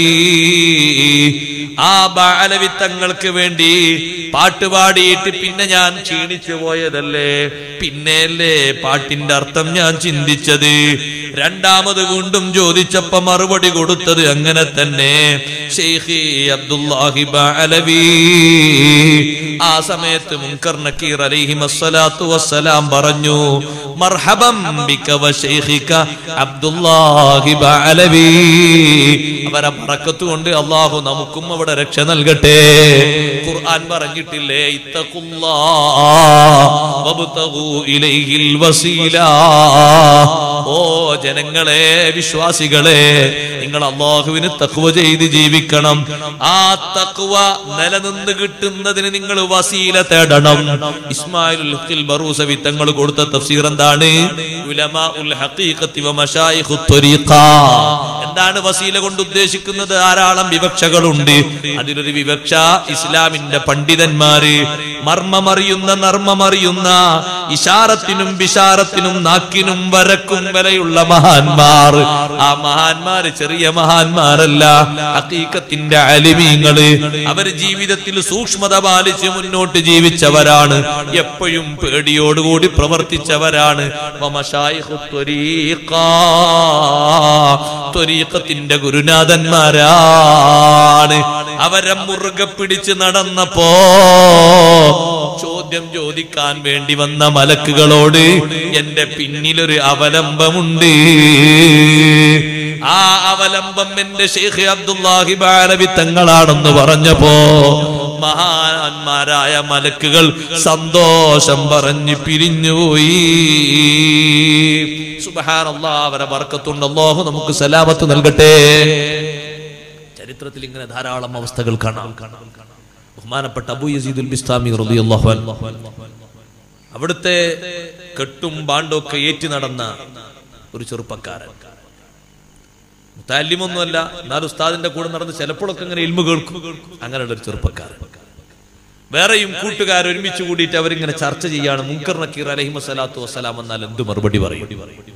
ആ ബാലവി തങ്ങൾക്ക് വേണ്ടി പാട്ട് പാടിയിട്ട് പിന്നെ ഞാൻ ക്ഷീണിച്ചു പോയതല്ലേ പിന്നെയല്ലേ പാട്ടിന്റെ അർത്ഥം ഞാൻ ചിന്തിച്ചത് രണ്ടാമത് വീണ്ടും ചോദിച്ചപ്പോ മറുപടി കൊടുത്തത് അങ്ങനെ തന്നെ ഷെയ്ഖി അബ്ദുല്ലാഹി ബാലവി ആ സമയത്ത് മുൻകർ നക്കീർ അലൈഹി വസ്സലാത്തു വസ്സലാം പറഞ്ഞു മർഹബം ബിക വ ഷെയ്ഖിക അബ്ദുല്ലാഹി ബാലവി അവരെ പറക്കത്ത് കൊണ്ട് അള്ളാഹു നമുക്കും അവിടെ രക്ഷ നൽകട്ടെ ഖുർആൻ പറഞ്ഞിട്ടില്ലേ ഇലൈഹിൽ വസീല ഓ ജനങ്ങളെ വിശ്വാസികളെ നിങ്ങൾ അള്ളാഹുവിന് തക്കുവ ചെയ്ത് ജീവിക്കണം ആ തക്കുവ നിലനിന്ന് കിട്ടുന്നതിന് നിങ്ങൾ വസീല തേടണം ഇസ്മായിൽ ബറൂസവി തങ്ങൾ കൊടുത്ത തഫ്സീർ എന്താണ് ഉലമാ ഉൽ ഹഖീഖത്തി വ മശായിഖു ത്വരീഖ എന്താണ് വസീല കൊണ്ട് ഉദ്ദേശിക്കുന്നത് ധാരാളം വിവക്ഷകളുണ്ട് അതിലൊരു വിവക്ഷ ഇസ്ലാമിന്റെ പണ്ഡിതന്മാര് മർമ്മമറിയുന്ന നർമ്മമറിയുന്ന ഇഷാറത്തിനും വിശാരത്തിനും നാക്കിനും വരക്കും വരെയുള്ള മഹാന്മാർ ആ മഹാന്മാര് ചെറിയ മഹാന്മാരല്ല ഹക്കീക്കത്തിന്റെ അലിമീങ്ങള് അവർ ജീവിതത്തിൽ സൂക്ഷ്മത പാലിച്ച് മുന്നോട്ട് ജീവിച്ചവരാണ് എപ്പോഴും പേടിയോടുകൂടി പ്രവർത്തിച്ചവരാണ് വമശായിഖു ത്വരീഖ. ത്വരീഖത്തിന്റെ ഗുരുനാഥന്മാരാണ് അവരെ മുറുകെ പിടിച്ച് നടന്നപ്പോ ചോദ്യം ചോദിക്കാൻ വേണ്ടി വന്ന മലക്കുകളോട് എന്റെ പിന്നിലൊരു അവലംബമുണ്ട് ആ അവലംബം എന്റെ ഷെയ്ഖ് അബ്ദുല്ലാഹി ബാലവി തങ്ങളാണെന്ന് പറഞ്ഞപ്പോ മഹാന്മാരായ മലക്കുകൾ സന്തോഷം പറഞ്ഞ് പിരിഞ്ഞുപോയി സുബഹാനല്ലാ അവരെ വർക്കത്തുണ്ട് അല്ലാഹു നമുക്ക് സലാമത്ത് നൽകട്ടെ ചരിത്രത്തിൽ ഇങ്ങനെ ധാരാളം അവസ്ഥകൾ കാണാം ബഹുമാനപ്പെട്ട അബൂ യസീദുൽ ബിസ്താമി റളിയല്ലാഹു അൻഹു അവിടുത്തെ കെട്ടും ബാണ്ടും ഒക്കെ ഏറ്റി നടന്ന ഒരു ചെറുപ്പക്കാരൻ മുത്താലിമൊന്നുമല്ല എന്നാൽ ഉസ്താദിന്റെ കൂടെ നടന്ന് ചിലപ്പോഴൊക്കെ ഇങ്ങനെ ഇൽമു കേൾക്കും അങ്ങനെയുള്ള ഒരു ചെറുപ്പക്കാരൻ വേറെയും കൂട്ടുകാർ ഒരുമിച്ച് കൂടിയിട്ട് അവരിങ്ങനെ ചർച്ച ചെയ്യാണ് മുങ്കർ നക്കീർ അലഹി വസ്സലാത്തു വസ്സലാം എന്നാൽ എന്ത് മറുപടി പറയും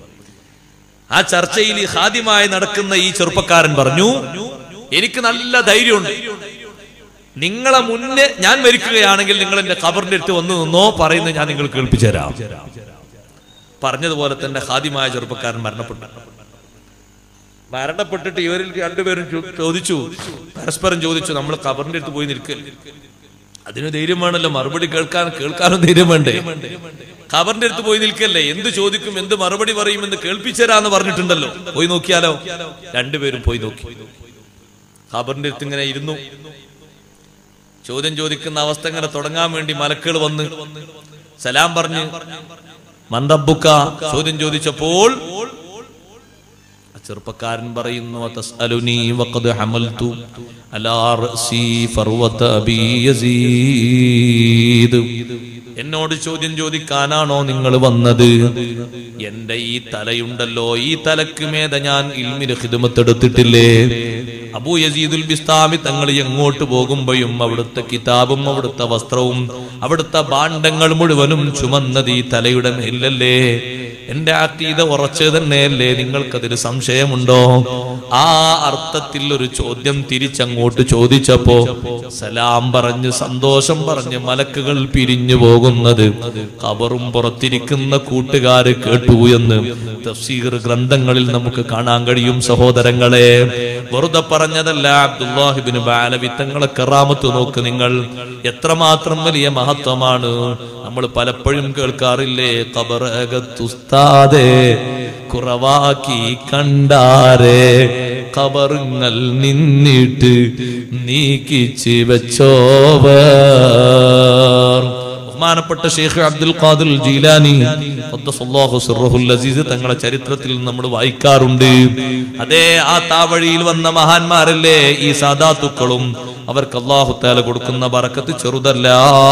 ആ ചർച്ചയിൽ ഈ ഹാദ്യമായി നടക്കുന്ന ഈ ചെറുപ്പക്കാരൻ പറഞ്ഞു എനിക്ക് നല്ല ധൈര്യമുണ്ട് നിങ്ങളെ മുന്നേ ഞാൻ മരിക്കുകയാണെങ്കിൽ നിങ്ങൾ എന്റെ ഖബറിന്റെ അടുത്ത് വന്നു നിന്നോ പറയുന്നത് ഞാൻ നിങ്ങൾ കേൾപ്പിച്ചു തരാം പറഞ്ഞതുപോലെ തന്നെ ഹാദ്യമായ ചെറുപ്പക്കാരൻ മരണപ്പെട്ടു മരണപ്പെട്ടിട്ട് ഇവരിൽ രണ്ടുപേരും ചോ- ചോദിച്ചു പരസ്പരം ചോദിച്ചു നമ്മൾ ഖബറിന്റെ അടുത്ത് പോയി നിൽക്കല്ലേ അതിന് ധൈര്യം വേണമല്ലോ മറുപടി കേൾക്കാൻ കേൾക്കാനും ധൈര്യം വേണ്ടേ ഖബറിന്റെ അടുത്ത് പോയി നിൽക്കല്ലേ എന്ത് ചോദിക്കും എന്ത് മറുപടി പറയും എന്ന് കേൾപ്പിച്ചരാന്ന് പറഞ്ഞിട്ടുണ്ടല്ലോ പോയി നോക്കിയാലോ രണ്ടുപേരും പോയി നോക്കി ഖബറിന്റെ അടുത്ത് ഇങ്ങനെ ഇരുന്നു ചോദ്യം ചോദിക്കുന്ന അവസ്ഥ ഇങ്ങനെ തുടങ്ങാൻ വേണ്ടി മലക്കുകൾ വന്ന് സലാം പറഞ്ഞ് മന്ദബുക്ക ചോദ്യം ചോദിച്ചപ്പോൾ ആ ചെറുപ്പക്കാരൻ പറയുന്നു "അതസ്അലുനി വഖദ് ഹമൽതു അലാ റഅസി ഫർവത അബി യസീദ്." എന്നോട് ചോദ്യം ചോദിക്കാനാണോ നിങ്ങൾ വന്നത് എന്റെ ഈ തലയുണ്ടല്ലോ ഈ തലക്ക് മേത ഞാൻ ഇൽമിന് ഹിദമത്തെടുത്തിട്ടില്ലേ അബൂ യസീദുൽ ബിസ്താമി തങ്ങൾ എങ്ങോട്ട് പോകുമ്പോഴും അവിടുത്തെ കിതാബും അവിടുത്തെ വസ്ത്രവും അവിടുത്തെ ഭാണ്ഡങ്ങൾ മുഴുവനും ചുമന്നത് ഈ തലയുടെ മേലല്ലേ എന്റെ അക്കീത ഉറച്ചു തന്നെയല്ലേ നിങ്ങൾക്കതിൽ സംശയമുണ്ടോ ആ അർത്ഥത്തിൽ ഒരു ചോദ്യം തിരിച്ചങ്ങോട്ട് ചോദിച്ചപ്പോ സലാം പറഞ്ഞ് സന്തോഷം പറഞ്ഞ് മലക്കുകൾ പിരിഞ്ഞു പോകുന്നത് കബറും പുറത്തിരിക്കുന്ന കൂട്ടുകാര് കേട്ടു എന്ന് തഫ്സീർ ഗ്രന്ഥങ്ങളിൽ നമുക്ക് കാണാൻ കഴിയും സഹോദരങ്ങളെ വെറുതെ പറഞ്ഞതല്ല അബ്ദുല്ലാഹിബിന് ബാലവിത്തങ്ങളെ കറാമത്ത് നോക്ക് നിങ്ങൾ എത്രമാത്രം വലിയ മഹത്വമാണ് നമ്മൾ പലപ്പോഴും കേൾക്കാറില്ലേ കബറകത്തുസ്താദേ കുറവാക്കി കണ്ടാരേ കബറുങ്ങൾ നിന്നിട്ട് നീക്കിച്ച് വെച്ചോവർ ബഹുമാനപ്പെട്ട ഷെയ്ഖ് അബ്ദുൽ ഖാദിർ ജീലാനി ഖദ്ദസല്ലാഹു സിർറഹുൽ അസീസ് തങ്ങളെ ചരിത്രത്തിൽ നമ്മൾ വായിക്കാറുണ്ട് അതേ ആ താവഴിയിൽ വന്ന മഹാന്മാരല്ലേ ഈ സാദാത്തുക്കളും അവർക്ക് അള്ളാഹു താല കൊടുക്കുന്ന ബറക്കത്ത് ചെറുതല്ല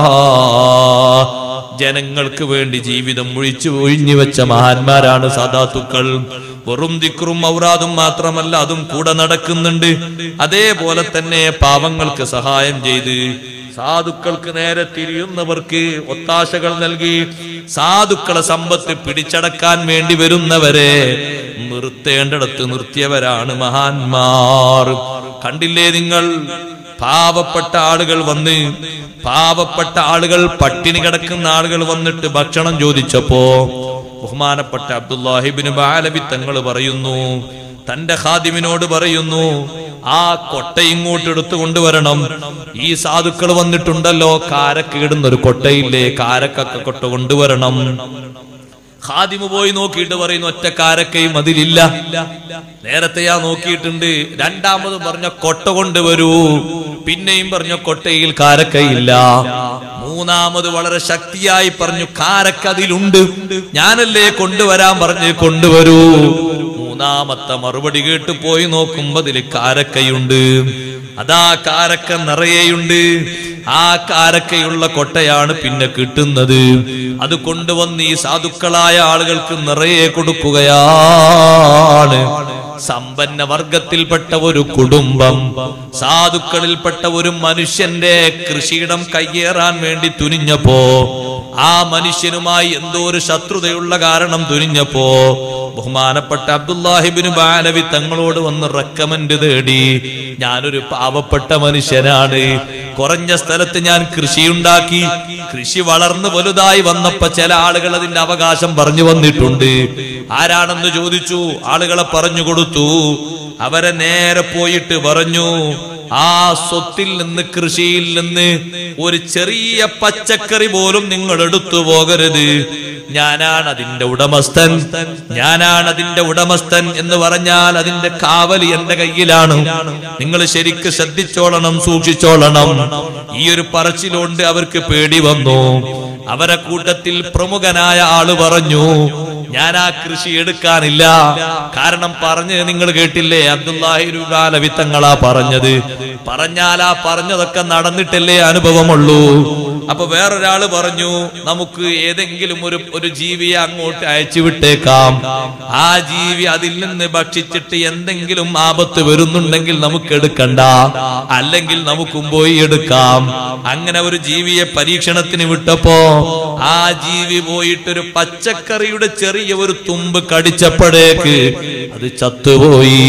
ജനങ്ങൾക്ക് വേണ്ടി ജീവിതം ഒഴിച്ചു ഒഴിഞ്ഞു വെച്ച മഹാന്മാരാണ് സാദാത്തുക്കൾ വെറും ദിക്റും ഔറാദും മാത്രമല്ല അതും കൂടെ നടക്കുന്നുണ്ട് അതേപോലെ തന്നെ പാവങ്ങൾക്ക് സഹായം ചെയ്ത് സാധുക്കൾക്ക് നേരെ തിരിയുന്നവർക്ക് ഒത്താശകൾ നൽകി സാധുക്കളെ സമ്പത്ത് പിടിച്ചടക്കാൻ വേണ്ടി വരുന്നവരെ നിർത്തേണ്ടിടത്ത് നിർത്തിയവരാണ് മഹാന്മാർ കണ്ടില്ലേ നിങ്ങൾ പാവപ്പെട്ട ആളുകൾ വന്ന് പാവപ്പെട്ട ആളുകൾ പട്ടിണി കിടക്കുന്ന ആളുകൾ വന്നിട്ട് ഭക്ഷണം ചോദിച്ചപ്പോ ബഹുമാനപ്പെട്ട അബ്ദുല്ലാഹിബിന് ബാലബി തങ്ങൾ പറയുന്നു തന്റെ ഖാദിമിനോട് പറയുന്നു ആ കൊട്ട ഇങ്ങോട്ട് എടുത്തു കൊണ്ടുവരണം ഈ സാധുക്കൾ വന്നിട്ടുണ്ടല്ലോ കാരക്ക് ഇടുന്ന ഒരു കൊട്ടയില്ലേ കാരക്കൊക്കെ കൊട്ട കൊണ്ടുവരണം ഖാദിമ് പോയി നോക്കിയിട്ട് പറയുന്നു ഒറ്റ കാരക്കയും അതിലില്ല നേരത്തെ ഞാൻ നോക്കിയിട്ടുണ്ട് രണ്ടാമത് പറഞ്ഞ കൊട്ട കൊണ്ടുവരൂ പിന്നെയും പറഞ്ഞ കൊട്ടയിൽ കാരക്കയില്ല മൂന്നാമത് വളരെ ശക്തിയായി പറഞ്ഞു കാരക്ക അതിലുണ്ട് ഞാനല്ലേ കൊണ്ടുവരാൻ പറഞ്ഞ് കൊണ്ടുവരൂ മൂന്നാമത്തെ മറുപടി കേട്ട് പോയി നോക്കുമ്പോ അതിൽ കാരക്കയുണ്ട് അതാ കാരക്ക നിറയെയുണ്ട് ആ കാരക്കയുള്ള കൊട്ടയാണ് പിന്നെ കിട്ടുന്നത് അത് കൊണ്ടുവന്ന് ഈ സാധുക്കളായ ആളുകൾക്ക് നിറയെ കൊടുക്കുകയാണ് സമ്പന്ന വർഗത്തിൽപ്പെട്ട ഒരു കുടുംബം സാധുക്കളിൽപ്പെട്ട ഒരു മനുഷ്യന്റെ കൃഷിയിടം കയ്യേറാൻ വേണ്ടി തുനിഞ്ഞപ്പോ ആ മനുഷ്യനുമായി എന്തോ ഒരു ശത്രുതയുള്ള കാരണം തുനിഞ്ഞപ്പോ ബഹുമാനപ്പെട്ട അബ്ദുല്ലാഹിബിന് ബാലവി തങ്ങളോട് വന്ന് റെക്കമെന്റ് തേടി ഞാനൊരു പാവപ്പെട്ട മനുഷ്യനാണ് കുറഞ്ഞ സ്ഥലത്ത് ഞാൻ കൃഷിയുണ്ടാക്കി കൃഷി വളർന്ന് വലുതായി വന്നപ്പോ ചില ആളുകൾ അതിന്റെ അവകാശം പറഞ്ഞു വന്നിട്ടുണ്ട് ആരാണെന്ന് ചോദിച്ചു ആളുകളെ പറഞ്ഞു കൊടുത്തു അവരെ നേരെ പോയിട്ട് പറഞ്ഞു ആ സ്വത്തിൽ നിന്ന് കൃഷിയിൽ നിന്ന് ഒരു ചെറിയ പച്ചക്കറി പോലും നിങ്ങൾ എടുത്തു പോകരുത് ഞാനാണ് അതിന്റെ ഉടമസ്ഥൻ ഞാനാണ് അതിന്റെ ഉടമസ്ഥൻ എന്ന് പറഞ്ഞാൽ അതിന്റെ കാവലി എന്റെ കയ്യിലാണ് നിങ്ങൾ ശരിക്ക് ശ്രദ്ധിച്ചോളണം സൂക്ഷിച്ചോളണം ഈ ഒരു പറച്ചിലുകൊണ്ട് അവർക്ക് പേടി വന്നു അവരെ കൂട്ടത്തിൽ പ്രമുഖനായ ആള് പറഞ്ഞു ഞാൻ ആ കൃഷി എടുക്കാനില്ല കാരണം പറഞ്ഞ് നിങ്ങൾ കേട്ടില്ലേ അബ്ദുല്ലാഹി രൂപാലവി തങ്ങളാ പറഞ്ഞത് പറഞ്ഞാൽ ആ പറഞ്ഞതൊക്കെ നടന്നിട്ടല്ലേ അനുഭവമുള്ളൂ അപ്പൊ വേറൊരാള് പറഞ്ഞു നമുക്ക് ഏതെങ്കിലും ഒരു ഒരു ജീവിയെ അങ്ങോട്ട് അയച്ചു വിട്ടേക്കാം ആ ജീവി അതിൽ നിന്ന് ഭക്ഷിച്ചിട്ട് എന്തെങ്കിലും ആപത്ത് വരുന്നുണ്ടെങ്കിൽ നമുക്ക് എടുക്കണ്ട അല്ലെങ്കിൽ നമുക്കും പോയി എടുക്കാം അങ്ങനെ ഒരു ജീവിയെ പരീക്ഷണത്തിന് വിട്ടപ്പോ ആ ജീവി പോയിട്ടൊരു പച്ചക്കറിയുടെ ചെറിയ ഒരു തുമ്പ് കടിച്ചപ്പോഴേക്ക് അത് ചത്തുപോയി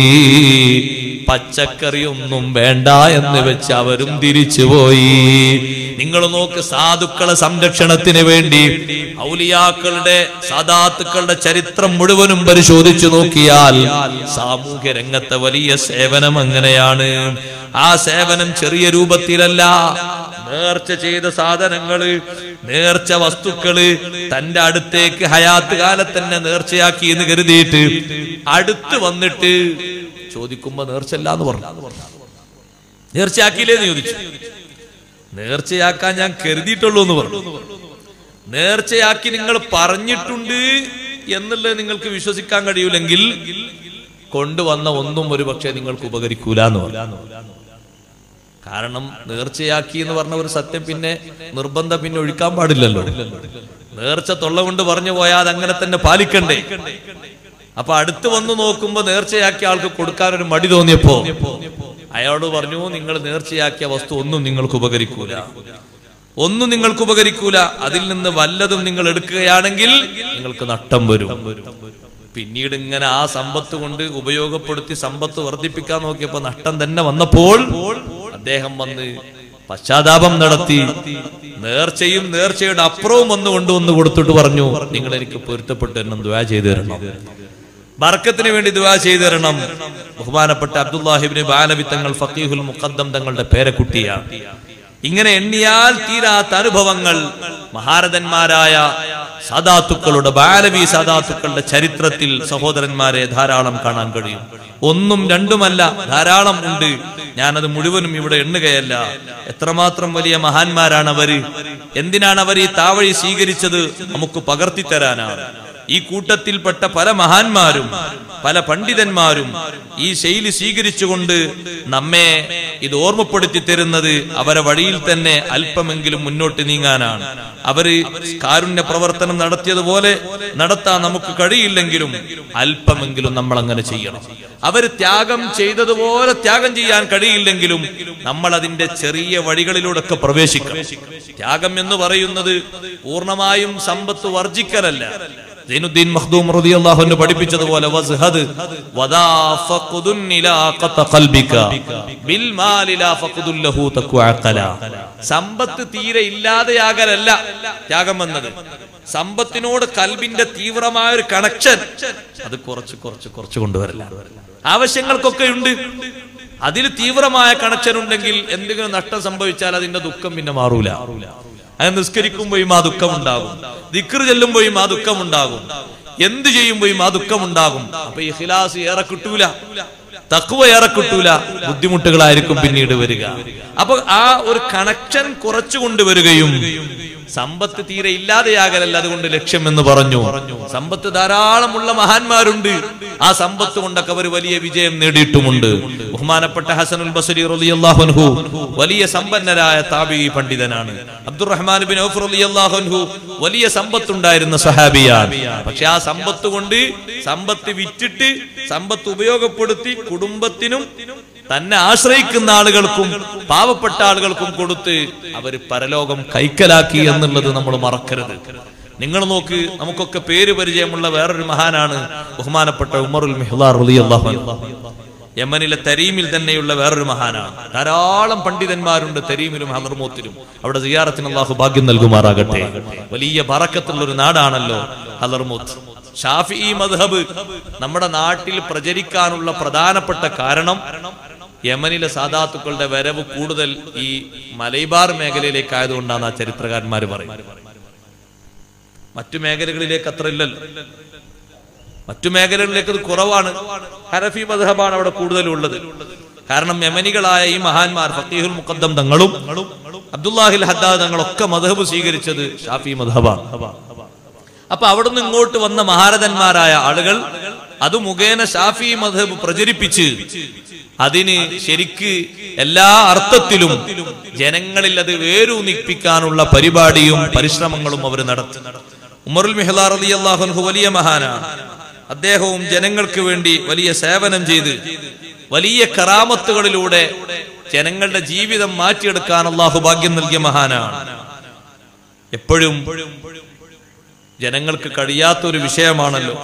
പച്ചക്കറി ഒന്നും വേണ്ട എന്ന് വെച്ച് അവരും തിരിച്ചുപോയി നിങ്ങൾ നോക്ക് സാധുക്കളെ സംരക്ഷണത്തിന് വേണ്ടി ഔലിയാക്കളുടെ സാദാത്തുക്കളുടെ ചരിത്രം മുഴുവനും പരിശോധിച്ചു നോക്കിയാൽ സാമൂഹ്യ രംഗത്തെ വലിയ സേവനം അങ്ങനെയാണ് ആ സേവനം ചെറിയ രൂപത്തിലല്ല നേർച്ച ചെയ്ത സാധനങ്ങള് നേർച്ച വസ്തുക്കള് തന്റെ അടുത്തേക്ക് ഹയാത്ത് കാലത്ത് തന്നെ നേർച്ചയാക്കി എന്ന് കരുതിയിട്ട് അടുത്ത് വന്നിട്ട് ചോദിക്കുമ്പോ നേർച്ചല്ല എന്ന് പറഞ്ഞു നേർച്ചയാക്കിയില്ലേന്ന് ചോദിച്ചു നേർച്ചയാക്കാൻ ഞാൻ കരുതിയിട്ടുള്ളൂ എന്ന് പറഞ്ഞു നേർച്ചയാക്കി നിങ്ങൾ പറഞ്ഞിട്ടുണ്ട് എന്നുള്ളത് നിങ്ങൾക്ക് വിശ്വസിക്കാൻ കഴിയൂലെങ്കിൽ കൊണ്ടുവന്ന ഒന്നും ഒരു പക്ഷേ നിങ്ങൾക്ക് ഉപകരിക്കൂല എന്ന് പറഞ്ഞു കാരണം നേർച്ചയാക്കി എന്ന് പറഞ്ഞ ഒരു സത്യം പിന്നെ നിർബന്ധം പിന്നെ ഒഴിക്കാൻ പാടില്ലല്ലോ നേർച്ച തൊള്ള കൊണ്ട് പറഞ്ഞു പോയാൽ അത് അങ്ങനെ തന്നെ പാലിക്കണ്ടേ അപ്പൊ അടുത്ത് വന്ന് നോക്കുമ്പോ നേർച്ചയാക്കിയ ആൾക്ക് കൊടുക്കാൻ ഒരു മടി തോന്നിയപ്പോ അയാളോട് പറഞ്ഞു നിങ്ങൾ നേർച്ചയാക്കിയ വസ്തു ഒന്നും നിങ്ങൾക്ക് ഉപകരിക്കൂല ഒന്നും നിങ്ങൾക്ക് ഉപകരിക്കൂല അതിൽ നിന്ന് വല്ലതും നിങ്ങൾ എടുക്കുകയാണെങ്കിൽ നിങ്ങൾക്ക് നഷ്ടം വരും പിന്നീട് ഇങ്ങനെ ആ സമ്പത്ത് കൊണ്ട് ഉപയോഗപ്പെടുത്തി സമ്പത്ത് വർദ്ധിപ്പിക്കാൻ നോക്കിയപ്പോ നഷ്ടം തന്നെ വന്നപ്പോൾ അദ്ദേഹം വന്ന് പശ്ചാത്താപം നടത്തി നേർച്ചയും നേർച്ചയുടെ അപ്പുറവും വന്ന് കൊണ്ടുവന്ന് കൊടുത്തിട്ട് പറഞ്ഞു നിങ്ങൾ എനിക്ക് പൊരുത്തപ്പെട്ട് എന്നെ ദ്വാ ചെയ്തു തരണം ബർക്കത്തിന് വേണ്ടി ദുആ ചെയ്തു തരണം ബഹുമാനപ്പെട്ട അബ്ദുല്ലാഹിബിന് ബാലവി തങ്ങൾ ഫക്കീഹുൽ മുഖദ്ദം തങ്ങളുടെ പേരക്കുട്ടിയാണ് ഇങ്ങനെ എണ്ണിയാൽ തീരാത്ത അനുഭവങ്ങൾ മഹാരഥന്മാരായ സാദാത്തുക്കളുടെ ബാലവി സാദാത്തുക്കളുടെ ചരിത്രത്തിൽ സഹോദരന്മാരെ ധാരാളം കാണാൻ കഴിയും ഒന്നും രണ്ടുമല്ല ധാരാളം ഉണ്ട് ഞാനത് മുഴുവനും ഇവിടെ എണ്ണുകയല്ല എത്രമാത്രം വലിയ മഹാന്മാരാണ് അവര് എന്തിനാണ് അവർ ഈ താവഴി സ്വീകരിച്ചത് നമുക്ക് പകർത്തിത്തരാനാണ് ഈ കൂട്ടത്തിൽപ്പെട്ട പല മഹാന്മാരും പല പണ്ഡിതന്മാരും ഈ ശൈലി സ്വീകരിച്ചുകൊണ്ട് നമ്മെ ഇത് ഓർമ്മപ്പെടുത്തി തരുന്നത് അവരെ വഴിയിൽ തന്നെ അല്പമെങ്കിലും മുന്നോട്ട് നീങ്ങാനാണ് അവര് കാരുണ്യ പ്രവർത്തനം നടത്തിയതുപോലെ നടത്താൻ നമുക്ക് കഴിയില്ലെങ്കിലും അല്പമെങ്കിലും നമ്മൾ അങ്ങനെ ചെയ്യണം അവര് ത്യാഗം ചെയ്തതുപോലെ ത്യാഗം ചെയ്യാൻ കഴിയില്ലെങ്കിലും നമ്മൾ അതിന്റെ ചെറിയ വഴികളിലൂടെ പ്രവേശിക്കണം ത്യാഗം എന്ന് പറയുന്നത് പൂർണ്ണമായും സമ്പത്ത് വർജിക്കലല്ല സൈനുദ്ദീൻ മഖ്ദൂം റളിയല്ലാഹു അൻഹു പഠിപ്പിച്ചതുപോലെ വസ്ഹദ് വദാ ഫഖദുൻ ഇലാഖത ഖൽബിക ബിൽ മാലി ലാ ഫഖദുൻ ലഹു തഖ്വഅഖല സമ്പത്ത് തീരെ ഇല്ലാതെയാകലല്ല ത്യാഗം വന്നത് സമ്പത്തിനോട് കൽബിന്റെ തീവ്രമായ ഒരു കണക്ഷൻ അത് കുറച്ച് കുറച്ച് കുറച്ച് കൊണ്ടുവരല ആവശ്യങ്ങൾക്കൊക്കെ ഉണ്ട് അതിൽ തീവ്രമായ കണക്ഷൻ ഉണ്ടെങ്കിൽ എന്തെങ്കിലും നഷ്ടം സംഭവിച്ചാൽ അതിന്റെ ദുഃഖം പിന്നെ മാറൂല അത് നിസ്കരിക്കുമ്പോഴും ആ ദുഃഖമുണ്ടാകും ദിക്റ് ചെല്ലുമ്പോഴും ആ ദുഃഖമുണ്ടാകും എന്ത് ചെയ്യുമ്പോഴും ആ ദുഃഖമുണ്ടാകും അപ്പൊ ഈ ഹിലാസ് ഏറെ കിട്ടൂല തക്കുവ ഏറെ കിട്ടൂല ബുദ്ധിമുട്ടുകളായിരിക്കും പിന്നീട് വരിക അപ്പൊ ആ ഒരു കണക്ഷൻ കുറച്ചു കൊണ്ടുവരികയും സമ്പത്ത് തീരെ ഇല്ലാതെയാകലല്ല അതുകൊണ്ട് ലക്ഷ്യം എന്ന് പറഞ്ഞു സമ്പത്ത് ധാരാളമുള്ള മഹാന്മാരുണ്ട് ആ സമ്പത്ത് കൊണ്ടൊക്കെ അവർ വലിയ വിജയം നേടിയിട്ടുമുണ്ട് ബഹുമാനപ്പെട്ട ഹസനുൽ ബസരി റളിയല്ലാഹു അൻഹു വലിയ സമ്പന്നരായ താബിഈ പണ്ഡിതനാണ് അബ്ദുറഹ്മാൻ ബിൻ ഔഫ് റളിയല്ലാഹു അൻഹു വലിയ സമ്പത്തുണ്ടായിരുന്ന സഹാബിയാണ് പക്ഷെ ആ സമ്പത്ത് കൊണ്ട് സമ്പത്ത് വിറ്റിട്ട് സമ്പത്ത് ഉപയോഗപ്പെടുത്തി കുടുംബത്തിനും തന്നെ ആശ്രയിക്കുന്ന ആളുകൾക്കും പാവപ്പെട്ട ആളുകൾക്കും കൊടുത്ത് അവർ പരലോകം കൈക്കലാക്കി എന്നുള്ളത് നമ്മൾ മറക്കരുത് നിങ്ങൾ നോക്ക് നമുക്കൊക്കെ പേര് പരിചയമുള്ള വേറൊരു മഹാനാണ് ബഹുമാനപ്പെട്ട ഉമറുൽ മിഹ്ലാർ റളിയല്ലാഹു അൻഹു യമനിലെ തരീമിൽ തന്നെയുള്ള വേറൊരു മഹാനാണ് ധാരാളം പണ്ഡിതന്മാരുണ്ട് തരീമിലും ഹലർമൂത്തിലും അവിടെ സിയാറത്തിന് അള്ളാഹു ഭാഗ്യം നൽകുമാറാകട്ടെ വലിയ ബറക്കത്തുള്ള ഒരു നാടാണല്ലോ ഹലർമൂത്ത് ഷാഫി മദ്ഹബ് നമ്മുടെ നാട്ടിൽ പ്രചരിക്കാനുള്ള പ്രധാനപ്പെട്ട കാരണം യമനിലെ സാധാത്തുക്കളുടെ വരവ് കൂടുതൽ ഈ മലൈബാർ മേഖലയിലേക്ക് ആയതുകൊണ്ടാണ് ആ ചരിത്രകാരന്മാർ പറയുന്നത് മറ്റു മേഖലകളിലേക്ക് അത്ര ഇല്ലല്ലോ മറ്റു മേഖലകളിലേക്ക് അത് കുറവാണ് ഹനഫി മദ്ഹബാണ് അവിടെ കൂടുതലുള്ളത് കാരണം യമനികളായ ഈ മഹാന്മാർ ഫക്കീഹുൽ മുഖദ്ദം തങ്ങളും അബ്ദുല്ലാഹിൽ ഹദ്ദാദ് തങ്ങളൊക്കെ മദ്ഹബ് സ്വീകരിച്ചത് ഷാഫി മദ്ഹബാണ് അപ്പൊ അവിടുന്ന് ഇങ്ങോട്ട് വന്ന മഹാരഥന്മാരായ ആളുകൾ അത് മുഖേന ഷാഫി മധബ് പ്രചരിപ്പിച്ച് അതിന് ശരിക്ക് എല്ലാ അർത്ഥത്തിലും ജനങ്ങളിൽ അത് വേരൂന്നിപ്പിക്കാനുള്ള പരിപാടിയും പരിശ്രമങ്ങളും അവർ നടത്തി ഉമറുൽ മെഹ്ലാർ അലി അള്ളാഹുൻഹു വലിയ മഹാനാണ് അദ്ദേഹവും ജനങ്ങൾക്ക് വേണ്ടി വലിയ സേവനം ചെയ്ത് വലിയ കറാമത്തുകളിലൂടെ ജനങ്ങളുടെ ജീവിതം മാറ്റിയെടുക്കാൻ അള്ളാഹു ഭാഗ്യം നൽകിയ മഹാനാണ് എപ്പോഴും ജനങ്ങൾക്ക് കഴിയാത്ത ഒരു വിഷയമാണല്ലോ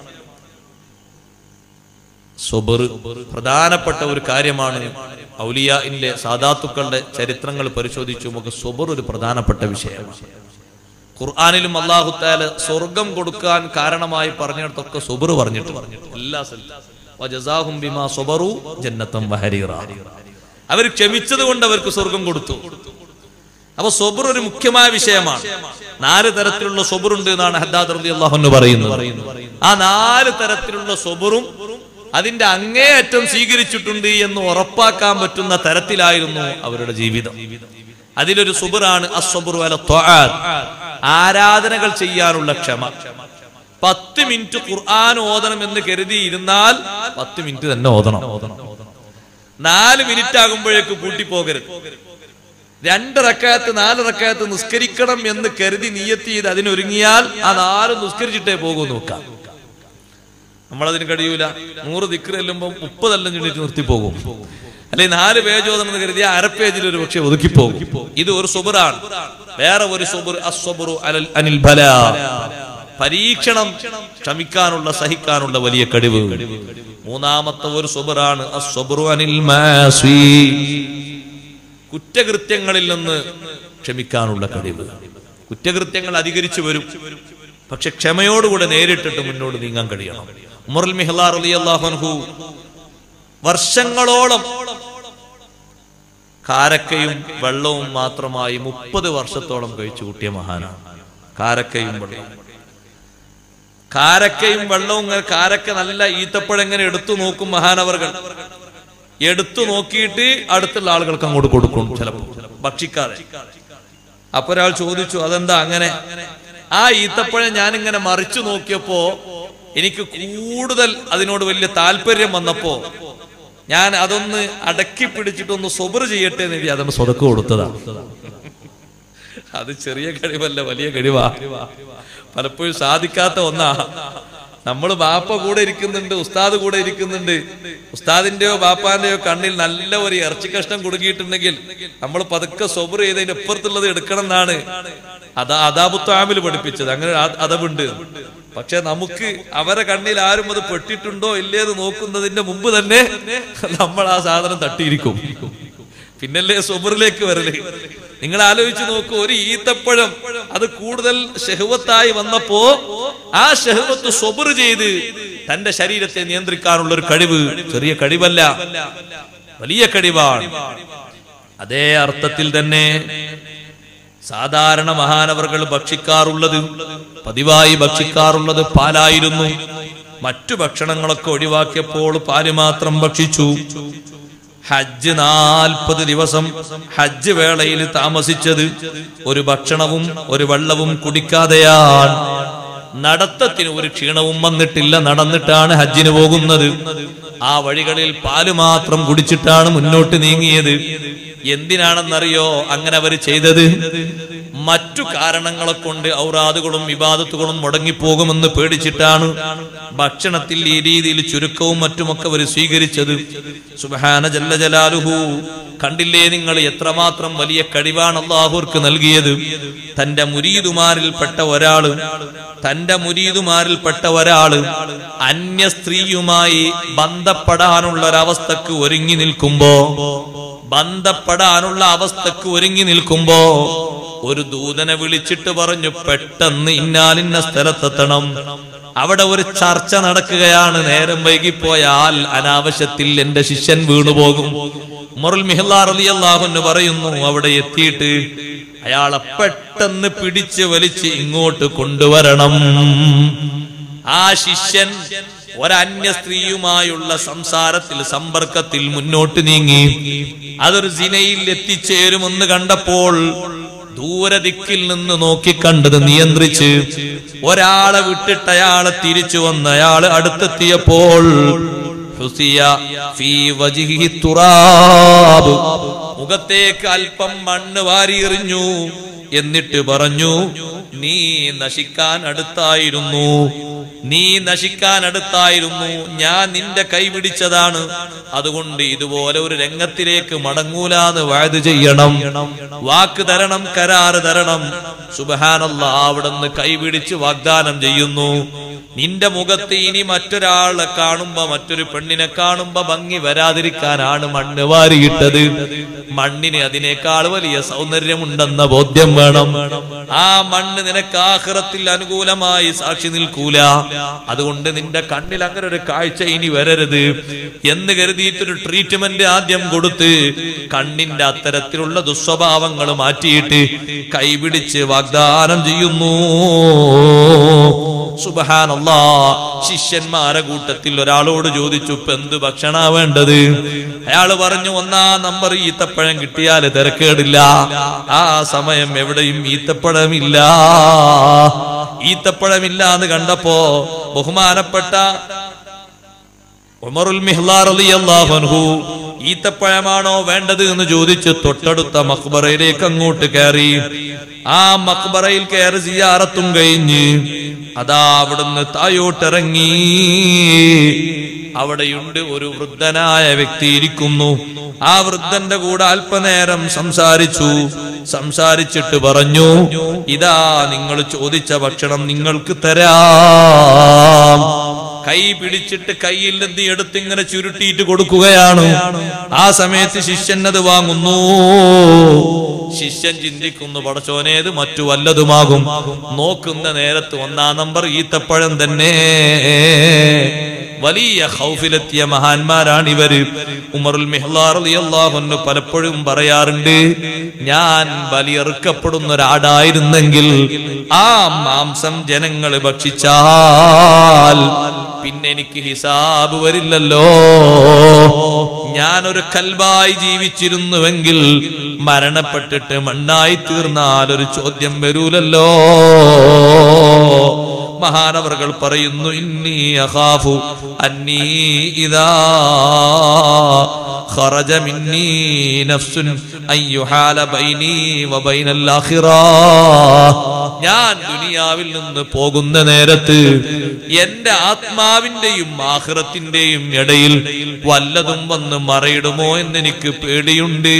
സ്വബർ പ്രധാനപ്പെട്ട ഒരു കാര്യമാണ് ഔലിയാന്റെ സാധാത്തുക്കളുടെ ചരിത്രങ്ങൾ പരിശോധിച്ചു നമുക്ക് സ്വബർ ഒരു പ്രധാനപ്പെട്ട വിഷയമാണ് ഖുർആാനിലും അള്ളാഹു താല സ്വർഗം കൊടുക്കാൻ കാരണമായി പറഞ്ഞിടത്തൊക്കെ സുബർ പറഞ്ഞിട്ട് എല്ലാ സ്ഥലത്തും വജസാഹും ബിമാ സ്വബറു ജന്നത്തം വഹരീറ അവർ ക്ഷമിച്ചത് കൊണ്ട് അവർക്ക് സ്വർഗം കൊടുത്തു അപ്പൊ സൊബർ ഒരു മുഖ്യമായ വിഷയമാണ് നാല് തരത്തിലുള്ള സൊബറുണ്ട് എന്നാണ് ഹദ്ദാദ് റളി അള്ളാഹുന്ന് പറയുന്നത് ആ നാല് തരത്തിലുള്ള സൊബറും അതിന്റെ അങ്ങേയറ്റം സ്വീകരിച്ചിട്ടുണ്ട് എന്ന് ഉറപ്പാക്കാൻ പറ്റുന്ന തരത്തിലായിരുന്നു അവരുടെ ജീവിതം അതിലൊരു സുബറാണ് അസ്വബറു അല ത്വആത്ത്. ആരാധനകൾ ചെയ്യാനുള്ള ക്ഷമ പത്ത് മിനിറ്റ് ഖുർആൻ ഓതണം എന്ന് കരുതി ഇരുന്നാൽ പത്ത് മിനിറ്റ് തന്നെ ഓതണം നാല് മിനിറ്റ് ആകുമ്പോഴേക്ക് കൂട്ടിപ്പോകരുത് രണ്ട് റക്കാത്ത് നാല് റക്കാത്ത് നിസ്കരിക്കണം എന്ന് കരുതി നീയത്ത് ചെയ്ത് അതിനൊരുങ്ങിയാൽ ആ നാല് നിസ്കരിച്ചിട്ടേ പോകൂ നോക്കാം നമ്മളതിന് കഴിയൂല നൂറ് ദിക്ർ ചെല്ലുമ്പോൾ മുപ്പതെല്ലാം ചുണ്ടിട്ട് നിർത്തി പോകും അല്ലെ നാല് പേജ് ഓതണമെന്ന് കരുതിയ അര പേജിൽ ഒരു പക്ഷെ ഒതുക്കിപ്പോകും ഇത് ഒരു സുബറാണ് വേറെ ഒരു സുബർ അസ്വബറു അലൽ അനിൽ ബല പരീക്ഷണം ക്ഷമിക്കാനുള്ള സഹിക്കാനുള്ള വലിയ കഴിവ് മൂന്നാമത്തെ ഒരു സുബറാണ് അസ്വബറു അനിൽ മാസി കുറ്റകൃത്യങ്ങളിൽ നിന്ന് ക്ഷമിക്കാനുള്ള കഴിവ് കുറ്റകൃത്യങ്ങൾ അധികരിച്ചു വരും പക്ഷെ ക്ഷമയോടുകൂടെ നേരിട്ടിട്ട് മുന്നോട്ട് നീങ്ങാൻ കഴിയണം ഉമറുൽ മിഹ്ലാർ അലി അള്ളാഹുൻഹു വർഷങ്ങളോളം കാരക്കയും വെള്ളവും മാത്രമായി മുപ്പത് വർഷത്തോളം കഴിച്ചു കൂട്ടിയ മഹാനാണ് കാരക്കയും വെള്ളവും കാരക്കയും വെള്ളവും ഇങ്ങനെ കാരക്ക നല്ല ഈത്തപ്പഴം എങ്ങനെ എടുത്തു നോക്കും മഹാനവർകൾ എടുത്തു നോക്കിയിട്ട് അടുത്തുള്ള ആളുകൾക്ക് അങ്ങോട്ട് കൊടുക്കും ചിലപ്പോൾ ഭക്ഷിക്കാതെ അപ്പൊ ഒരാൾ ചോദിച്ചു അതെന്താ അങ്ങനെ ആ ഈത്തപ്പഴം ഞാൻ ഇങ്ങനെ മറിച്ചു നോക്കിയപ്പോ എനിക്ക് കൂടുതൽ അതിനോട് വലിയ താല്പര്യം വന്നപ്പോ ഞാൻ അതൊന്ന് അടക്കി പിടിച്ചിട്ടൊന്ന് സൊബർ ചെയ്യട്ടെ എന്ന് കരുതി അതൊന്ന് സ്വതക്ക് കൊടുത്തതാ അത് ചെറിയ കഴിവല്ല വലിയ കഴിവാ പലപ്പോഴും സാധിക്കാത്ത ഒന്നാ നമ്മൾ ബാപ്പ കൂടെ ഇരിക്കുന്നുണ്ട് ഉസ്താദ് കൂടെ ഇരിക്കുന്നുണ്ട് ഉസ്താദിന്റെയോ ബാപ്പാന്റെയോ കണ്ണിൽ നല്ല ഒരു ഇറച്ചി കഷ്ണം കുടുങ്ങിയിട്ടുണ്ടെങ്കിൽ നമ്മൾ പതുക്കെ സൊബർ ചെയ്തതിന്റെ അപ്പുറത്തുള്ളത് എടുക്കണം എന്നാണ് അതാ അതാബുത്താമിൽ പഠിപ്പിച്ചത് അങ്ങനെ ആ- അതവുണ്ട് പക്ഷെ നമുക്ക് അവരെ കണ്ണിൽ ആരും അത് പെട്ടിട്ടുണ്ടോ ഇല്ലേന്ന് നോക്കുന്നതിന്റെ മുമ്പ് തന്നെ നമ്മൾ ആ സാധനം തട്ടിയിരിക്കും പിന്നല്ലേ സൊബറിലേക്ക് വരല് നിങ്ങൾ ആലോചിച്ച് നോക്കൂ ഒരു ഈത്തപ്പഴം അത് കൂടുതൽ ഷെഹുവത്തായി വന്നപ്പോ ആ ഷെഹുവത്ത് സൊബർ ചെയ്ത് തന്റെ ശരീരത്തെ നിയന്ത്രിക്കാനുള്ള ഒരു കഴിവ് ചെറിയ കഴിവല്ല വലിയ കഴിവാണ് അതേ അർത്ഥത്തിൽ തന്നെ സാധാരണ മഹാനവറുകൾ ഭക്ഷിക്കാറുള്ളത് പതിവായി ഭക്ഷിക്കാറുള്ളത് പാലായിരുന്നു മറ്റു ഭക്ഷണങ്ങളൊക്കെ ഒഴിവാക്കിയപ്പോൾ പാല് മാത്രം ഭക്ഷിച്ചു ഹജ്ജ് നാൽപ്പത് ദിവസം ഹജ്ജ് വേളയിൽ താമസിച്ചത് ഒരു ഭക്ഷണവും ഒരു വെള്ളവും കുടിക്കാതെയാണ് നടത്തത്തിന് ഒരു ക്ഷീണവും വന്നിട്ടില്ല നടന്നിട്ടാണ് ഹജ്ജിന് പോകുന്നത് ആ വഴികളിൽ പാല് മാത്രം കുടിച്ചിട്ടാണ് മുന്നോട്ട് നീങ്ങിയത് എന്തിനാണെന്നറിയോ അങ്ങനെ അവർ ചെയ്തത് മറ്റു കാരണങ്ങളെ കൊണ്ട് ഔറാദുകളും വിവാദത്തുകളും മുടങ്ങിപ്പോകുമെന്ന് പേടിച്ചിട്ടാണ് ഭക്ഷണത്തിൽ ഈ രീതിയിൽ ചുരുക്കവും മറ്റുമൊക്കെ അവർ സ്വീകരിച്ചത് സുബഹാന ജല്ല ജലാലുഹു കണ്ടില്ലേ നിങ്ങൾ എത്രമാത്രം വലിയ കഴിവാണ് അള്ളാഹുർക്ക് നൽകിയത് തന്റെ മുരീദുമാരിൽപ്പെട്ട ഒരാള് തന്റെ മുരീദുമാരിൽപ്പെട്ട ഒരാള് അന്യ സ്ത്രീയുമായി ബന്ധപ്പെടാനുള്ള ഒരവസ്ഥക്ക് ഒരുങ്ങി നിൽക്കുമ്പോ ബന്ധപ്പെടാനുള്ള അവസ്ഥക്ക് ഒരുങ്ങി നിൽക്കുമ്പോ ഒരു ദൂതനെ വിളിച്ചിട്ട് പറഞ്ഞു പെട്ടെന്ന് ഇന്നാലിന്ന സ്ഥലത്തെത്തണം അവിടെ ഒരു ചർച്ച നടക്കുകയാണ് നേരം വൈകിപ്പോയാൽ അനാവശ്യത്തിൽ എന്റെ ശിഷ്യൻ വീണുപോകും മുറൽ മിഹ്ലാർ അലി അള്ളാഹുന്ന് പറയുന്നു അവിടെ എത്തിയിട്ട് അയാളെ പെട്ടെന്ന് പിടിച്ച് വലിച്ച് ഇങ്ങോട്ട് കൊണ്ടുവരണം ആ ശിഷ്യൻ ഒരന്യ സ്ത്രീയുമായുള്ള സംസാരത്തിൽ സമ്പർക്കത്തിൽ മുന്നോട്ട് നീങ്ങി അതൊരു സിനയിൽ എത്തിച്ചേരുമെന്ന് കണ്ടപ്പോൾ ദൂരദിക്കിൽ നിന്ന് നോക്കിക്കണ്ടത് നിയന്ത്രിച്ച് ഒരാളെ വിട്ടിട്ട് അയാളെ തിരിച്ചു വന്ന് അയാള് അടുത്തെത്തിയപ്പോൾ ഹുസിയ ഫീ വജിഹി തുറാബ്. മുഖത്തേക്ക് അല്പം മണ്ണ് വാരിയെറിഞ്ഞു എന്നിട്ട് പറഞ്ഞു നീ നശിക്കാൻ അടുത്തായിരുന്നു നീ നശിക്കാൻ അടുത്തായിരുന്നു ഞാൻ നിന്റെ കൈ പിടിച്ചതാണ് അതുകൊണ്ട് ഇതുപോലെ ഒരു രംഗത്തിലേക്ക് മടങ്ങൂലാന്ന് വായത് ചെയ്യണം വാക്ക് തരണം കരാറ് തരണം സുബഹാനല്ല അവിടുന്ന് കൈപിടിച്ച് വാഗ്ദാനം ചെയ്യുന്നു നിന്റെ മുഖത്ത് ഇനി മറ്റൊരാളെ കാണുമ്പോ മറ്റൊരു പെണ്ണിനെ കാണുമ്പോ ഭംഗി വരാതിരിക്കാനാണ് മണ്ണ് വാരിയിട്ടത് മണ്ണിന് അതിനേക്കാൾ വലിയ സൗന്ദര്യമുണ്ടെന്ന ബോധ്യം വേണം ആ മണ്ണ് നിനക്ക് ആഹ്റത്തിൽ അനുകൂലമായി സാക്ഷി നിൽക്കൂല അതുകൊണ്ട് നിന്റെ കണ്ണിൽ അങ്ങനെ ഒരു കാഴ്ച ഇനി വരരുത് എന്ന് കരുതിയിട്ടൊരു ട്രീറ്റ്മെന്റ് ആദ്യം കൊടുത്ത് കണ്ണിന്റെ അത്തരത്തിലുള്ള ദുസ്വഭാവങ്ങൾ മാറ്റിയിട്ട് കൈപിടിച്ച് വാഗ്ദാനം ചെയ്യുന്നു സുബഹാനല്ലാ ശിഷ്യന്മാരെ കൂട്ടത്തിൽ ഒരാളോട് ചോദിച്ചു ഇപ്പൊ എന്ത് ഭക്ഷണ വേണ്ടത് അയാള് പറഞ്ഞു ഒന്നാം നമ്പർ ഈത്തപ്പഴം കിട്ടിയാൽ തിരക്കേടില്ല ആ സമയം എവിടെയും ഈത്തപ്പഴമില്ല ഈത്തപ്പഴമില്ല എന്ന് കണ്ടപ്പോ ബഹുമാനപ്പെട്ട ഉമറുൽ മിഹ്ലാർ റളിയല്ലാഹു അൻഹു ഈത്തപ്പഴമാണോ വേണ്ടത് എന്ന് ചോദിച്ച് തൊട്ടടുത്ത മക്ബറയിലേക്ക് അങ്ങോട്ട് കയറി ആ മക്ബറയിൽ കയറി സിയാറത്തും കഴിഞ്ഞ് അതാ അവിടുന്ന് തായോട്ടിറങ്ങി അവിടെയുണ്ട് ഒരു വൃദ്ധനായ വ്യക്തി ഇരിക്കുന്നു ആ വൃദ്ധന്റെ കൂടെ അല്പനേരം സംസാരിച്ചു സംസാരിച്ചിട്ട് പറഞ്ഞു ഇതാ നിങ്ങൾ ചോദിച്ച ഭക്ഷണം നിങ്ങൾക്ക് തരാം കൈ പിടിച്ചിട്ട് കയ്യിൽ നിന്ന് എടുത്ത് ഇങ്ങനെ ചുരുട്ടിയിട്ട് കൊടുക്കുകയാണ് ആ സമയത്ത് ശിഷ്യൻ അത് വാങ്ങുന്നു ശിഷ്യൻ ചിന്തിക്കുന്നു പടച്ചോനേത് മറ്റു വല്ലതുമാകും നോക്കുന്ന നേരത്ത് ഒന്നാം നമ്പർ ഈത്തപ്പഴം തന്നെ വലിയ ഹൗഫിലെത്തിയ മഹാന്മാരാണ് ഇവര് ഉമറുൽ മിഹ്ലാർ അള്ളാഹുന്ന് പലപ്പോഴും പറയാറുണ്ട് ഞാൻ ബലിയെറുക്കപ്പെടുന്ന ഒരാടായിരുന്നെങ്കിൽ ആ മാംസം ജനങ്ങൾ ഭക്ഷിച്ചാൽ പിന്നെ എനിക്ക് ഹിസാബ് വരില്ലല്ലോ ഞാനൊരു കൽവായി ജീവിച്ചിരുന്നുവെങ്കിൽ മരണപ്പെട്ടിട്ട് മണ്ണായി തീർന്നാൽ ഒരു ചോദ്യം വരൂലല്ലോ മഹാനവറുകൾ പറയുന്നു ഇന്നി അഖാഫു അന്നീ ഇദാ ഖറജ മിന്നീ നഫ്സുൻ അയ്യുഹാല ബൈനീ വബൈനൽ ആഖിറ ഞാൻ ദുനിയാവിൽ നിന്ന് പോകുന്ന നേരത്ത് എന്റെ ആത്മാവിന്റെയും ആഖിറത്തിന്റെയും ഇടയിൽ വല്ലതും വന്ന് മറയിടുമോ എന്ന് എനിക്ക് പേടിയുണ്ട്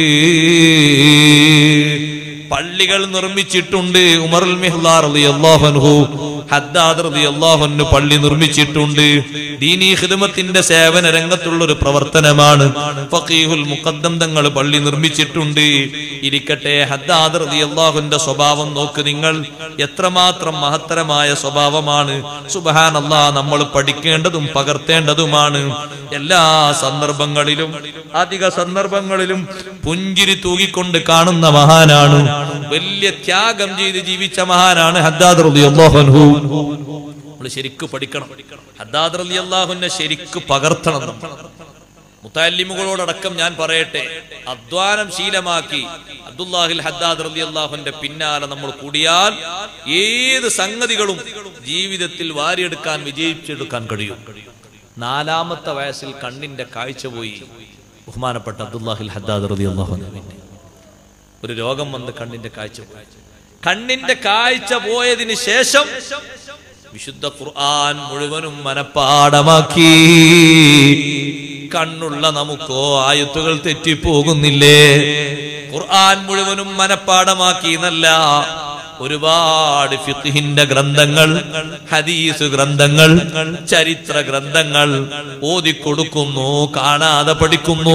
പള്ളികൾ നിർമ്മിച്ചിട്ടുണ്ട് ഉമറുൽ മിഹ്ലാർ റളിയല്ലാഹു അൻഹു ഹദ്ദാദ് റളിയല്ലാഹു അൻഹു പള്ളി നിർമ്മിച്ചിട്ടുണ്ട് ദീനീ ഖിദ്മത്തിന്റെ സേവന രംഗത്തുള്ള ഒരു പ്രവർത്തനമാണ് ഫഖീഹുൽ മുഖദ്ദം തങ്ങൾ പള്ളി നിർമ്മിച്ചിട്ടുണ്ട് ഇരിക്കട്ടെ ഹദ്ദാദ് റളിയല്ലാഹുവിന്റെ സ്വഭാവം നോക്ക് നിങ്ങൾ എത്രമാത്രം മഹത്തരമായ സ്വഭാവമാണ് സുബ്ഹാനല്ലാ നമ്മൾ പഠിക്കേണ്ടതും പകർത്തേണ്ടതുമാണ് എല്ലാ സന്ദർഭങ്ങളിലും അധിക സന്ദർഭങ്ങളിലും പുഞ്ചിരി തൂകിക്കൊണ്ട് കാണുന്ന മഹാനാണ് വലിയ ത്യാഗം ചെയ്ത് ജീവിച്ച മഹാനാണ് ഹദ്ദാദ് റളിയല്ലാഹു അൻഹു നമ്മൾ ശരിക്ക് പഠിക്കണം ഹദ്ദാദ് റളിയല്ലാഹുവിനെ ശരിക്ക് പകർത്തണം നമ്മൾ മുത്താലിമുകളോടക്കം ഞാൻ പറയട്ടെ അധ്വാനം ശീലമാക്കി അബ്ദുല്ലാഹിൽ ഹദ്ദാദ് റലി അള്ളാഹുന്റെ പിന്നാലെ നമ്മൾ കൂടിയാൽ ഏത് സംഗതികളും ജീവിതത്തിൽ വാരിയെടുക്കാൻ വിജയിച്ചെടുക്കാൻ കഴിയും നാലാമത്തെ വയസ്സിൽ കണ്ണിന്റെ കാഴ്ച പോയി ബഹുമാനപ്പെട്ട അബ്ദുല്ലാഹിൽ ഹദ്ദാദ് റലി അള്ളാഹുവിന്റെ ഒരു രോഗം വന്ന് കണ്ണിന്റെ കാഴ്ച പോയി കണ്ണിന്റെ കാഴ്ച പോയതിന് ശേഷം വിശുദ്ധ ഖുർആൻ മുഴുവനും മനപ്പാടമാക്കി കണ്ണുള്ള നമുക്കോ ആയത്തുകൾ തെറ്റിപ്പോകുന്നില്ലേ ഖുർആൻ മുഴുവനും മനപ്പാടമാക്കി എന്നല്ല ഒരുപാട് ഫിഖിന്റെ ഗ്രന്ഥങ്ങൾ ഹദീസ് ഗ്രന്ഥങ്ങൾ ചരിത്ര ഗ്രന്ഥങ്ങൾ ഓതിക്കൊടുക്കുന്നു കാണാതെ പഠിക്കുന്നു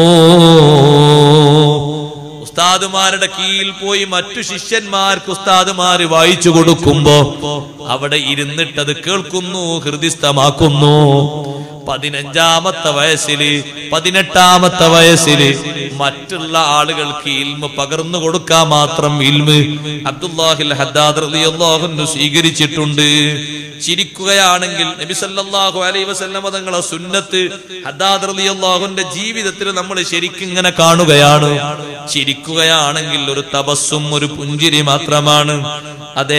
ഉസ്താദുമാരുടെ കീഴിൽ പോയി മറ്റു ശിഷ്യന്മാർക്ക് ഉസ്താദുമാര് വായിച്ചു കൊടുക്കുമ്പോ അവിടെ ഇരുന്നിട്ടത് കേൾക്കുന്നു ഹൃദിസ്ഥമാക്കുന്നു പതിനഞ്ചാമത്തെ വയസ്സില് പതിനെട്ടാമത്തെ വയസ്സില് മറ്റുള്ള ആളുകൾക്ക് ഇൽമ പകർന്നു കൊടുക്കാൻ മാത്രം ഇൽമ് അബ്ദുല്ലാഹിൽ ഹദ്ദാദ് റളിയല്ലാഹു സ്വീകരിച്ചിട്ടുണ്ട് ചിരിക്കുകയാണെങ്കിൽ നബി സല്ലല്ലാഹു അലൈഹി വസല്ലമ തങ്ങളെ സുന്നത്ത് ഹദ്ദാദ് റളിയല്ലാഹുവിന്റെ ജീവിതത്തിൽ നമ്മൾ ശരിക്കും ഇങ്ങനെ കാണുകയാണ് ചിരിക്കുകയാണെങ്കിൽ ഒരു തപസ്സും ഒരു പുഞ്ചിരി മാത്രമാണ് അതേ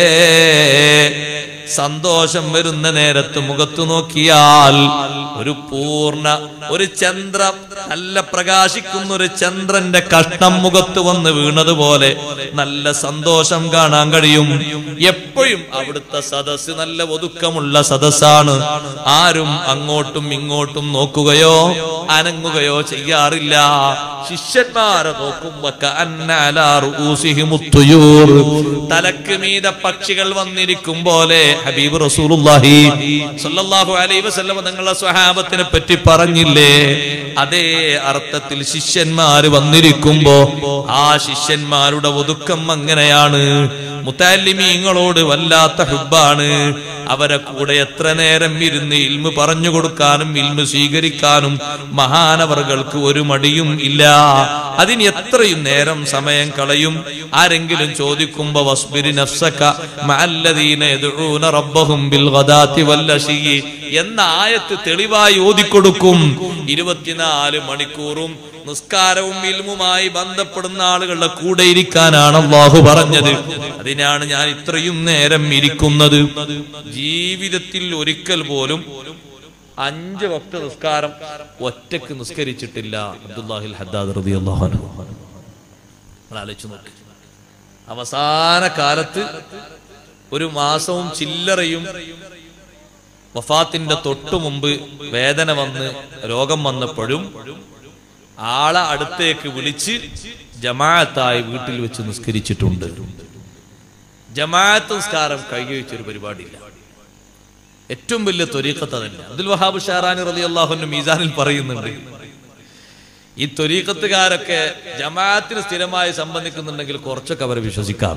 സന്തോഷം വരുന്ന നേരത്ത് മുഖത്തു നോക്കിയാൽ ഒരു പൂർണ്ണ ഒരു ചന്ദ്ര നല്ല പ്രകാശിക്കുന്ന ഒരു ചന്ദ്രന്റെ കഷ്ണം മുഖത്ത് വന്ന് വീണതുപോലെ നല്ല സന്തോഷം കാണാൻ കഴിയും എപ്പോഴും അവിടുത്തെ സദസ് നല്ല ഒതുക്കമുള്ള സദസ്സാണ് ആരും അങ്ങോട്ടും ഇങ്ങോട്ടും നോക്കുകയോ അനങ്ങുകയോ ചെയ്യാറില്ല ശിഷ്യന്മാരെ നോക്കുമ്പോ കഅന്ന റൂസിഹിമു തുയൂർ. തലക്ക് മീത പക്ഷികൾ വന്നിരിക്കും പോലെ ഹബീബ് റസൂലുള്ളാഹി സല്ലല്ലാഹു അലൈഹി വസല്ലം തങ്ങളുടെ സ്വഹാബത്തിനെ പറ്റി പറഞ്ഞില്ലേ അതേ അർത്ഥത്തിൽ ശിഷ്യന്മാര് വന്നിരിക്കുമ്പോ ആ ശിഷ്യന്മാരുടെ ഒതുക്കം അങ്ങനെയാണ് മുത്താലിമീങ്ങളോട് വല്ലാത്ത ഹുബാണ് അവരെ കൂടെ എത്ര നേരം ഇരുന്ന് ഇൽമ് പറഞ്ഞു കൊടുക്കാനും ഇൽമ് സ്വീകരിക്കാനും മഹാനവറുകൾക്ക് ഒരു മടിയും ഇല്ല അതിന് എത്രയും നേരം സമയം കളയും ആരെങ്കിലും ചോദിക്കുമ്പോ വസ്ബിരി നഫ്സക മഅല്ലദീന യദ്ഊന റബ്ബഹും ബിൽ ഗദാത്തി വല്ലശി എന്ന ആയത്ത് തെളിവായി ഓതിക്കൊടുക്കും ഇരുപത്തിനാല് മണിക്കൂറും നിസ്കാരവും ഇൽമുമായി ബന്ധപ്പെടുന്ന ആളുകളുടെ കൂടെ ഇരിക്കാനാണ് അള്ളാഹു പറഞ്ഞത് അതിനാണ് ഞാൻ ഇത്രയും നേരം ഇരിക്കുന്നത് ജീവിതത്തിൽ ഒരിക്കൽ പോലും അഞ്ച് വക്ത നിസ്കാരം ഒറ്റക്ക് നിസ്കരിച്ചിട്ടില്ല അബ്ദുല്ലാഹിൽ ഹദ്ദാദ് റളിയല്ലാഹു അൻഹു നിങ്ങൾ ആലോചിച്ച് നോക്ക് അവസാന കാലത്ത് ഒരു മാസവും ചില്ലറയും വഫാത്തിന്റെ തൊട്ടു മുമ്പ് വേദന വന്ന് രോഗം വന്നപ്പോഴും ആളെ അടുത്തേക്ക് വിളിച്ച് ജമാഅത്തായി വീട്ടിൽ വെച്ച് നിസ്കരിച്ചിട്ടുണ്ട് ജമാഅത്ത് നിസ്കാരം കൈകഴിച്ചൊരു പരിപാടിയില്ല ഏറ്റവും വലിയ ത്വരീക്കത്ത് തന്നെ അബ്ദുൽ വഹാബ് ഷാറാനി റലി അള്ളാഹുന്റെ മീസാനിൽ പറയുന്നുണ്ട് ഈ ത്വരീക്കത്തുകാരൊക്കെ ജമാഅത്തിന് സ്ഥിരമായി സംബന്ധിക്കുന്നുണ്ടെങ്കിൽ കുറച്ചൊക്കെ അവരെ വിശ്വസിക്കാം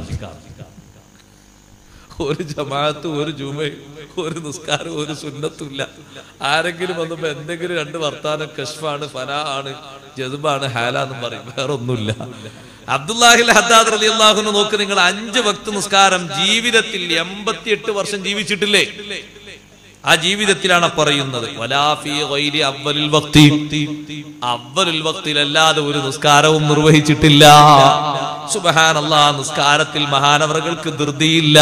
ഒരു ജമാഅത്ത് ഒരു ജുമ ഒരു നിസ്കാരം ഒരു സുന്നത്തും ഇല്ല ആരെങ്കിലും വന്നപ്പോ എന്തെങ്കിലും രണ്ട് വർത്താനം കഷ്ഫാണ് ഫനാ ആണ് ജതുബാണ് ഹാല എന്നും പറയും വേറെ ഒന്നുമില്ല അബ്ദുല്ലാഹിൽ ഹദ്ദാദ് റലി അള്ളാഹുന് നോക്ക് നിങ്ങൾ അഞ്ച് ഭക്ത നിസ്കാരം ജീവിതത്തിൽ എൺപത്തിയെട്ട് വർഷം ജീവിച്ചിട്ടില്ലേ ആ ജീവിതത്തിലാണ് പറയുന്നത് വലാഫി ഗൈരി അവ്വലിൽ വക്തി അവ്വലുൽ വക്തിലല്ലാതെ ഒരു നിസ്കാരവും നിർവഹിച്ചിട്ടില്ല സുബഹാനല്ലാ നിസ്കാരത്തിൽ മഹാനവറുകൾക്ക് ധൃതിയില്ല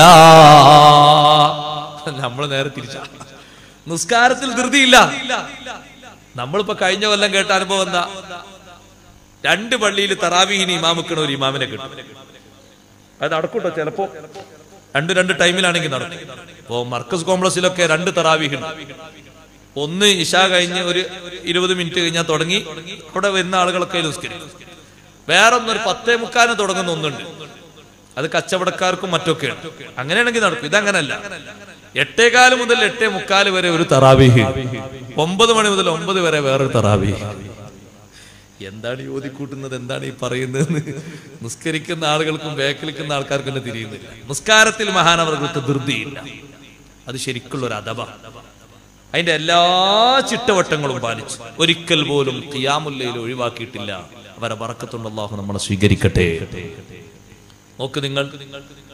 നമ്മൾ നേരെ തിരിച്ച നിസ്കാരത്തിൽ ധൃതിയില്ല നമ്മളിപ്പോ കഴിഞ്ഞ കൊല്ലം കേട്ട അനുഭവം എന്താ രണ്ട് പള്ളിയിൽ തറാവീഹിന് ഇമാമിക്കണ ഒരു ഇമാമിനെ കിട്ടും അത് നടക്കൂട്ടോ ചിലപ്പോ രണ്ട് രണ്ട് ടൈമിലാണെങ്കിൽ നടക്കും ഇപ്പോ മർക്കസ് കോംപ്ലക്സിലൊക്കെ രണ്ട് തറാവീഹുണ്ട് ഒന്ന് ഇഷ കഴിഞ്ഞ് ഒരു ഇരുപത് മിനിറ്റ് കഴിഞ്ഞാൽ തുടങ്ങി അവിടെ വരുന്ന ആളുകളൊക്കെ നിസ്കരിക്കും വേറെ ഒന്നൊരു പത്തേ മുക്കാലിന് തുടങ്ങുന്ന ഒന്നുണ്ട് അത് കച്ചവടക്കാർക്കും മറ്റൊക്കെയാണ് അങ്ങനെയാണെങ്കിൽ നടക്കും ഇതങ്ങനല്ല എട്ടേകാല് മുതൽ എട്ടേ മുക്കാല് വരെ ഒരു തറാവീഹ് ഒമ്പത് മണി മുതൽ ഒമ്പത് വരെ വേറൊരു തറാവീഹ് എന്താണ് ഈ ഓതിക്കൂട്ടുന്നത് എന്താണ് ഈ പറയുന്നതെന്ന് നിസ്കരിക്കുന്ന ആളുകൾക്കും ബേക്കിലിക്കുന്ന ആൾക്കാർക്കും തന്നെ തിരിയുന്നില്ല നിസ്കാരത്തിൽ മഹാനവർക്ക് ധൃതിയില്ല അത് ശരിക്കുള്ള ഒരു അഥവ അതിന്റെ എല്ലാ ചിട്ടവട്ടങ്ങളും പാലിച്ചു ഒരിക്കൽ പോലും ഖിയാമുല്ലയിൽ ഒഴിവാക്കിയിട്ടില്ല അവരെ വറക്കത്തുണ്ട് അള്ളാഹു നമ്മളെ സ്വീകരിക്കട്ടെ നോക്ക് നിങ്ങൾ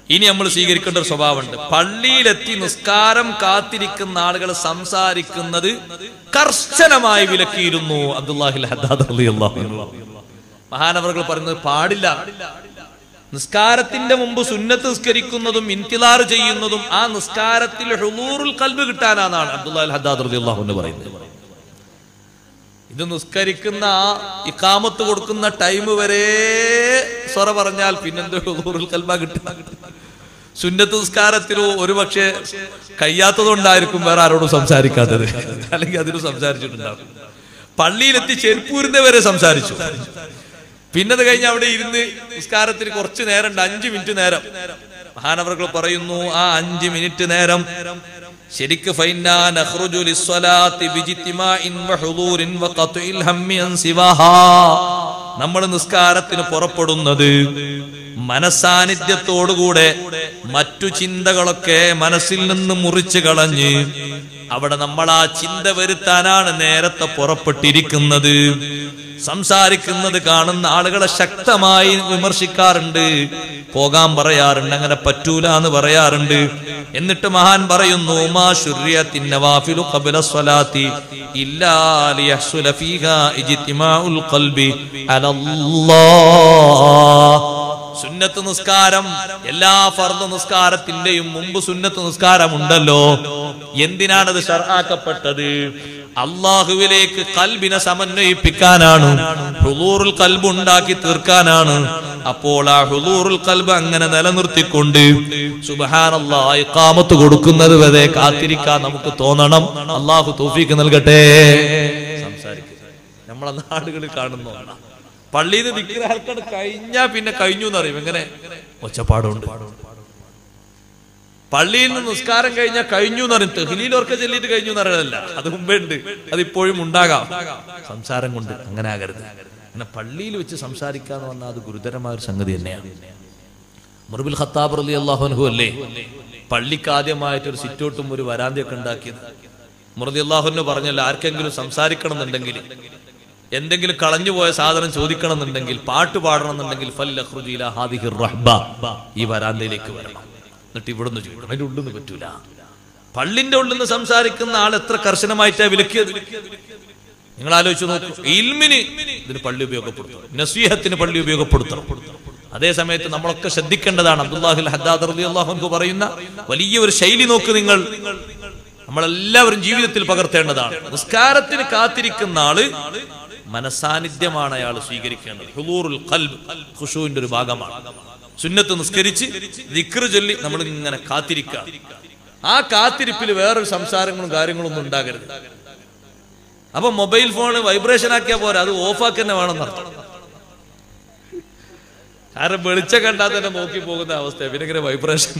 ഇനി നമ്മൾ സ്വീകരിക്കേണ്ട ഒരു സ്വഭാവമുണ്ട് പള്ളിയിലെത്തി നിസ്കാരം കാത്തിരിക്കുന്ന ആളുകൾ സംസാരിക്കുന്നത് കർശനമായി വിലക്കിയിരുന്നു അബ്ദുല്ലാഹിൽ ഹദ്ദാദ് റളിയല്ലാഹു അൻഹു. മഹാനവറുകൾ പറയുന്നത് പാടില്ല നിസ്കാരത്തിന്റെ മുമ്പ് സുന്നത്ത് നിസ്കരിക്കുന്നതും ഇന്തിലാർ ചെയ്യുന്നതും ആ നിസ്കാരത്തിൽ ഹുളൂറുൽ കൽബ് കിട്ടാനാണ് അബ്ദുല്ലാഹിൽ ഹദ്ദാദ് റളിയല്ലാഹു അൻഹു പറയുന്നത് ഇത് നിസ്കരിക്കുന്ന ആ ഇക്കാമത്ത് കൊടുക്കുന്ന ടൈം വരെ സ്വറ പറഞ്ഞാൽ പിന്നെന്തോ ഹുളൂറുൽ കൽബ കിട്ടുക സുന്നത്ത് നിസ്കാരത്തിലോ ഒരു പക്ഷേ കഴിയാത്തതുകൊണ്ടായിരിക്കും വേറെ ആരോടും സംസാരിക്കാത്തത് അല്ലെങ്കിൽ അതിനും സംസാരിച്ചിട്ടുണ്ടാകും പള്ളിയിലെത്തി ചെരുപ്പൂരിന്റെ വരെ സംസാരിച്ചു പിന്നെ അത് കഴിഞ്ഞ് അവിടെ ഇരുന്ന് നിസ്കാരത്തിന് കുറച്ച് നേരം ഉണ്ട് അഞ്ചു മിനിറ്റ് നേരം മഹാനവർകൾ പറയുന്നു ആ അഞ്ച് മിനിറ്റ് നേരം ശരിക്ക് ഫൈനാ നഖ്റുജു ലിസ്സലാത്തി ബിജിത്തിമാഇൻ വഹുദൂരിൻ വഖത്ഇൽ ഹമ്മി അൻ സിവാഹാ നമ്മൾ നിസ്കാരത്തിന് പുറപ്പെടുന്നത് മനസാന്നിധ്യത്തോടുകൂടെ മറ്റു ചിന്തകളൊക്കെ മനസ്സിൽ നിന്ന് മുറിച്ചു കളഞ്ഞ് അവിടെ നമ്മൾ ആ ചിന്ത വരുത്താനാണ് നേരത്തെ പുറപ്പെട്ടിരിക്കുന്നത് സംസാരിക്കുന്നത് കാണുന്ന ആളുകളെ ശക്തമായി വിമർശിക്കാറുണ്ട് പോകാൻ പറയാറുണ്ട് അങ്ങനെ പറ്റൂല എന്ന് പറയാറുണ്ട് എന്നിട്ട് മഹാൻ പറയുന്നു മാ ശുര്യത്തിൻ നവാഫിലു ഖബ്ല സ്വലാത്തി ഇല്ലാ ലിയഹ്സുല ഫീഹാ ഇജ്തിമാഉൽ ഖൽബി അലല്ലാഹ് സുന്നത്ത് നിസ്കാരം എല്ലാ ഫർദ് നിസ്കാരത്തിന്റെയും മുമ്പ് സുന്നത്ത് നിസ്കാരം ഉണ്ടല്ലോ എന്തിനാണത് ഷർആക്കപ്പെട്ടത് അള്ളാഹുവിലേക്ക് കൽബിനെ സമന്വയിപ്പിക്കാനാണ് ഹുദൂറുൽ കൽബ് ഉണ്ടാക്കി തീർക്കാനാണ് അപ്പോൾ ആ ഹുദൂറുൽ കൽബ് അങ്ങനെ നിലനിർത്തിക്കൊണ്ട് സുബഹാനല്ലാ ഇഖാമത്ത് കൊടുക്കുന്നത് വരെ കാത്തിരിക്കാൻ നമുക്ക് തോന്നണം അള്ളാഹു തൗഫീക്ക് നൽകട്ടെ സംസാരിക്കുക നമ്മളെ നാടുകളിൽ കാണുന്ന ഒന്നാണ് പള്ളിയിൽ നിന്ന് ദിക്ര ഹൽക്കട് കഴിഞ്ഞാ പിന്നെ കഴിഞ്ഞു എന്നറിയും എങ്ങനെ ഒച്ചപ്പാടുണ്ട് പള്ളിയിൽ നിന്ന് നിസ്കാരം കഴിഞ്ഞാൽ കഴിഞ്ഞു എന്ന് പറയും തെഹിലിയിലൊക്കെ ചെല്ലിട്ട് കഴിഞ്ഞു എന്ന് പറയലല്ല അത് മുമ്പേ ഉണ്ട് അത് ഇപ്പോഴും ഉണ്ടാകാം സംസാരം കൊണ്ട് അങ്ങനെ ആകരുത് അങ്ങനെ പള്ളിയിൽ വെച്ച് സംസാരിക്കാന്ന് പറഞ്ഞാൽ അത് ഗുരുതരമായ ഒരു സംഗതി തന്നെയാണ് മുറുബിൽ ഖത്താബ് റലി അള്ളാഹുൻഹു അല്ലേ പള്ളിക്ക് ആദ്യമായിട്ട് ഒരു സിറ്റോട്ടും ഒരു വരാന്തയൊക്കെ ഉണ്ടാക്കിയത് മുറദി അള്ളാഹുന് പറഞ്ഞല്ലോ ആർക്കെങ്കിലും സംസാരിക്കണം എന്നുണ്ടെങ്കിൽ എന്തെങ്കിലും കളഞ്ഞുപോയ സാധനം ചോദിക്കണം എന്നുണ്ടെങ്കിൽ പാട്ട് പാടണം എന്നുണ്ടെങ്കിൽ ഫല്ലഖ്റുജി ഇലാ ഹാദിഹിർ റഹ്ബ. ഈ വരാന്തയിലേക്ക് വരണം എന്നിട്ട് ഇവിടുന്ന് ചോദിക്കണം അതിന്റെ ഉള്ളിൽ നിന്ന് പറ്റൂല പള്ളിന്റെ ഉള്ളിൽ നിന്ന് സംസാരിക്കുന്ന ആൾ എത്ര കർശനമായിട്ടാ വിലക്കിയത് നിങ്ങൾ ആലോചിച്ച് നോക്കൂ ഇൽമിന് ഇതിന് പള്ളി ഉപയോഗപ്പെടുത്തണം നസീഹത്തിന് പള്ളി ഉപയോഗപ്പെടുത്തണം അതേ സമയത്ത് നമ്മളൊക്കെ ശ്രദ്ധിക്കേണ്ടതാണ് അബ്ദുല്ലാഹിൽ ഹദ്ദാദ് റളിയല്ലാഹു അൻഹു പറയുന്ന വലിയ ഒരു ശൈലി നോക്ക് നിങ്ങൾ നമ്മളെല്ലാവരും ജീവിതത്തിൽ പകർത്തേണ്ടതാണ് നിസ്കാരത്തിന് കാത്തിരിക്കുന്ന ആള് മനസാന്നിധ്യമാണ് അയാൾ സ്വീകരിക്കേണ്ടത് ഹുദൂറുൽ ഖൽബ് ഖുശൂവിന്റെ ഒരു ഭാഗമാണ് സുന്നത്ത് നിസ്കരിച്ച് ദിക്റ് ചൊല്ലി നമ്മൾ ഇങ്ങനെ കാത്തിരിക്കുക ആ കാത്തിരിപ്പിൽ വേറൊരു സംസാരങ്ങളും കാര്യങ്ങളും ഒന്നും ഉണ്ടാകരുത് അപ്പൊ മൊബൈൽ ഫോൺ വൈബ്രേഷൻ ആക്കിയാ പോരാ അത് ഓഫാക്കി തന്നെ വേണം അർത്ഥം കാരണം വെളിച്ചം കണ്ടാൽ തന്നെ നോക്കി പോകുന്ന അവസ്ഥ പിന്നെ ഇങ്ങനെ വൈബ്രേഷൻ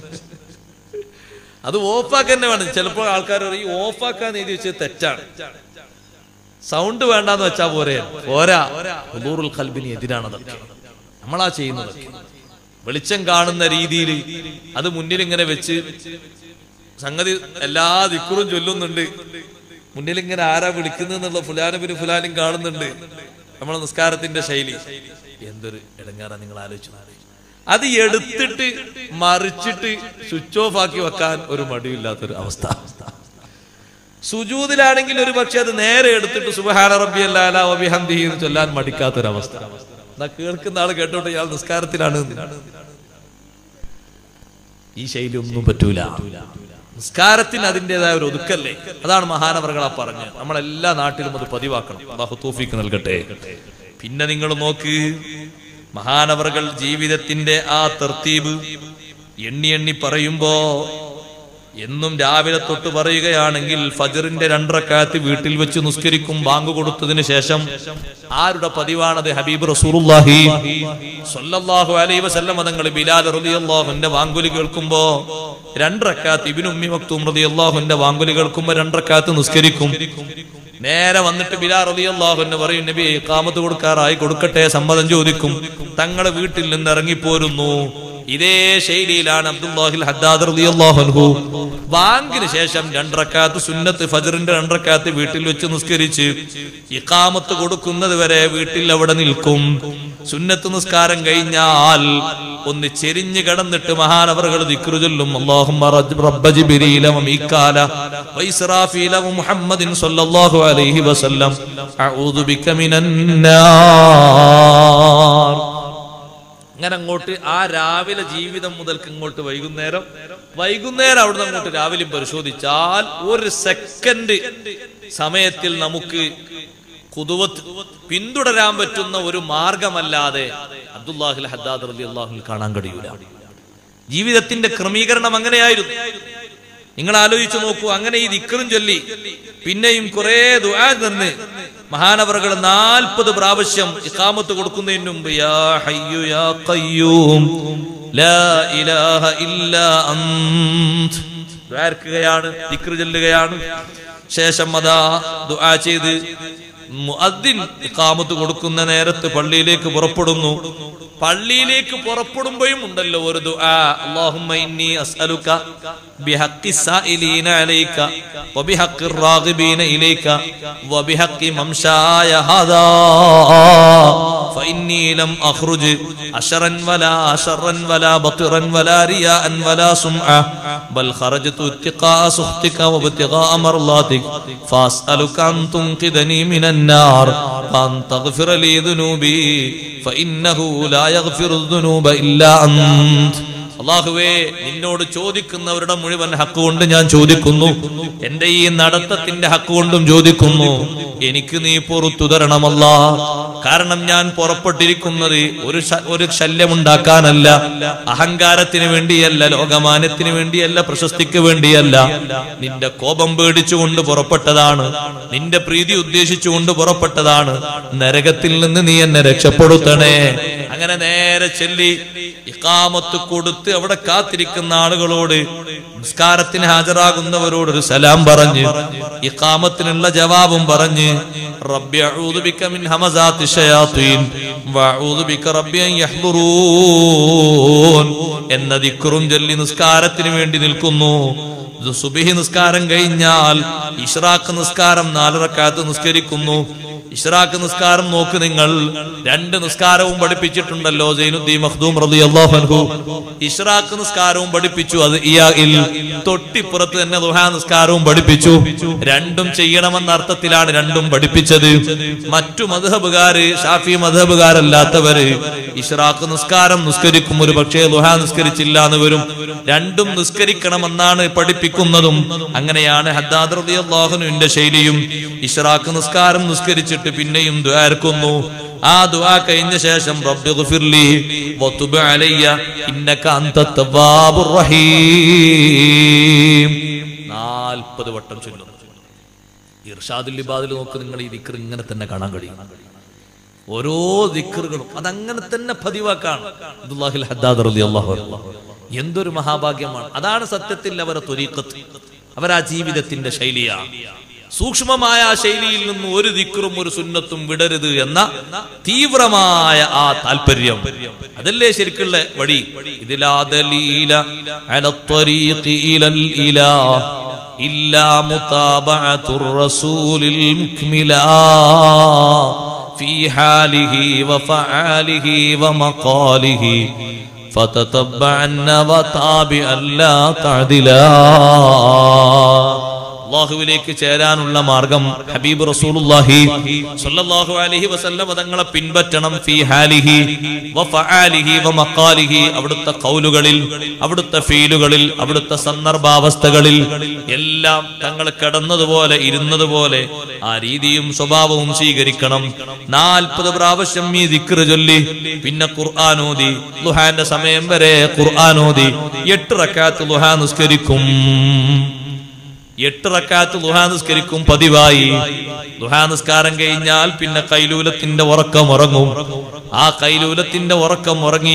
അത് ഓഫാക്കി തന്നെ വേണം ചിലപ്പോൾ ആൾക്കാർ പറയും ഈ ഓഫാക്കാൻ എഴുതി വെച്ചത് തെറ്റാണ് സൗണ്ട് വേണ്ടാന്ന് വെച്ചാ പോരെ പോരാ ഹുദൂറുൽ ഖൽബിന് എതിരാണതൊക്കെ നമ്മളാ ചെയ്യുന്നതൊക്കെ വെളിച്ചം കാണുന്ന രീതിയിൽ അത് മുന്നിൽ ഇങ്ങനെ വെച്ച് സംഗതി എല്ലാ ദിക്കുറും ചൊല്ലുന്നുണ്ട് മുന്നിൽ ഇങ്ങനെ ആരാ വിളിക്കുന്നുള്ള ഫുലാനബിന് ഫുലാനും കാണുന്നുണ്ട് നമ്മളെ നിസ്കാരത്തിന്റെ ശൈലി എന്തൊരു ഇടങ്ങാറാ നിങ്ങൾ ആലോചിച്ചു അത് എടുത്തിട്ട് മറിച്ചിട്ട് സ്വിച്ച് ഓഫ് ആക്കി വെക്കാൻ ഒരു മടിയില്ലാത്തൊരു അവസ്ഥ സുജൂതിലാണെങ്കിൽ ഒരു പക്ഷെ അത് നേരെ എടുത്തിട്ട് സുബഹാന റബ്ബി അല്ലാഹി എന്ന് ചൊല്ലാൻ മടിക്കാത്തൊരവസ്ഥ എന്നാ കേൾക്കുന്ന ആള് കേട്ടോട്ടെ ഇയാൾ നിസ്കാരത്തിലാണ് എന്ന്. ഈ ശൈലി ഒന്നും പറ്റൂല നിസ്കാരത്തിന് അതിൻ്റെതായ ഒരു ഒതുക്കല്ലേ അതാണ് മഹാനവറുകളാ പറഞ്ഞ് നമ്മളെല്ലാ നാട്ടിലും അത് പതിവാക്കണം അള്ളാഹു തൗഫീക്ക് നൽകട്ടെ പിന്നെ നിങ്ങൾ നോക്ക് മഹാനവറുകൾ ജീവിതത്തിന്റെ ആ തർത്തീബ് എണ്ണി എണ്ണി പറയുമ്പോ എന്നും രാവിലെ തൊട്ട് പറയുകയാണെങ്കിൽ ഫജറിന്റെ രണ്ടരക്കാലത്ത് വീട്ടിൽ വെച്ച് നിസ്കരിക്കും ബാങ്ക് കൊടുത്തതിന് ശേഷം ആരുടെ പതിവാണത് ഹബീബ് റസൂലുള്ളാഹി സ്വല്ലല്ലാഹു അലൈഹി വസല്ലം തങ്ങൾ ബിലാൽ റളിയല്ലാഹുവിന്റെ വാങ്കുലി കേൾക്കുമ്പോ രണ്ടരക്കാലത്ത് ഇബ്നു ഉമ്മി മക്തൂം റളിയല്ലാഹുവിന്റെ വാങ്കുലി കേൾക്കുമ്പോ രണ്ടരക്കാലത്ത് നിസ്കരിക്കും നേരെ വന്നിട്ട് ബിലാൽ റളിയല്ലാഹു അൻഹു പറയും നബി ഇഖാമത്ത് കൊടുക്കാറായി കൊടുക്കട്ടെ സമ്മതം ചോദിക്കും തങ്ങളെ വീട്ടിൽ നിന്ന് ഇറങ്ങിപ്പോരുന്നു ഇതേ ശൈലിയിലാണ് അബ്ദുല്ലാഹിൽ ഹദ്ദാദ് റളിയല്ലാഹു അൻഹു ബാങ്കിന് ശേഷം രണ്ടറക്കാത്ത് സുന്നത്ത് ഫജറിന്റെ രണ്ടറക്കാത്ത് വീട്ടിൽ വെച്ച് നിസ്കരിച്ച് ഇഖാമത്ത് കൊടുക്കുന്നത് വരെ വീട്ടിൽ അവിടെ നിൽക്കും സുന്നത്ത് നിസ്കാരം കഴിഞ്ഞാൽ ഒന്ന് ചെരിഞ്ഞു കിടന്നിട്ട് മഹാനവറുകൾ ദിക്റ് ചൊല്ലും അല്ലാഹുമ്മ റബ്ബ റബ്ബ ജിബ്രീല വമീകാല വൈസ്റാഫീല വമുഹമ്മദിൻ സ്വല്ലല്ലാഹു അലൈഹി വസല്ലം അഊദു ബിക മിനൻ നാർ അങ്ങനെ അങ്ങോട്ട് ആ രാവിലെ ജീവിതം മുതൽക്ക് ഇങ്ങോട്ട് വൈകുന്നേരം വൈകുന്നേരം അവിടുന്ന് അങ്ങോട്ട് രാവിലെ പരിശോധിച്ചാൽ ഒരു സെക്കൻഡ് സമയത്തിൽ നമുക്ക് കുതുവത്ത് പിന്തുടരാൻ പറ്റുന്ന ഒരു മാർഗമല്ലാതെ അബ്ദുല്ലാഹിൽ ഹദ്ദാദ് റലി അള്ളാഹുൽ കാണാൻ കഴിയൂല ജീവിതത്തിന്റെ ക്രമീകരണം അങ്ങനെയായിരുന്നു നിങ്ങൾ ആലോചിച്ചു നോക്കൂ അങ്ങനെ ഈ ദിക്കറും ചൊല്ലി പിന്നെയും കുറെ ദുആ നിന്ന് മഹാനവറുകൾ നാൽപ്പത് പ്രാവശ്യം ഇഖാമത്ത് കൊടുക്കുന്നതിന് മുമ്പ് യാ ഹയ്യു യാ ഖയ്യൂം ലാ ഇലാഹ ഇല്ലാ അന്ത് ദ്വാർക്കുകയാണ് ദിക്ർ ചൊല്ലുകയാണ് ശേഷം അതാ ദുആ ചെയ്ത് മുഅദ്ദിൻ ഇഖാമത്ത് കൊടുക്കുന്ന നേരത്ത് പള്ളിയിലേക്ക് പുറപ്പെടുന്നു പള്ളിയിലേക്ക് പുറപ്പെടുമ്പോഴും ഉണ്ടല്ലോ ഒരു ദുആ അല്ലാഹുമ്മ ഇന്നി അസ്അലുക ബിഹഖി സായിലീന അലൈക വബിഹഖി الراغبين ഇലൈക വബിഹഖി മംശായ ഹാദാ فإني لم أخرج أشرا ولا شرا ولا بطرا ولا رياء ولا سمعة بل خرجت اتقاء سخطك وابتغاء مرضاتك فأسألك أن تنقذني من النار وأن تغفر لي ذنوبي فإنه لا يغفر الذنوب إلا أنت അള്ളാഹുവേ നിന്നോട് ചോദിക്കുന്നവരുടെ മുഴുവൻ ഹക്ക് കൊണ്ട് ഞാൻ ചോദിക്കുന്നു എന്റെ ഈ നടത്തത്തിന്റെ ഹക്ക് കൊണ്ടും ചോദിക്കുന്നു എനിക്ക് നീ പുറത്തു തരണമല്ല കാരണം ഞാൻ പുറപ്പെട്ടിരിക്കുന്നത് ഒരു ശ- ഒരു ശല്യമുണ്ടാക്കാനല്ല അഹങ്കാരത്തിന് വേണ്ടിയല്ല ലോകമാന്യത്തിന് വേണ്ടിയല്ല പ്രശസ്തിക്ക് വേണ്ടിയല്ല നിന്റെ കോപം പേടിച്ചുകൊണ്ട് പുറപ്പെട്ടതാണ് നിന്റെ പ്രീതി ഉദ്ദേശിച്ചുകൊണ്ട് പുറപ്പെട്ടതാണ് നരകത്തിൽ നിന്ന് നീ എന്നെ രക്ഷപ്പെടുത്തണേ അങ്ങനെ നേരെ ചെല്ലി ഇക്കാമത്ത് കൊടുത്ത് അവിടെ കാത്തിരിക്കുന്ന ആളുകളോട് നിസ്കാരത്തിന് ഹാജരാകുന്നവരോട് ഒരു സലാം പറഞ്ഞ് ഇക്കാമത്തിനുള്ള ജവാബും പറഞ്ഞ് റബ്ബി അഊദു ബിക മിൻ ഹമസാത്തി ശയാത്തീൻ വഅഊദു ബിക റബ്ബി അൻ യഹ്ദുറൂൻ എന്ന ദിക്റും ചൊല്ലി നിസ്കാരത്തിന് വേണ്ടി നിൽക്കുന്നു ഇത് സുബഹി നിസ്കാരം കഴിഞ്ഞാൽ ഇഷ്റാഖ് നിസ്കാരം നാലറക്കാത്ത് നിസ്കരിക്കുന്നു ഇഷ്റാഖ് നിസ്കാരം നോക്ക് നിങ്ങൾ രണ്ട് നിസ്കാരവും പഠിപ്പിച്ചിട്ടുണ്ടല്ലോ സൈനുദ്ദീൻ മഖ്ദൂം റളിയല്ലാഹു അൻഹു ഇഷ്റാഖ് നിസ്കാരവും പഠിപ്പിച്ചു അത് ഇയായിൽ തൊട്ടിപ്പുറത്ത് തന്നെ ദുഹാ നിസ്കാരവും പഠിപ്പിച്ചു രണ്ടും ചെയ്യണമെന്ന അർത്ഥത്തിലാണ് രണ്ടും പഠിപ്പിച്ചത് മറ്റു മധബുകാര് ഷാഫി മധബുകാരല്ലാത്തവര് ഇഷ്റാഖ് നിസ്കാരം നിസ്കരിക്കും ഒരു പക്ഷേ ദുഹാ നിസ്കരിച്ചില്ല എന്ന് വരും രണ്ടും നിസ്കരിക്കണമെന്നാണ് പഠിപ്പിക്കുന്നതും അങ്ങനെയാണ് ഹദ്ദാദ് റളിയല്ലാഹുവിന്റെ ശൈലിയും ഇഷ്റാഖ് നിസ്കാരം നിസ്കരിച്ചിട്ട് പിന്നെയും ദ്വാർക്കുന്നു ആ ദുആ കഴിഞ്ഞ ശേഷം റബ്ബി ഗുഫിർലി വതുബ് അലയ്യ ഇന്നക അന്ത തവ്വാബുർ റഹീം 40 വട്ടം ചൊല്ലുന്നു ഇർഷാദുൽ ഇബാദിൽ നോക്ക് നിങ്ങൾ ഈ ദിക്ർ ഇങ്ങനെ തന്നെ കാണാൻ കഴിയും ഓരോ ദിക്റുകളും അതങ്ങനെ തന്നെ പതിവാക്കാണ് അബ്ദുല്ലാഹിൽ ഹദ്ദാദ് റളിയല്ലാഹു അൻഹു എന്തൊരു മഹാഭാഗ്യമാണ് അതാണ് സത്യത്തിൽ അവരെ ത്വരീഖത്ത് അവരാ ജീവിതത്തിന്റെ ശൈലിയാണ് സൂക്ഷ്മമായ ആ ശൈലിയിൽ നിന്ന് ഒരു ദിക്റും ഒരു സുന്നത്തും വിടരുത് എന്ന തീവ്രമായ ആ താല്പര്യം അതല്ലേ ശരിക്കുള്ള വഴി ഇതിലാ ദലീല അല ത്വരീഖി ഇലൽ ഇലാഹ് ഇല്ലാ മുതാബഅത്തുർ റസൂലിൽ മുക്മിലാ في حاله وفعاله ومقاله فتتبعن وتابعا لا تعدلا അള്ളാഹുവിലേക്ക് ചേരാനുള്ള മാർഗം ഹബീബ് റസൂലുള്ളാഹി സ്വല്ലല്ലാഹു അലൈഹി വസല്ലം തങ്ങളെ പിൻപറ്റണം ഫീ ഹാലിഹി വഫആലിഹി വമഖാലിഹി അവിടുത്തെ ഖൗലുകളിൽ അവിടുത്തെ ഫീലുകളിൽ അവിടുത്തെ സന്ദർഭാവസ്ഥകളിൽ എല്ലാം തങ്ങൾ കിടന്നതുപോലെ ഇരുന്നതുപോലെ ആ രീതിയും സ്വഭാവവും സ്വീകരിക്കണം നാൽപ്പത് പ്രാവശ്യം ഈ ദിക്റ് ചൊല്ലി പിന്നെ ഖുർആാനോദി ലുഹാന്റെ സമയം വരെ ഖുർആാനോദി എട്ട് റക്കാത്ത് ലുഹാ നിസ്കരിക്കും എട്ട് റക്കാത്ത് ലുഹാ നിസ്കരിക്കും പതിവായി ലുഹാ നിസ്കാരം കഴിഞ്ഞാൽ പിന്നെ കൈലൂലത്തിന്റെ ഉറക്കം ഉറങ്ങും ആ കൈലൂലത്തിന്റെ ഉറക്കം ഉറങ്ങി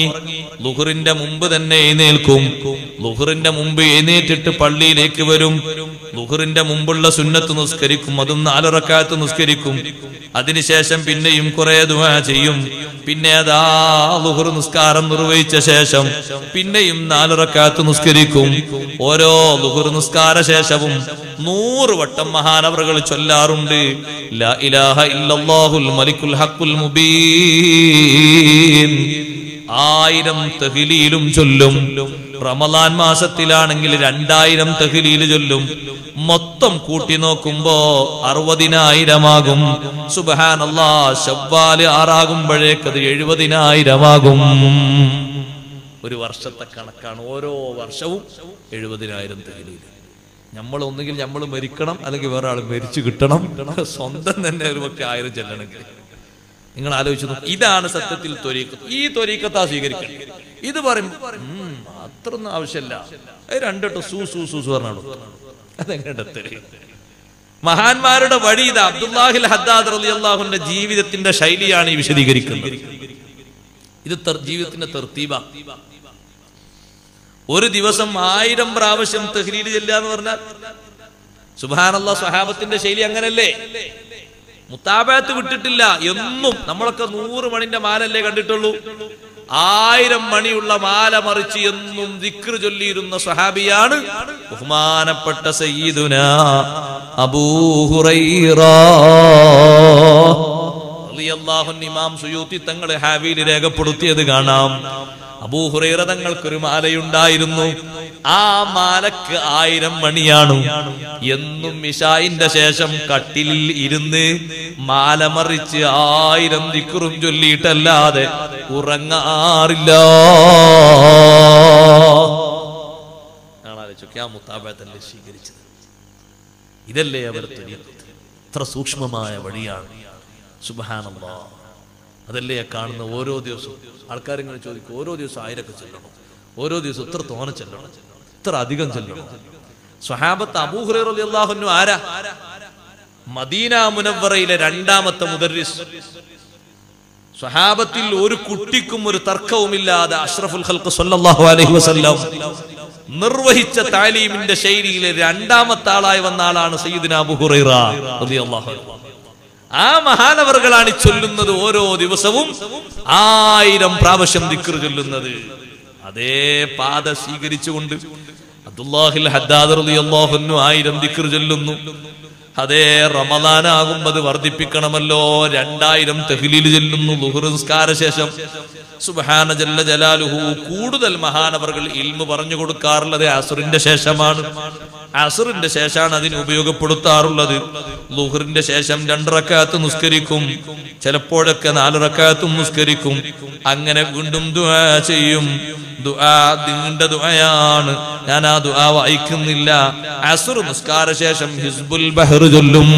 ലുഹറിന്റെ മുമ്പ് തന്നെ എഴുന്നേൽക്കും ലുഹറിന്റെ മുമ്പ് എഴുന്നേറ്റിട്ട് പള്ളിയിലേക്ക് വരും ലുഹറിന്റെ മുമ്പുള്ള സുന്നത്ത് നിസ്കരിക്കും അതും നാലുറക്കാത്ത് നിസ്കരിക്കും അതിനുശേഷം പിന്നെയും കുറെ ദുആ ചെയ്യും പിന്നെ അതാ ലുഹർ നിസ്കാരം നിർവഹിച്ച ശേഷം പിന്നെയും നാലുറക്കാത്ത് നിസ്കരിക്കും ഓരോ ലുഹർ നിസ്കാര ശേഷവും നൂറ് വട്ടം മഹാനവറുകൾ ചൊല്ലാറുണ്ട് ലാ ഇലാഹ ഇല്ലല്ലാഹുൽ മലിക്കുൽ ഹക്കുൽ മുബീൻ ആയിരം തഹ്ലീലും ചൊല്ലും റമലാൻ മാസത്തിലാണെങ്കിൽ രണ്ടായിരം തഹ്ലീല് ചൊല്ലും മൊത്തം കൂട്ടി നോക്കുമ്പോ അറുപതിനായിരമാകും സുബഹാനല്ലാ ശവ്വാല് ആറാകുമ്പോഴേക്കത് എഴുപതിനായിരമാകും ഒരു വർഷത്തെ കണക്കാണ് ഓരോ വർഷവും എഴുപതിനായിരം തഹ്ലീല് നമ്മൾ ഒന്നുകിൽ നമ്മൾ മരിക്കണം അല്ലെങ്കിൽ വേറെ ആൾ മരിച്ചു കിട്ടണം സ്വന്തം തന്നെ ഒരു പക്ഷെ ആയിരം ചെല്ലണമെങ്കിൽ നിങ്ങൾ ആലോചിച്ചു നോക്ക്. ഇതാണ് സത്യത്തിൽ ത്വരീക്കത്ത് ഈ ത്വരീക്കത്താ സ്വീകരിക്കണം ഇത് പറയും ഉം, അത്രയൊന്നും ആവശ്യമില്ല അത് രണ്ടിട്ട് സൂ സൂ സൂ സൂ പറഞ്ഞാണ് അതെങ്ങനെ മഹാന്മാരുടെ വഴി ഇത് അബ്ദുല്ലാഹിൽ ഹദ്ദാദ് റളിയല്ലാഹുവിന്റെ ജീവിതത്തിന്റെ ശൈലിയാണ് ഈ വിശദീകരിക്കുന്നത് ഇത് തെർ- ജീവിതത്തിന്റെ തെർത്തീബ ഒരു ദിവസം ആയിരം പ്രാവശ്യം തഹ്ലീൽ ചെല്ലുക എന്ന് പറഞ്ഞാൽ സുബാനല്ല സ്വഹാബത്തിന്റെ ശൈലി അങ്ങനല്ലേ മുത്താബാത്ത് വിട്ടിട്ടില്ല എന്നും നമ്മളൊക്കെ നൂറ് മണിന്റെ മാലല്ലേ കണ്ടിട്ടുള്ളൂ ആയിരം മണിയുള്ള മാല മറിച്ച് എന്നും ദിക്ർ ചൊല്ലിയിരുന്ന സ്വഹാബിയാണ് ബഹുമാനപ്പെട്ട സയ്യിദുന അബൂഹുറൈറ റളിയല്ലാഹു അൻഹു ഇമാം സുയൂത്തി തങ്ങൾ ഹാവിയിൽ രേഖപ്പെടുത്തിയത് കാണാം അബൂഹുറൈറ തങ്ങൾക്കൊരു മാലയുണ്ടായിരുന്നു ആ മാലക്ക് ആയിരം മണിയാണ് എന്നും മിഷായിന്റെ ശേഷം കട്ടിലിൽ ഇരുന്ന് മാല മറിച്ച് ആയിരം ദിക്റും ചൊല്ലിയിട്ടല്ലാതെ ഉറങ്ങാറില്ല ആളാലോചിച്ചു ആ മുത്താബത്തല്ലേ സ്വീകരിച്ചത് ഇതല്ലേ അവർ ത്വരീഖത്ത്. ഇത്ര സൂക്ഷ്മമായ വഴിയാണ് സുബഹാനല്ലാ അതല്ലേ ആ കാണുന്ന ഓരോ ദിവസവും ആൾക്കാരിങ്ങനെ ചോദിക്കും ഓരോ ദിവസം ആയിരൊക്കെ ചെല്ലണം ഓരോ ദിവസം ഇത്ര തോനെ ചെല്ലണം ഇത്ര അധികം ചെല്ലണം സ്വഹാബത്ത് അബൂഹുറൈർ അള്ളാഹുന്നു ആരാ മദീന മുനവറയിലെ രണ്ടാമത്തെ മുദർരിസ് സ്വഹാബത്തിൽ ഒരു കുട്ടിക്കും ഒരു തർക്കവുമില്ലാതെ അഷ്റഫുൽ ഖൽഖ് സല്ലല്ലാഹു അലൈഹി വസല്ലം നിർവഹിച്ച താലീമിന്റെ ശൈലിയിലെ രണ്ടാമത്തെ ആളായി വന്ന ആളാണ് സയ്യിദ്ന അബൂ ഹുറൈറ റളിയല്ലാഹു അൻഹു ആ മഹാനവറുകളാണ് ഈ ചൊല്ലുന്നത് ഓരോ ദിവസവും ആയിരം പ്രാവശ്യം ദിക്ർ ചൊല്ലുന്നത് അതേ പാത സ്വീകരിച്ചുകൊണ്ട് അബ്ദുല്ലാഹിൽ ഹദ്ദാദ് റളിയല്ലാഹു അൻഹു ആയിരം ദിക്ർ ചൊല്ലുന്നു അതേ റമദാനാകുമ്പോ അത് വർദ്ധിപ്പിക്കണമല്ലോ രണ്ടായിരം തെഹ്ലീൽ ചെല്ലുന്നു ലുഹുർ നിസ്കാര ശേഷം സുബ്ഹാന ജല്ല ജലാലുഹു കൂടുതൽ മഹാനവറുകൾ ഇൽമു പറഞ്ഞു കൊടുക്കാറുള്ളത് അസുറിന്റെ ശേഷമാണ് അസുറിന്റെ ശേഷമാണ് അതിന് ഉപയോഗപ്പെടുത്താറുള്ളത് ലുഹറിന്റെ ശേഷം രണ്ടറക്കാത്ത് നിസ്കരിക്കും ചിലപ്പോഴൊക്കെ നാലിറക്കാത്തും നിസ്കരിക്കും അങ്ങനെ വീണ്ടും ദുആ ചെയ്യും ദുആ നീണ്ട ദുആയാണ് ഞാൻ ആ ദുആ വായിക്കുന്നില്ല അസുർ നിസ്കാര ശേഷം ഹിസ്ബുൽ ബഹർ ചൊല്ലും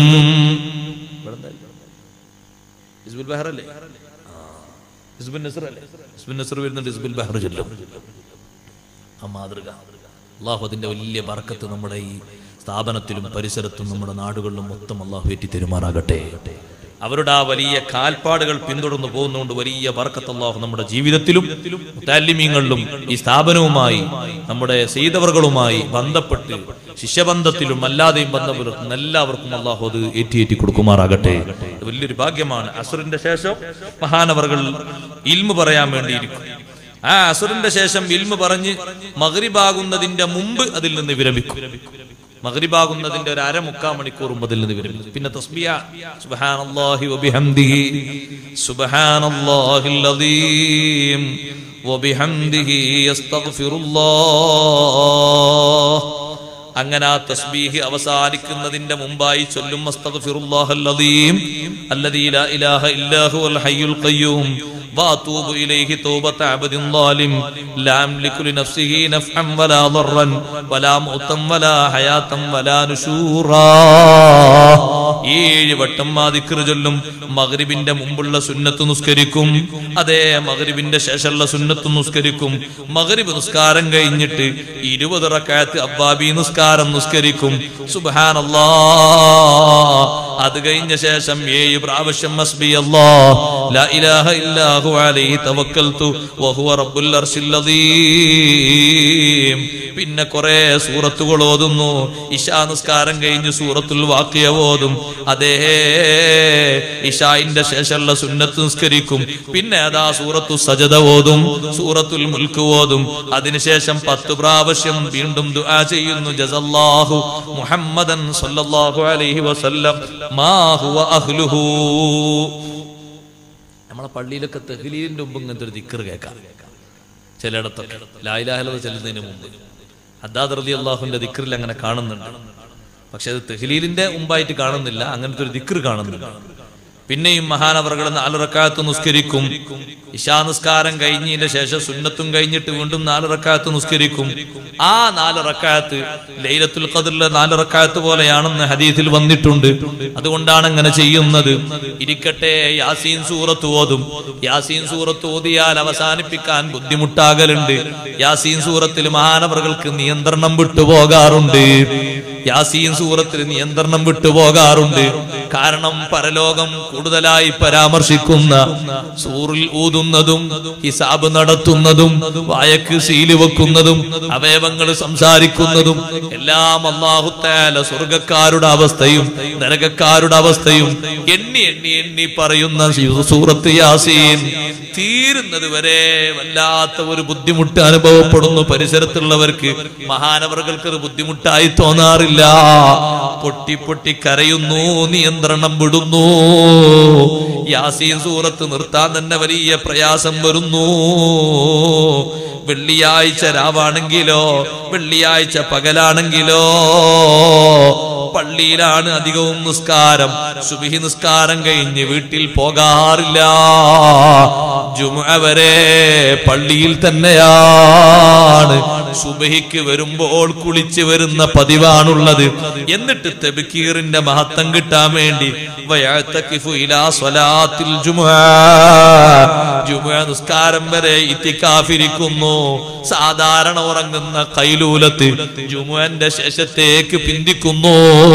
ഹിസ്ബുൽ ബഹർ അല്ലേ ഹിസ്ബുൽ നസർ അല്ലേ ഹിസ്ബുൽ നസർ വരുന്നുണ്ട് ഹിസ്ബുൽ ബഹർ ചൊല്ലും ആ മാതൃക അള്ളാഹു അതിന്റെ വലിയ ബർക്കത്ത് നമ്മുടെ ഈ സ്ഥാപനത്തിലും പരിസരത്തും നമ്മുടെ നാടുകളിലും മൊത്തം അള്ളാഹു ഏറ്റി തെരുമാറാകട്ടെ അവരുടെ ആ വലിയ കാൽപ്പാടുകൾ പിന്തുടർന്നു പോകുന്നതുകൊണ്ട് വലിയ ബർക്കത്ത് അള്ളാഹു നമ്മുടെ ജീവിതത്തിലും മുത്താലിമീങ്ങളിലും ഈ സ്ഥാപനവുമായി നമ്മുടെ സീതവറുകളുമായി ബന്ധപ്പെട്ട് ശിഷ്യബന്ധത്തിലും അല്ലാതെയും ബന്ധപ്പെടുത്തുന്ന എല്ലാവർക്കും അള്ളാഹു അത് ഏറ്റിയേറ്റി കൊടുക്കുമാറാകട്ടെ ഇത് വലിയൊരു ഭാഗ്യമാണ് അസുറിന്റെ ശേഷം മഹാനവറുകൾ ഇൽമു പറയാൻ വേണ്ടിയിരിക്കും ആ അസുറിന്റെ ശേഷം ഇൽമു പറഞ്ഞ് മകരിബാകുന്നതിന്റെ മുമ്പ് അതിൽ നിന്ന് വിരമിക്കും മകരിബാകുന്നതിന്റെ ഒരു അരമുക്കാൽ മണിക്കൂർ മുമ്പ് അതിൽ നിന്ന് വിരമിക്കും പിന്നെ തസ്ബിയ സുബ്ഹാനല്ലാഹി വബിഹംദിഹി സുബ്ഹാനല്ലാഹിൽ അദീം വബിഹംദിഹി യസ്തഗ്ഫിറുല്ലാഹ് അങ്ങനെ ആ തസ്ബീഹ് അവസാനിക്കുന്നതിന്റെ മുമ്പായി ചൊല്ലും അസ്തഗ്ഫിറുല്ലാഹൽ അദീം അല്ലദീ ലാ ഇലാഹ ഇല്ലാഹു അൽ ഹയ്യുൽ ഖയ്യൂം واتوب اليه توبه عبد ظالم لا يملك لنفسه نفعا ولا ضرا ولا موتا ولا حياه ولا نشورا ഏഴ് വട്ടം ആ ദിക്ർ ചൊല്ലും മഗ്രിബിന്റെ മുമ്പുള്ള സുന്നത്ത് നിസ്കരിക്കും അതേ മഗ്രിബിന്റെ ശേഷമുള്ള സുന്നത്ത് നിസ്കരിക്കും മഗ്രിബ് നിസ്കാരം കഴിഞ്ഞിട്ട് ഇരുപത് റക്കാത്ത് അബ്ബാബി നിസ്കാരം നിസ്കരിക്കും സുബ്ഹാനല്ലാ അത് കഴിഞ്ഞ ശേഷം ഏഴ് പ്രാവശ്യം മസ്ബി അല്ലാ ലാ ഇലാഹ ഇല്ലാഹു അല്ലാഹു അലൈഹി തവക്കൽതു വഹുവ റബ്ബുൽ അർശിൽ അദീം പിന്നെ കുറെ സൂറത്തുകൾ ഓതുന്നു ഇശാ നിസ്കാരം കഴിഞ്ഞ് സൂറത്തുൽ വാക്കിയ ഓതും അതേ ഇഷായിന്റെ ശേഷമുള്ള സുന്നത്ത് നിസ്കരിക്കും പിന്നെ അതാ സൂറത്തു സജദ ഓതും സൂറത്തുൽ മുൽക്ക് ഓതും അതിനുശേഷം പത്ത് പ്രാവശ്യം വീണ്ടും ദുആ ചെയ്യുന്നു ജസല്ലാഹു മുഹമ്മദൻ സല്ലല്ലാഹു അലൈഹി വസല്ലം മാ ഹുവ അഹ്ലുഹു നമ്മളെ പള്ളിയിലൊക്കെ തെഹ്ലീലിന്റെ മുമ്പ് ഇങ്ങനത്തെ ഒരു ദിക്കർ കേൾക്കാം ചിലയിടത്തൊക്കെ ലായിലാഹലത ചെല്ലുന്നതിന് മുമ്പ് അദ്ദാദ് റലി അള്ളാഹുവിന്റെ ദിക്കറിൽ അങ്ങനെ കാണുന്നുണ്ട് പക്ഷെ അത് തെഹ്ലീലിന്റെ മുമ്പായിട്ട് കാണുന്നില്ല അങ്ങനത്തെ ഒരു ദിക്കർ കാണുന്നുണ്ട് പിന്നെയും മഹാനവറുകൾ നാലുറക്കാലത്ത് നിസ്കരിക്കും ഇശാ നിസ്കാരം കഴിഞ്ഞതിന്റെ ശേഷം സുന്നത്തും കഴിഞ്ഞിട്ട് വീണ്ടും നാലുറക്കാലത്ത് നിസ്കരിക്കും ആ നാലുറക്കാലത്ത് ലൈലത്തുൽ ഖദറിലെ നാലുറക്കാലത്ത് പോലെയാണെന്ന് ഹദീസിൽ വന്നിട്ടുണ്ട് അതുകൊണ്ടാണ് അങ്ങനെ ചെയ്യുന്നത് ഇരിക്കട്ടെ യാസീൻ സൂറത്ത് ഓതും യാസീൻ സൂറത്ത് ഓതിയാൽ അവസാനിപ്പിക്കാൻ ബുദ്ധിമുട്ടാകലുണ്ട് യാസീൻ സൂറത്തിൽ മഹാനവറുകൾക്ക് നിയന്ത്രണം വിട്ടുപോകാറുണ്ട് യാസീൻ സൂറത്തിൽ നിയന്ത്രണം വിട്ടുപോകാറുണ്ട് കാരണം പരലോകം കൂടുതലായി പരാമർശിക്കുന്ന സൂറിൽ ഊതുന്നതും ഹിസാബ് നടത്തുന്നതും വായക്ക് സീല് വെക്കുന്നതും അവയവങ്ങൾ സംസാരിക്കുന്നതും എല്ലാം അള്ളാഹുത്താല സ്വർഗക്കാരുടെ അവസ്ഥയും നരകക്കാരുടെ അവസ്ഥയും എണ്ണി എണ്ണി എണ്ണി പറയുന്ന സൂറത്ത് യാസീൻ തീരുന്നത് വരെ വല്ലാത്ത ഒരു ബുദ്ധിമുട്ട് അനുഭവപ്പെടുന്നു പരിസരത്തുള്ളവർക്ക് മഹാനവറുകൾക്ക് അത് ബുദ്ധിമുട്ടായി തോന്നാറില്ല പൊട്ടി പൊട്ടി കരയുന്നു നിയന്ത്രണം വിടുന്നു യാസീൻ സൂറത്ത് നിർത്താൻ തന്നെ വലിയ പ്രയാസം വരുന്നു വെള്ളിയാഴ്ച രാവാണെങ്കിലോ വെള്ളിയാഴ്ച പകലാണെങ്കിലോ പള്ളിയിലാണ് അധികവും നിസ്കാരം സുബിഹി നിസ്കാരം കഴിഞ്ഞ് വീട്ടിൽ പോകാറില്ല ജുമുഅ വരെ പള്ളിയിൽ തന്നെയാണ് സുബഹിക്ക് വരുമ്പോൾ കുളിച്ച് വരുന്ന പതിവാണുള്ളത് എന്നിട്ട് തെബിക്കീറിന്റെ മഹത്വം കിട്ടാൻ വേണ്ടി വയഅ്തകിഫു ഇലാ സ്വലാത്തിൽ ജുമുഅ ജുമുഅ നിസ്കാരം വരെ ഇത്തിക്കാഫിരിക്കുന്നു സാധാരണ ഉറങ്ങുന്ന കൈലൂലത്ത് ജുമുഅന്റെ ശേഷത്തേക്ക് പിന്തിക്കുന്നു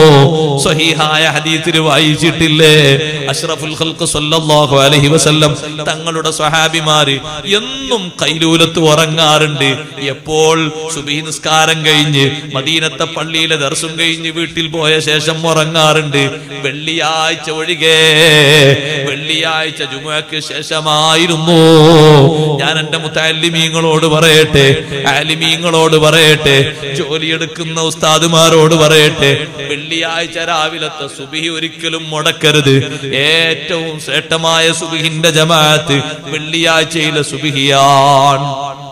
സ്വഹീഹായ ഹദീസിൽ വായിച്ചിട്ടില്ലേ അഷ്റഫുൽ ഖൽഖ് സല്ലല്ലാഹു അലൈഹി വസല്ലം തങ്ങളുടെ സ്വഹാബിമാര് എന്നും കൈലൂലത്ത് ഉറങ്ങാറുണ്ട് എപ്പോൾ സുബഹി നിസ്കാരം കഴിഞ്ഞ് മദീനത്തെ പള്ളിയിലെ ദർശം കഴിഞ്ഞ് വീട്ടിൽ പോയ ശേഷം ഉറങ്ങാറുണ്ട് വെള്ളിയാഴ്ച ഒഴികെ വെള്ളിയാഴ്ച ജുമുഅക്ക് ശേഷമായിരുന്നു ഞാൻ എന്റെ മുത്താലിമീങ്ങളോട് പറയട്ടെ ആലിമീങ്ങളോട് പറയട്ടെ ജോലിയെടുക്കുന്ന ഉസ്താദുമാരോട് പറയട്ടെ വെള്ളിയാഴ്ച രാവിലത്തെ സുബിഹി ഒരിക്കലും മുടക്കരുത് ഏറ്റവും ശ്രേഷ്ഠമായ സുബിഹിന്റെ ജമാഅത്ത് വെള്ളിയാഴ്ചയിലെ സുബിഹിയാണ്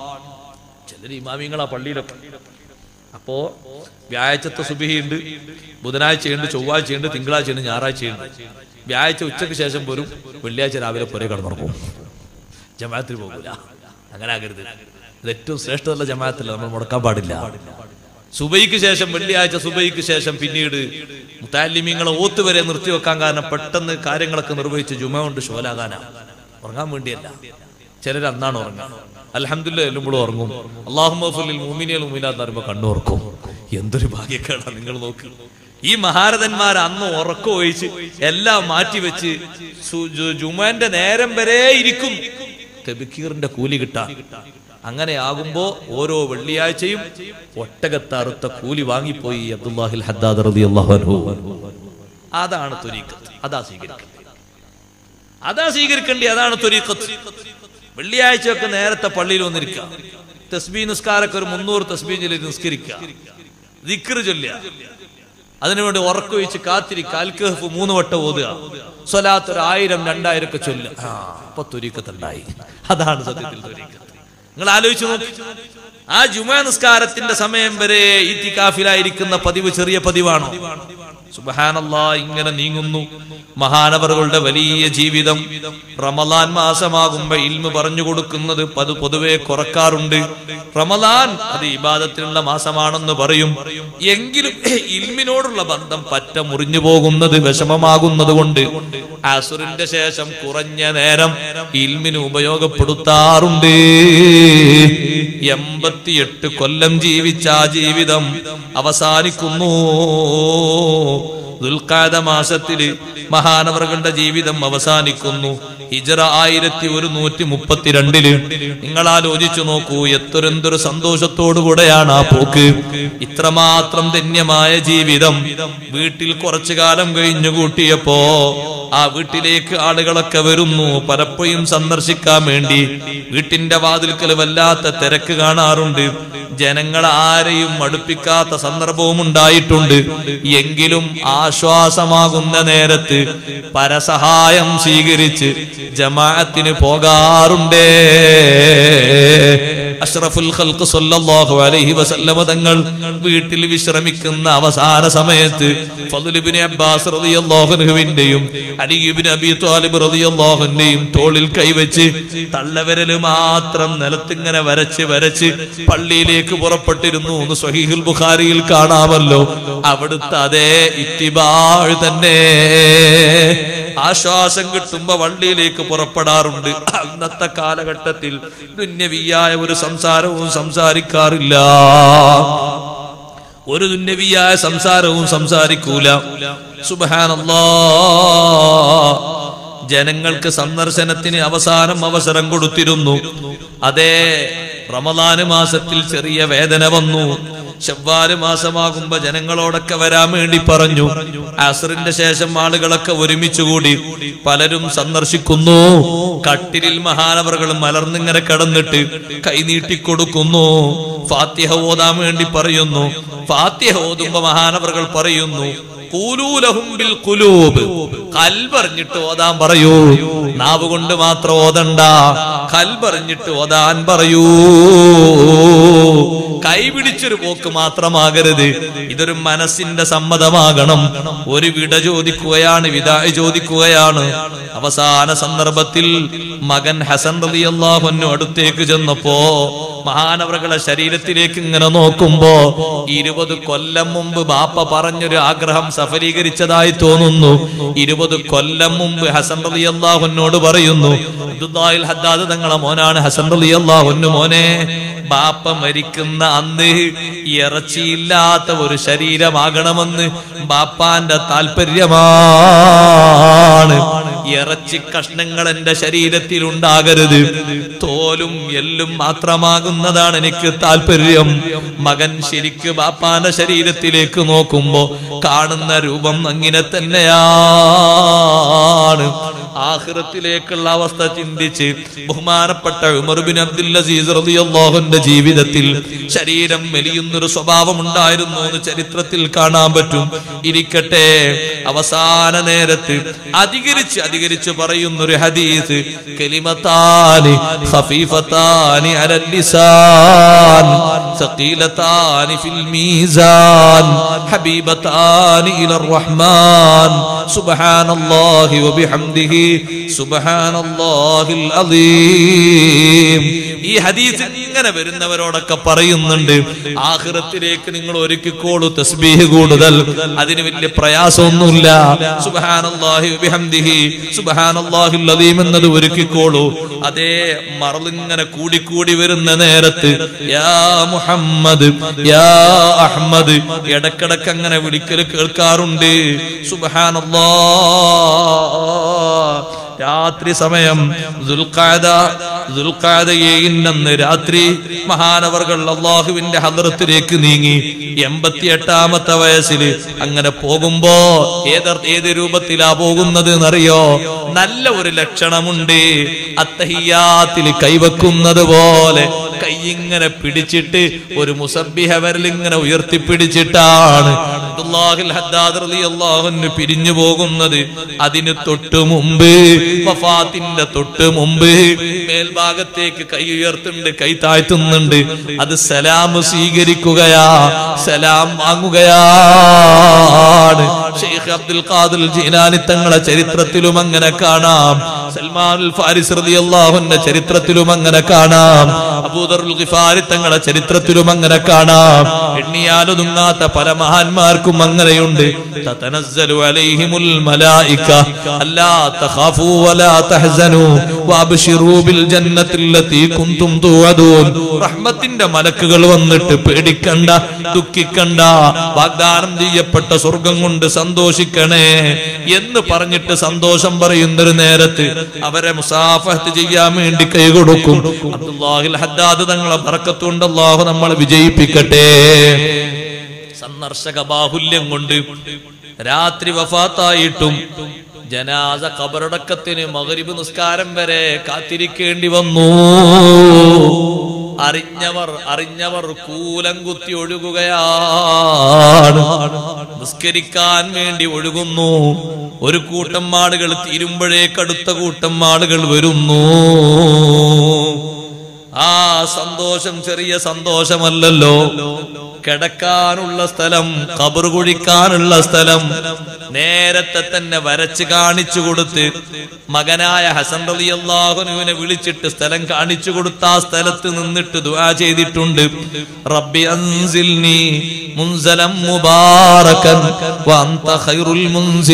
ചിലർ ഇമാമിങ്ങളാ പള്ളിയിലൊക്കെ അപ്പോ വ്യാഴാഴ്ചത്തെ സുബിഹിയുണ്ട് ബുധനാഴ്ചയുണ്ട് ചൊവ്വാഴ്ചയുണ്ട് തിങ്കളാഴ്ചയുണ്ട് ഞായറാഴ്ചയുണ്ട് വ്യാഴാഴ്ച ഉച്ചയ്ക്ക് ശേഷം പോരും വെള്ളിയാഴ്ച രാവിലെ പുറേ കടന്നുറക്കും ജമാഅത്തിന് പോകില്ല അങ്ങനെ ആകരുത് ഇത് ഏറ്റവും ശ്രേഷ്ഠതയുള്ള ജമാഅത്തല്ല നമ്മൾ മുടക്കാൻ പാടില്ല സുബൈക്ക് ശേഷം വെള്ളിയാഴ്ച സുബൈക്ക് ശേഷം പിന്നീട് മുത്താലിമീങ്ങളെ ഓത്ത് വരെ നിർത്തിവെക്കാൻ കാരണം പെട്ടെന്ന് കാര്യങ്ങളൊക്കെ നിർവഹിച്ച് ജുമ കൊണ്ട് ഷോലാകാനാ ഉറങ്ങാൻ വേണ്ടിയല്ല ചിലർ അന്നാണ് ഉറങ്ങുക അലഹമില്ല എല്ലുമ്പോഴും ഉറങ്ങും അള്ളാഹുലിൽ മൂമിനിയൽ മൂമിനാന്ന് പറയുമ്പോ കണ്ണുറക്കും എന്തൊരു ഭാഗ്യക്കേടാ നിങ്ങൾ നോക്ക് ഈ മഹാരഥന്മാർ അന്ന് ഉറക്കം ഒഴിച്ച് എല്ലാം മാറ്റിവെച്ച് സു- ജു- ജുമാന്റെ നേരം വരെ ഇരിക്കും തെബിക്കീറിന്റെ കൂലി കിട്ടാൻ അങ്ങനെ ആകുമ്പോ ഓരോ വെള്ളിയാഴ്ചയും ഒട്ടകത്തറുത്ത കൂലി വാങ്ങിപ്പോയി അബ്ദുല്ലാഹിൽ ഹദ്ദാദ് റളിയല്ലാഹു അൻഹു അതാണ് ത്വരീഖത്ത് അതാ സ്വീകരിക്കേണ്ടത് അതാ സ്വീകരിക്കേണ്ടി അതാണ് ത്വരീഖത്ത് വെള്ളിയാഴ്ചയൊക്കെ നേരത്തെ പള്ളിയിൽ വന്നിരിക്കുക തസ്ബീ നിസ്കാരൊക്കെ ഒരു മുന്നൂറ് തസ്ബീ ചൊല്ലി നിസ്കരിക്കുക ദിക്ർ ചൊല്ലുക അതിനുവേണ്ടി ഉറക്കൊഴിച്ച് കാത്തിരിക്കുക അൽക്കഹഫ് മൂന്ന് വട്ടം ഓതുക സ്വലാത്ത് ഒരു ആയിരം രണ്ടായിരം ഒക്കെ ചൊല്ലുക ആ, അപ്പൊ ത്വരീഖത്തുണ്ടായി അതാണ് സത്യത്തിൽ ത്വരീഖത്ത് നിങ്ങൾ ആലോചിച്ചു നോക്കി ആ ജുമാ നിസ്കാരത്തിന്റെ സമയം വരെ ഇത്തിക്കാഫിലായിരിക്കുന്ന പതിവ് ചെറിയ പതിവാണോ സുബഹാനല്ലാ ഇങ്ങനെ നീങ്ങുന്നു മഹാനവറുകളുടെ വലിയ ജീവിതം റമലാൻ മാസമാകുമ്പോ ഇൽമ പറഞ്ഞു കൊടുക്കുന്നത് പത് പൊതുവെ കുറക്കാറുണ്ട് റമലാൻ അത് ഇബാദത്തിനുള്ള മാസമാണെന്ന് പറയും എങ്കിലും ഇൽമിനോടുള്ള ബന്ധം പറ്റ മുറിഞ്ഞു പോകുന്നത് വിഷമമാകുന്നത് കൊണ്ട് അസുറിന്റെ ശേഷം കുറഞ്ഞ നേരം ഇൽമിന് ഉപയോഗപ്പെടുത്താറുണ്ട് എൺപത്തിയെട്ട് കൊല്ലം ജീവിച്ച ആ ജീവിതം അവസാനിക്കുന്നു ദുൽഖാദ മാസത്തില് മഹാനവറുകളുടെ ജീവിതം അവസാനിക്കുന്നു ഹിജറ ആയിരത്തി ഒരുന്നൂറ്റി മുപ്പത്തിരണ്ടില് നിങ്ങൾ ആലോചിച്ചു നോക്കൂ എത്രന്തൊരു സന്തോഷത്തോടുകൂടെയാണ് ആ പോക്ക് ഇത്രമാത്രം ധന്യമായ ജീവിതം വീട്ടിൽ കുറച്ചു കാലം കഴിഞ്ഞു കൂട്ടിയപ്പോ ആ വീട്ടിലേക്ക് ആളുകളൊക്കെ വരുന്നു പലപ്പോഴും സന്ദർശിക്കാൻ വേണ്ടി വീട്ടിന്റെ വാതിൽക്കൽ വല്ലാത്ത തിരക്ക് കാണാറുണ്ട് ജനങ്ങൾ ആരെയും മടുപ്പിക്കാത്ത സന്ദർഭവും ഉണ്ടായിട്ടുണ്ട് എങ്കിലും ആശ്വാസമാകുന്ന നേരത്ത് പരസഹായം സ്വീകരിച്ച് ജമാഅത്തിന് പോകാറുണ്ടേ അഷ്റഫുൽ ഖൽഖ് സല്ലല്ലാഹു അലൈഹി വസല്ലമ തങ്ങൾ വീട്ടിൽ വിശ്രമിക്കുന്ന അവസാന സമയത്ത് ഫضل ഇബ്നു അബ്ബാസ് റളിയല്ലാഹു അൻഹുവിന്റെയും അലി ഇബ്നു അബി ത്വാലിബ് റളിയല്ലാഹു അൻഹുവിന്റെയും തോളിൽ കൈവച്ച് തള്ളവിരല് മാത്രം നിലത്തിങ്ങനെ വരച്ച് വരച്ച് പള്ളിയിലേക്ക് പുറപ്പെട്ടിരുന്നു എന്ന് സ്വഹീഹുൽ ബുഖാരിയിൽ കാണാമല്ലോ അവിടുത്തെ അതേ ഇത്തിബാഴ് തന്നെ ആശ്വാസം കിട്ടുമ്പോ വള്ളിയിലേക്ക് പുറപ്പെടാറുണ്ട് അന്നത്തെ കാലഘട്ടത്തിൽ ദുന്യവിയായ ഒരു സംസാരവും സംസാരിക്കാറില്ല ഒരു ദുന്യവിയായ സംസാരവും സംസാരിക്കൂല സുബഹാനല്ലാ ജനങ്ങൾക്ക് സന്ദർശനത്തിന് അവസാനം അവസരം കൊടുത്തിരുന്നു അതേ റമദാന് മാസത്തിൽ ചെറിയ വേദന വന്നു ഷവ്വാല് മാസമാകുമ്പോ ജനങ്ങളോടൊക്കെ വരാൻ വേണ്ടി പറഞ്ഞു അസറിന്റെ ശേഷം ആളുകളൊക്കെ ഒരുമിച്ച് കൂടി പലരും സന്ദർശിക്കുന്നു കട്ടിലിൽ മഹാനവറുകൾ മലർന്നിങ്ങനെ കിടന്നിട്ട് കൈനീട്ടി കൊടുക്കുന്നു ഫാത്തിഹ ഓതാൻ വേണ്ടി പറയുന്നു ഫാത്തിഹ ഓതുമ്പോ മഹാനവറുകൾ പറയുന്നു കൂലൂലഹും ബിൽ കുലൂബ് കൽപറിഞ്ഞിട്ട് ഓതാൻ പറയൂ നാവ് കൊണ്ട് മാത്രം ഓതണ്ട കൽപറിഞ്ഞിട്ട് ഓതാൻ പറയൂ കൈപിടിച്ചൊരു പോക്ക് മാത്രമാകരുത് ഇതൊരു മനസ്സിന്റെ സമ്മതമാകണം ഒരു വിട ചോദിക്കുകയാണ് വിദായ ചോദിക്കുകയാണ് അവസാന സന്ദർഭത്തിൽ മകൻ ഹസൻ റളിയല്ലാഹു അടുത്തേക്ക് ചെന്നപ്പോ മഹാനവറുകളെ ശരീരത്തിലേക്ക് ഇങ്ങനെ നോക്കുമ്പോ ഇരുപത് കൊല്ലം മുമ്പ് ബാപ്പ പറഞ്ഞൊരു ആഗ്രഹം സഫലീകരിച്ചതായി തോന്നുന്നു ഇരുപത് കൊല്ലം മുമ്പ് ഹസൻ റലി അള്ളാഹുനോട് പറയുന്നു അബ്ദുല്ലാഹിൽ ഹദ്ദാദ് തങ്ങളെ മോനാണ് ഹസൻ റലി അള്ളാഹുന്നു മോനെ ബാപ്പ മരിക്കുന്ന അന്ന് ഇറച്ചിയില്ലാത്ത ഒരു ശരീരമാകണമെന്ന് ബാപ്പാന്റെ താല്പര്യമാണ് ഇറച്ചി കഷ്ണങ്ങൾ എന്റെ ശരീരത്തിൽ ഉണ്ടാകരുത് തോലും എല്ലും മാത്രമാകുന്നതാണ് എനിക്ക് താല്പര്യം മകൻ ശരിക്ക് ബാപ്പാന്റെ ശരീരത്തിലേക്ക് നോക്കുമ്പോ കാണുന്ന രൂപം അങ്ങനെ തന്നെയാണ് ആഹ്റത്തിലേക്കുള്ള അവസ്ഥ ചിന്തിച്ച് ബഹുമാനപ്പെട്ട ഉമർബിൻ അബ്ദുൽ അസീസ് റളിയല്ലാഹുവിന്റെ ജീവിതത്തിൽ ശരീരം മെലിയുന്നൊരു സ്വഭാവം ഉണ്ടായിരുന്നു എന്ന് ചരിത്രത്തിൽ കാണാൻ പറ്റും ഇരിക്കട്ടെ അവസാന നേരത്ത് അധികരിച്ച് അധികരിച്ച് പറയുന്നൊരു ഹദീസ് കലിമത്താനി ഖഫീഫത്താനി അലൽ ലിസാൻ ثقيلتان في الميزان حبيبتان إلى الرحمن سبحان الله وبحمده سبحان الله العظيم ഈ ഹദീസ് ഇങ്ങനെ വരുന്നവരോടൊക്കെ പറയുന്നുണ്ട് ആഖിറത്തിലേക്ക് നിങ്ങൾ ഒരുക്കിക്കോളൂ തസ്ബീഹ് കൂടുതൽ അതിന് വലിയ പ്രയാസമൊന്നുമില്ല സുബ്ഹാനല്ലാഹി വബിഹംദിഹി സുബ്ഹാനല്ലാഹിൽ അലീം എന്നത് ഒരുക്കിക്കോളൂ അതേ മറലിങ്ങനെ കൂടിക്കൂടി വരുന്ന നേരത്ത് യാ മുഹമ്മദ് യാ അഹ്മദ് ഇടക്കിടക്ക് അങ്ങനെ വിളിക്കൽ കേൾക്കാറുണ്ട് സുബ്ഹാനല്ലാഹ് രാത്രി സമയം ദുൽഖാദ ദുൽഖാദയെ ഇന്നന്ന് രാത്രി മഹാനവർകൾ അള്ളാഹുവിന്റെ ഹദ്റത്തിലേക്ക് നീങ്ങി എൺപത്തി എട്ടാമത്തെ വയസ്സിൽ അങ്ങനെ പോകുമ്പോ ഏത് ഏത് രൂപത്തിലാ പോകുന്നത് എന്നറിയോ നല്ല ഒരു ലക്ഷണമുണ്ട് അത്തഹിയാത്തിൽ കൈവെക്കുന്നത് പോലെ കൈ ഇങ്ങനെ പിടിച്ചിട്ട് ഒരു മുസബിഹ വിരലിങ്ങനെ ഉയർത്തിപ്പിടിച്ചിട്ടാണ് അബ്ദുല്ലാഹിൽ ഹദ്ദാദ് റളിയല്ലാഹു അൻഹു പിരിഞ്ഞു പോകുന്നത് അതിന് തൊട്ടു മുമ്പ് വഫാത്തിന്റെ തൊട്ട് മുമ്പ് മേൽഭാഗത്തേക്ക് കൈ ഉയർത്തുന്നുണ്ട് കൈ താഴ്ത്തുന്നുണ്ട് അത് സലാം സ്വീകരിക്കുകയാ സലാം വാങ്ങുകയാണ് ഷെയ്ഖ് അബ്ദുൽ ഖാദിർ ജീലാനി തങ്ങളെ ചരിത്രത്തിലും അങ്ങനെ കാണാം സൽമാൻ അൽ ഫാരിസ് റളിയല്ലാഹുവിന്റെ ചരിത്രത്തിലും അങ്ങനെ കാണാം അബൂ അബൂദറുൽ ഗിഫാരി തങ്ങളെ ചരിത്രത്തിലും അങ്ങനെ കാണാം എണ്ണിയാലൊതുങ്ങാത്ത പല മഹാന്മാർക്കും അങ്ങനെയുണ്ട് തതനസ്സലു അലൈഹിമുൽ മലായിക അല്ലാ തഖാഫൂ വലാ തഹ്സനൂ വഅബ്ശിറൂ ബിൽ ജന്നത്തില്ലതീ കുന്തും തുഅദൂൻ റഹ്മത്തിന്റെ മലക്കുകൾ വന്നിട്ട് പേടിക്കണ്ട ദുഃഖിക്കണ്ട വാഗ്ദാനം ചെയ്യപ്പെട്ട സ്വർഗം കൊണ്ട് സന്തോഷിക്കണേ എന്ന് പറഞ്ഞിട്ട് സന്തോഷം പറയുന്നൊരു നേരത്ത് അവരെ മുസാഫഹത്ത് ചെയ്യാൻ വേണ്ടി കൈ കൊടുക്കും അബ്ദുല്ലാഹിൽ ഹദ്ദാദ് തങ്ങളെ ബറക്കത്തുകൊണ്ട് അള്ളാഹു നമ്മളെ വിജയിപ്പിക്കട്ടെ സന്ദർശക ബാഹുല്യം കൊണ്ട് രാത്രി വഫാത്തായിട്ടും ജനാസ കബറടക്കത്തിന് മകരിബ് നിസ്കാരം വരെ കാത്തിരിക്കേണ്ടി വന്നു അറിഞ്ഞവർ അറിഞ്ഞവർ കൂലം കുത്തി ഒഴുകുകയാണ് നിസ്കരിക്കാൻ വേണ്ടി ഒഴുകുന്നു ഒരു കൂട്ടം ആളുകൾ തീരുമ്പോഴേക്കടുത്ത കൂട്ടം ആളുകൾ വരുന്നു ആ സന്തോഷം ചെറിയ സന്തോഷമല്ലല്ലോ കിടക്കാനുള്ള സ്ഥലം കബർ കുഴിക്കാനുള്ള സ്ഥലം നേരത്തെ തന്നെ വരച്ച് കാണിച്ചു കൊടുത്ത് മകനായ ഹസൻ റലി അള്ളാഹുനുവിനെ വിളിച്ചിട്ട് സ്ഥലം കാണിച്ചു കൊടുത്ത ആ സ്ഥലത്ത് നിന്നിട്ട് ദുആ ചെയ്തിട്ടുണ്ട് റബ്ബി അൻസിൽനി മുൻസലം മുബാറകൻ വഅന്ത ഖൈറുൽ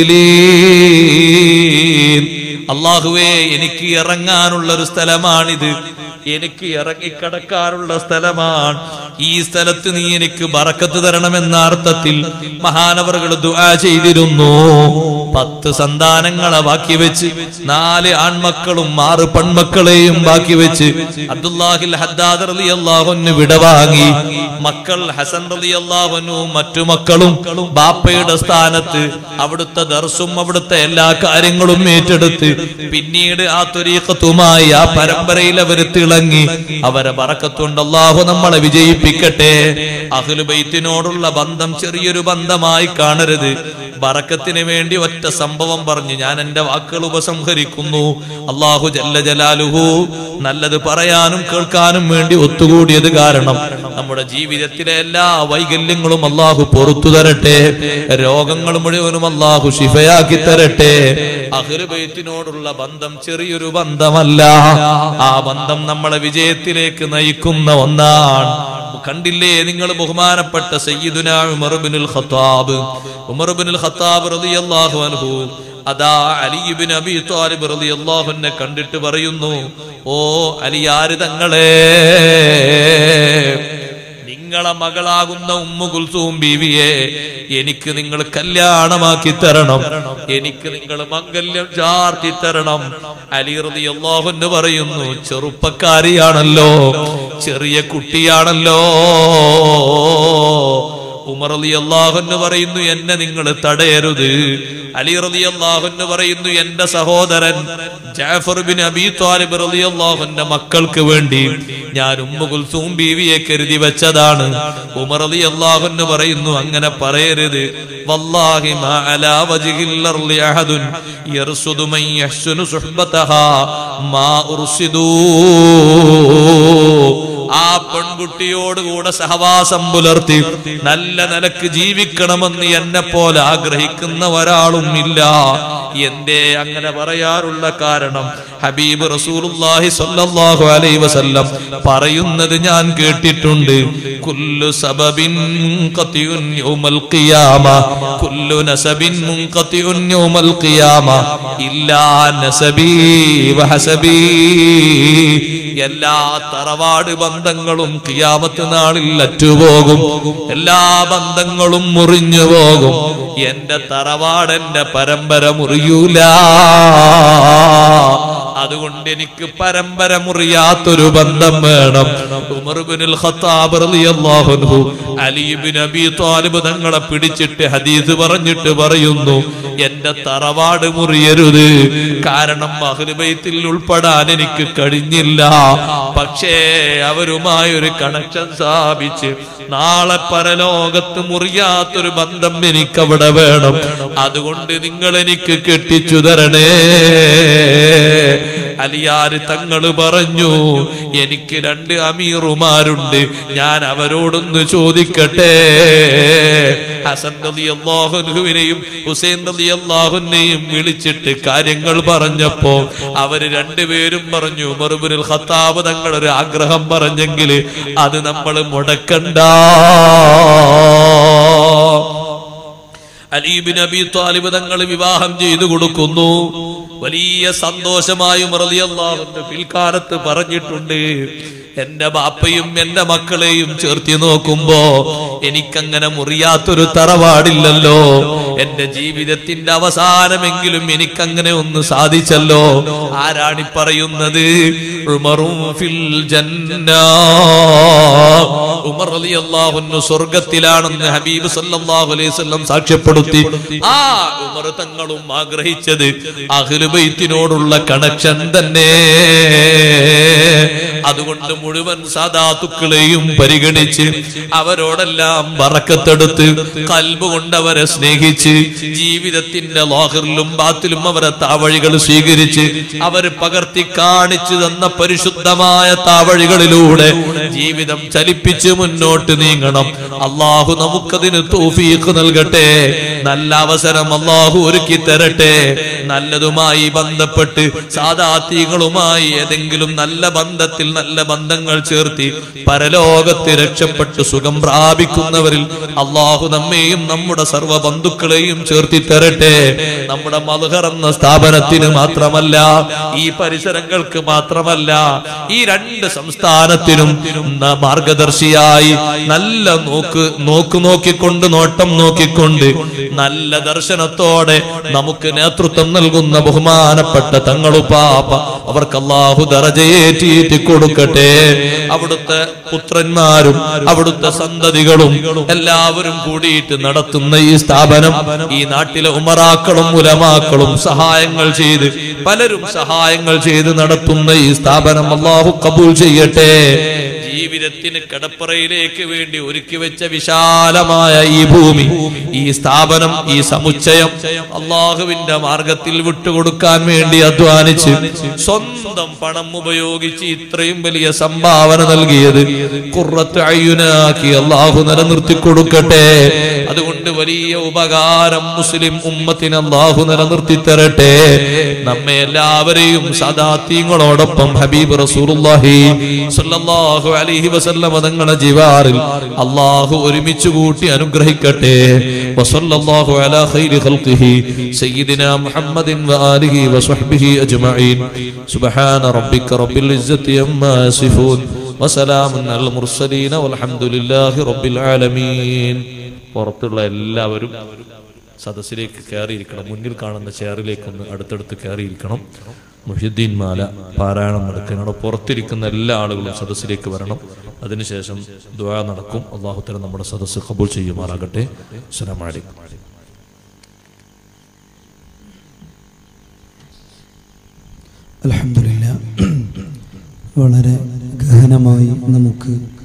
മുൻസിലീൻ അള്ളാഹുവേ എനിക്ക് ഇറങ്ങാനുള്ള ഒരു സ്ഥലമാണിത് എനിക്ക് ഇറങ്ങിക്കിടക്കാനുള്ള സ്ഥലമാണ് ഈ സ്ഥലത്ത് നീ എനിക്ക് ബറക്കത്ത് തരണമെന്ന അർത്ഥത്തിൽ മഹാനവറുകൾ ദുആ ചെയ്തിരുന്നു പത്ത് സന്താനങ്ങളെ ബാക്കി വെച്ച് നാല് ആൺമക്കളും ആറ് പെൺമക്കളെയും ബാക്കി വെച്ച് അബ്ദുല്ലാഹിൽ ഹദ്ദാദ് റളി അള്ളാഹുന് വിടവാങ്ങി മക്കൾ ഹസൻ റളി അള്ളാഹുനും മറ്റു മക്കളും ബാപ്പയുടെ സ്ഥാനത്ത് അവിടുത്തെ ദർസും അവിടുത്തെ എല്ലാ കാര്യങ്ങളും ഏറ്റെടുത്ത് പിന്നീട് ആ ത്വരീഖത്തുമായി ആ പരമ്പരയിൽ അവർ തിളങ്ങി അവരെ ബറക്കത്തുണ്ട് അള്ളാഹു നമ്മളെ വിജയിപ്പിക്കട്ടെ അഹ്ലുബൈത്തിനോടുള്ള ബന്ധം ചെറിയൊരു ബന്ധമായി കാണരുത് ബറക്കത്തിന് വേണ്ടി ഒറ്റ സംഭവം പറഞ്ഞ് ഞാൻ എന്റെ വാക്കുകൾ ഉപസംഹരിക്കുന്നു അള്ളാഹു ജല്ല ജലാലുഹു നല്ലത് പറയാനും കേൾക്കാനും വേണ്ടി ഒത്തുകൂടിയത് കാരണം നമ്മുടെ ജീവിതത്തിലെ എല്ലാ വൈകല്യങ്ങളും അള്ളാഹു പൊറത്തു തരട്ടെ രോഗങ്ങൾ മുഴുവനും അള്ളാഹു ശിഫയാക്കി തരട്ടെ അഹ്ലുബൈത്തിനോടുള്ള ബന്ധം ചെറിയൊരു ബന്ധമല്ല ആ ബന്ധം നമ്മളെ വിജയത്തിലേക്ക് നയിക്കുന്ന ഒന്നാണ് കണ്ടില്ലേ നിങ്ങൾ ബഹുമാനപ്പെട്ട സയ്യിദുന ഉമർ ഇബ്നുൽ ഖത്താബ് ഉമർ ഇബ്നുൽ ഖത്താബ് റളിയല്ലാഹു അൻഹു അതാ അലി ഇബ്നു അബി ത്വാലിബ് റളിയല്ലാഹു അൻഹു കണ്ടിട്ട് പറയുന്നു ഓ അലിയാര് തങ്ങളെ നിങ്ങളെ മകളാകുന്ന ഉമ്മു കുൽസൂം ബീവിയെ എനിക്ക് നിങ്ങൾ കല്യാണമാക്കി തരണം എനിക്ക് നിങ്ങൾ മംഗല്യം ചാർത്തി തരണം അലി റളിയല്ലാഹു അൻഹു പറയുന്നു ചെറുപ്പക്കാരിയാണല്ലോ ചെറിയ കുട്ടിയാണല്ലോ ഉമർ അലി അള്ളാഹുന്ന് പറയുന്നു എന്നെ നിങ്ങൾ തടയരുത് അലി റലി അള്ളാഹുന്ന് പറയുന്നു എന്റെ സഹോദരൻ ജാഫർ ബിൻ അബി താലിബ് റലി അള്ളാഹുന്റെ മക്കൾക്ക് വേണ്ടി ഞാൻ ഉമ്മ കുൽസൂം ബീവിയെ കരുതി വെച്ചതാണ് ഉമർ അലി അള്ളാഹുന്ന് പറയുന്നു അങ്ങനെ പറയരുത് വല്ലാഹി മാ അലാ വജ്ഹിൽ അർളി അഹദുൻ യർസുദു മൻ യഹ്സുനു സുഹ്ബതഹാ മാ ഉർസിദൂ ആ പെൺകുട്ടിയോട് കൂടെ സഹവാസം പുലർത്തി നല്ല നിലക്ക് ജീവിക്കണമെന്ന് എന്നെ പോലെ ആഗ്രഹിക്കുന്ന ഒരാളും ഇല്ല എന്തേ അങ്ങനെ പറയാറുള്ള കാരണം ഹബീബ് റസൂലുള്ളാഹി സ്വല്ലല്ലാഹു അലൈഹി വസല്ലം പറയുന്നത് ഞാൻ കേട്ടിട്ടുണ്ട് കുല്ലു സബബിൻ മുൻഖതിഉൻ യൗമൽ ഖിയാമ കുല്ലു നസബിൻ മുൻഖതിഉൻ യൗമൽ ഖിയാമ ഇല്ലാ നസബി വഹസബി എല്ലാ തറവാട് ബന്ധങ്ങളും കിയാമത്ത് നാളിൽ അറ്റുപോകും എല്ലാ ബന്ധങ്ങളും മുറിഞ്ഞു പോകും എന്റെ തറവാട് എന്റെ പരമ്പര മുറിയൂല അതുകൊണ്ട് എനിക്ക് പരമ്പര മുറിയാത്തൊരു ബന്ധം വേണം ഉമർ ഇബ്നുൽ ഖത്താബ് റളിയല്ലാഹു അൻഹു അലി ഇബ്നു അബി ത്വാലിബ് തങ്ങളെ പിടിച്ചിട്ട് ഹദീസ് പറഞ്ഞിട്ട് പറയുന്നു എന്റെ തറവാട് മുറിയരുത് കാരണം അഹ്ലുബൈത്തിൽ ഉൾപ്പെടാൻ എനിക്ക് കഴിഞ്ഞില്ല പക്ഷേ അവരുമായി ഒരു കണക്ഷൻ സ്ഥാപിച്ച് നാളെ പരലോകത്ത് മുറിയാത്തൊരു ബന്ധം എനിക്ക് അവിടെ വേണം അതുകൊണ്ട് നിങ്ങൾ എനിക്ക് കെട്ടിച്ചു തരണേ അലിയാര് തങ്ങള് പറഞ്ഞു എനിക്ക് രണ്ട് അമീറുമാരുണ്ട് ഞാൻ അവരോടൊന്ന് ചോദിക്കട്ടെ ഹസൻ അള്ളാഹുവിനെയും ഹുസൈൻ അള്ളാഹുനെയും വിളിച്ചിട്ട് കാര്യങ്ങൾ പറഞ്ഞപ്പോ അവര് രണ്ടുപേരും പറഞ്ഞു മറുപുരിൽ ഖത്താബ് തങ്ങൾ ഒരു ആഗ്രഹം പറഞ്ഞെങ്കിൽ അത് നമ്മൾ മുടക്കണ്ട അലീബിൻ അബി താലിബ് തങ്ങൾ വിവാഹം ചെയ്തു കൊടുക്കുന്നു വലിയ സന്തോഷമായും റളിയല്ലാഹുവിന്റെ പിൽക്കാലത്ത് പറഞ്ഞിട്ടുണ്ട് എന്റെ ബാപ്പയും എന്റെ മക്കളെയും ചേർത്തി നോക്കുമ്പോ എനിക്കങ്ങനെ മുറിയാത്തൊരു തറവാടില്ലല്ലോ എന്റെ ജീവിതത്തിന്റെ അവസാനമെങ്കിലും എനിക്കങ്ങനെ ഒന്ന് സാധിച്ചല്ലോ ആരാണി പറയുന്നത് ഉമറും ഫിൽ ജന്ന ഉമർ റളിയല്ലാഹു സ്വർഗത്തിലാണെന്ന് ഹബീബ് സല്ലല്ലാഹു അലൈഹി വസല്ലം സാക്ഷ്യപ്പെടുത്തി ആ ഉമർ തങ്ങളും ആഗ്രഹിച്ചത് അഹ്ലുബൈത്തിനോടുള്ള കണക്ഷൻ തന്നെ അതുകൊണ്ട് മുഴുവൻ സാധാത്തുക്കളെയും പരിഗണിച്ച് അവരോടെല്ലാം വറക്കത്തെടുത്ത് കൽബ് കൊണ്ട് അവരെ സ്നേഹിച്ച് ജീവിതത്തിന്റെ ലോഹറിലും ബാത്തിലും അവരെ താവഴികൾ സ്വീകരിച്ച് അവര് പകർത്തി കാണിച്ചു തന്ന പരിശുദ്ധമായ താവഴികളിലൂടെ ജീവിതം ചലിപ്പിച്ച് മുന്നോട്ട് നീങ്ങണം അള്ളാഹു നമുക്കതിന് തൗഫീഖ് നൽകട്ടെ നല്ല അവസരം അള്ളാഹു ഒരുക്കി തരട്ടെ നല്ലതുമായി ബന്ധപ്പെട്ട് സാധാത്യങ്ങളുമായി ഏതെങ്കിലും നല്ല ബന്ധത്തിൽ നല്ല ബന്ധങ്ങൾ ചേർത്തി പരലോകത്ത് രക്ഷപ്പെട്ട് സുഖം പ്രാപിക്കുന്നവരിൽ അള്ളാഹു നമ്മെയും നമ്മുടെ സർവ്വ ബന്ധുക്കളെയും ചേർത്തി തരട്ടെ നമ്മുടെ മധുഹർ എന്ന സ്ഥാപനത്തിന് മാത്രമല്ല ഈ പരിസരങ്ങൾക്ക് മാത്രമല്ല ഈ രണ്ട് സംസ്ഥാനത്തിനും ന- മാർഗദർശിയായി നല്ല നോക്ക് നോക്ക് നോക്കിക്കൊണ്ട് നോട്ടം നോക്കിക്കൊണ്ട് നല്ല ദർശനത്തോടെ നമുക്ക് നേതൃത്വം നൽകുന്ന ബഹുമാനപ്പെട്ട തങ്ങളുപ്പാപ്പ അവർക്ക് അള്ളാഹു ദറജയേറ്റീറ്റി കൊടുക്കട്ടെ അവിടുത്തെ പുത്രന്മാരും അവിടുത്തെ സന്തതികളും എല്ലാവരും കൂടിയിട്ട് നടത്തുന്ന ഈ സ്ഥാപനം ഈ നാട്ടിലെ ഉമറാക്കളും ഉലമാക്കളും സഹായങ്ങൾ ചെയ്ത് പലരും സഹായങ്ങൾ ചെയ്ത് നടത്തുന്ന ഈ സ്ഥാപനം അള്ളാഹു കബൂൽ ചെയ്യട്ടെ ജീവിതത്തിന് കടപ്പറയിലേക്ക് വേണ്ടി ഒരുക്കി വെച്ച വിശാലമായ ഈ ഭൂമി ഈ സ്ഥാപനം ഈ സമുച്ചയം അള്ളാഹുവിന്റെ മാർഗത്തിൽ വിട്ടുകൊടുക്കാൻ വേണ്ടി അധ്വാനിച്ച് സ്വന്തം പണം ഉപയോഗിച്ച് ഇത്രയും വലിയ സംഭാവന നൽകിയത് കുറത്ത് അയ്യുനാക്കി അള്ളാഹു നിലനിർത്തി കൊടുക്കട്ടെ അതുകൊണ്ട് വലിയ ഉപകാരം മുസ്ലിം ഉമ്മത്തിന് അള്ളാഹു നിലനിർത്തി തരട്ടെ നമ്മെ എല്ലാവരെയും സദാത്യങ്ങളോടൊപ്പം ഹബീബ് റസൂലുള്ളാഹി സ്വല്ലല്ലാഹു അലൈഹി വസല്ലം തങ്ങളുടെ ജിവാറിൽ അള്ളാഹു ഒരുമിച്ച് കൂട്ടി അനുഗ്രഹിക്കട്ടെ വസല്ലല്ലാഹു അലാ ഖൈരി ഖൽഖിഹി സയ്യിദിനാ മുഹമ്മദിൻ വആലിഹി വസഹ്ബിഹി അജ്മഈൻ സുബ്ഹാന റബ്ബിക റബ്ബിൽ ഇസ്സത്തി അമ്മാ യസിഫൂൻ വസലാമുൻ അലൽ മുർസലീന വൽഹംദുലില്ലാഹി റബ്ബിൽ ആലമീൻ പുറത്തുള്ള എല്ലാവരും സദസ്സിലേക്ക് കയറിയിരിക്കണം മുന്നിൽ കാണുന്ന ചെയറിലേക്കൊന്ന് അടുത്തടുത്ത് കയറിയിരിക്കണം മുഹിദ്ദീൻ മാല പാരായണം നടക്കണം പുറത്തിരിക്കുന്ന എല്ലാ ആളുകളും സദസ്സിലേക്ക് വരണം അതിനുശേഷം ദ്വാ നടക്കും അള്ളാഹുത്തല നമ്മുടെ സദസ്സ് കബൂൾ ചെയ്യുമാറാകട്ടെ അസ്സലാമു അലൈക്കും അലഹമില്ല വളരെ ഗഹനമായി നമുക്ക്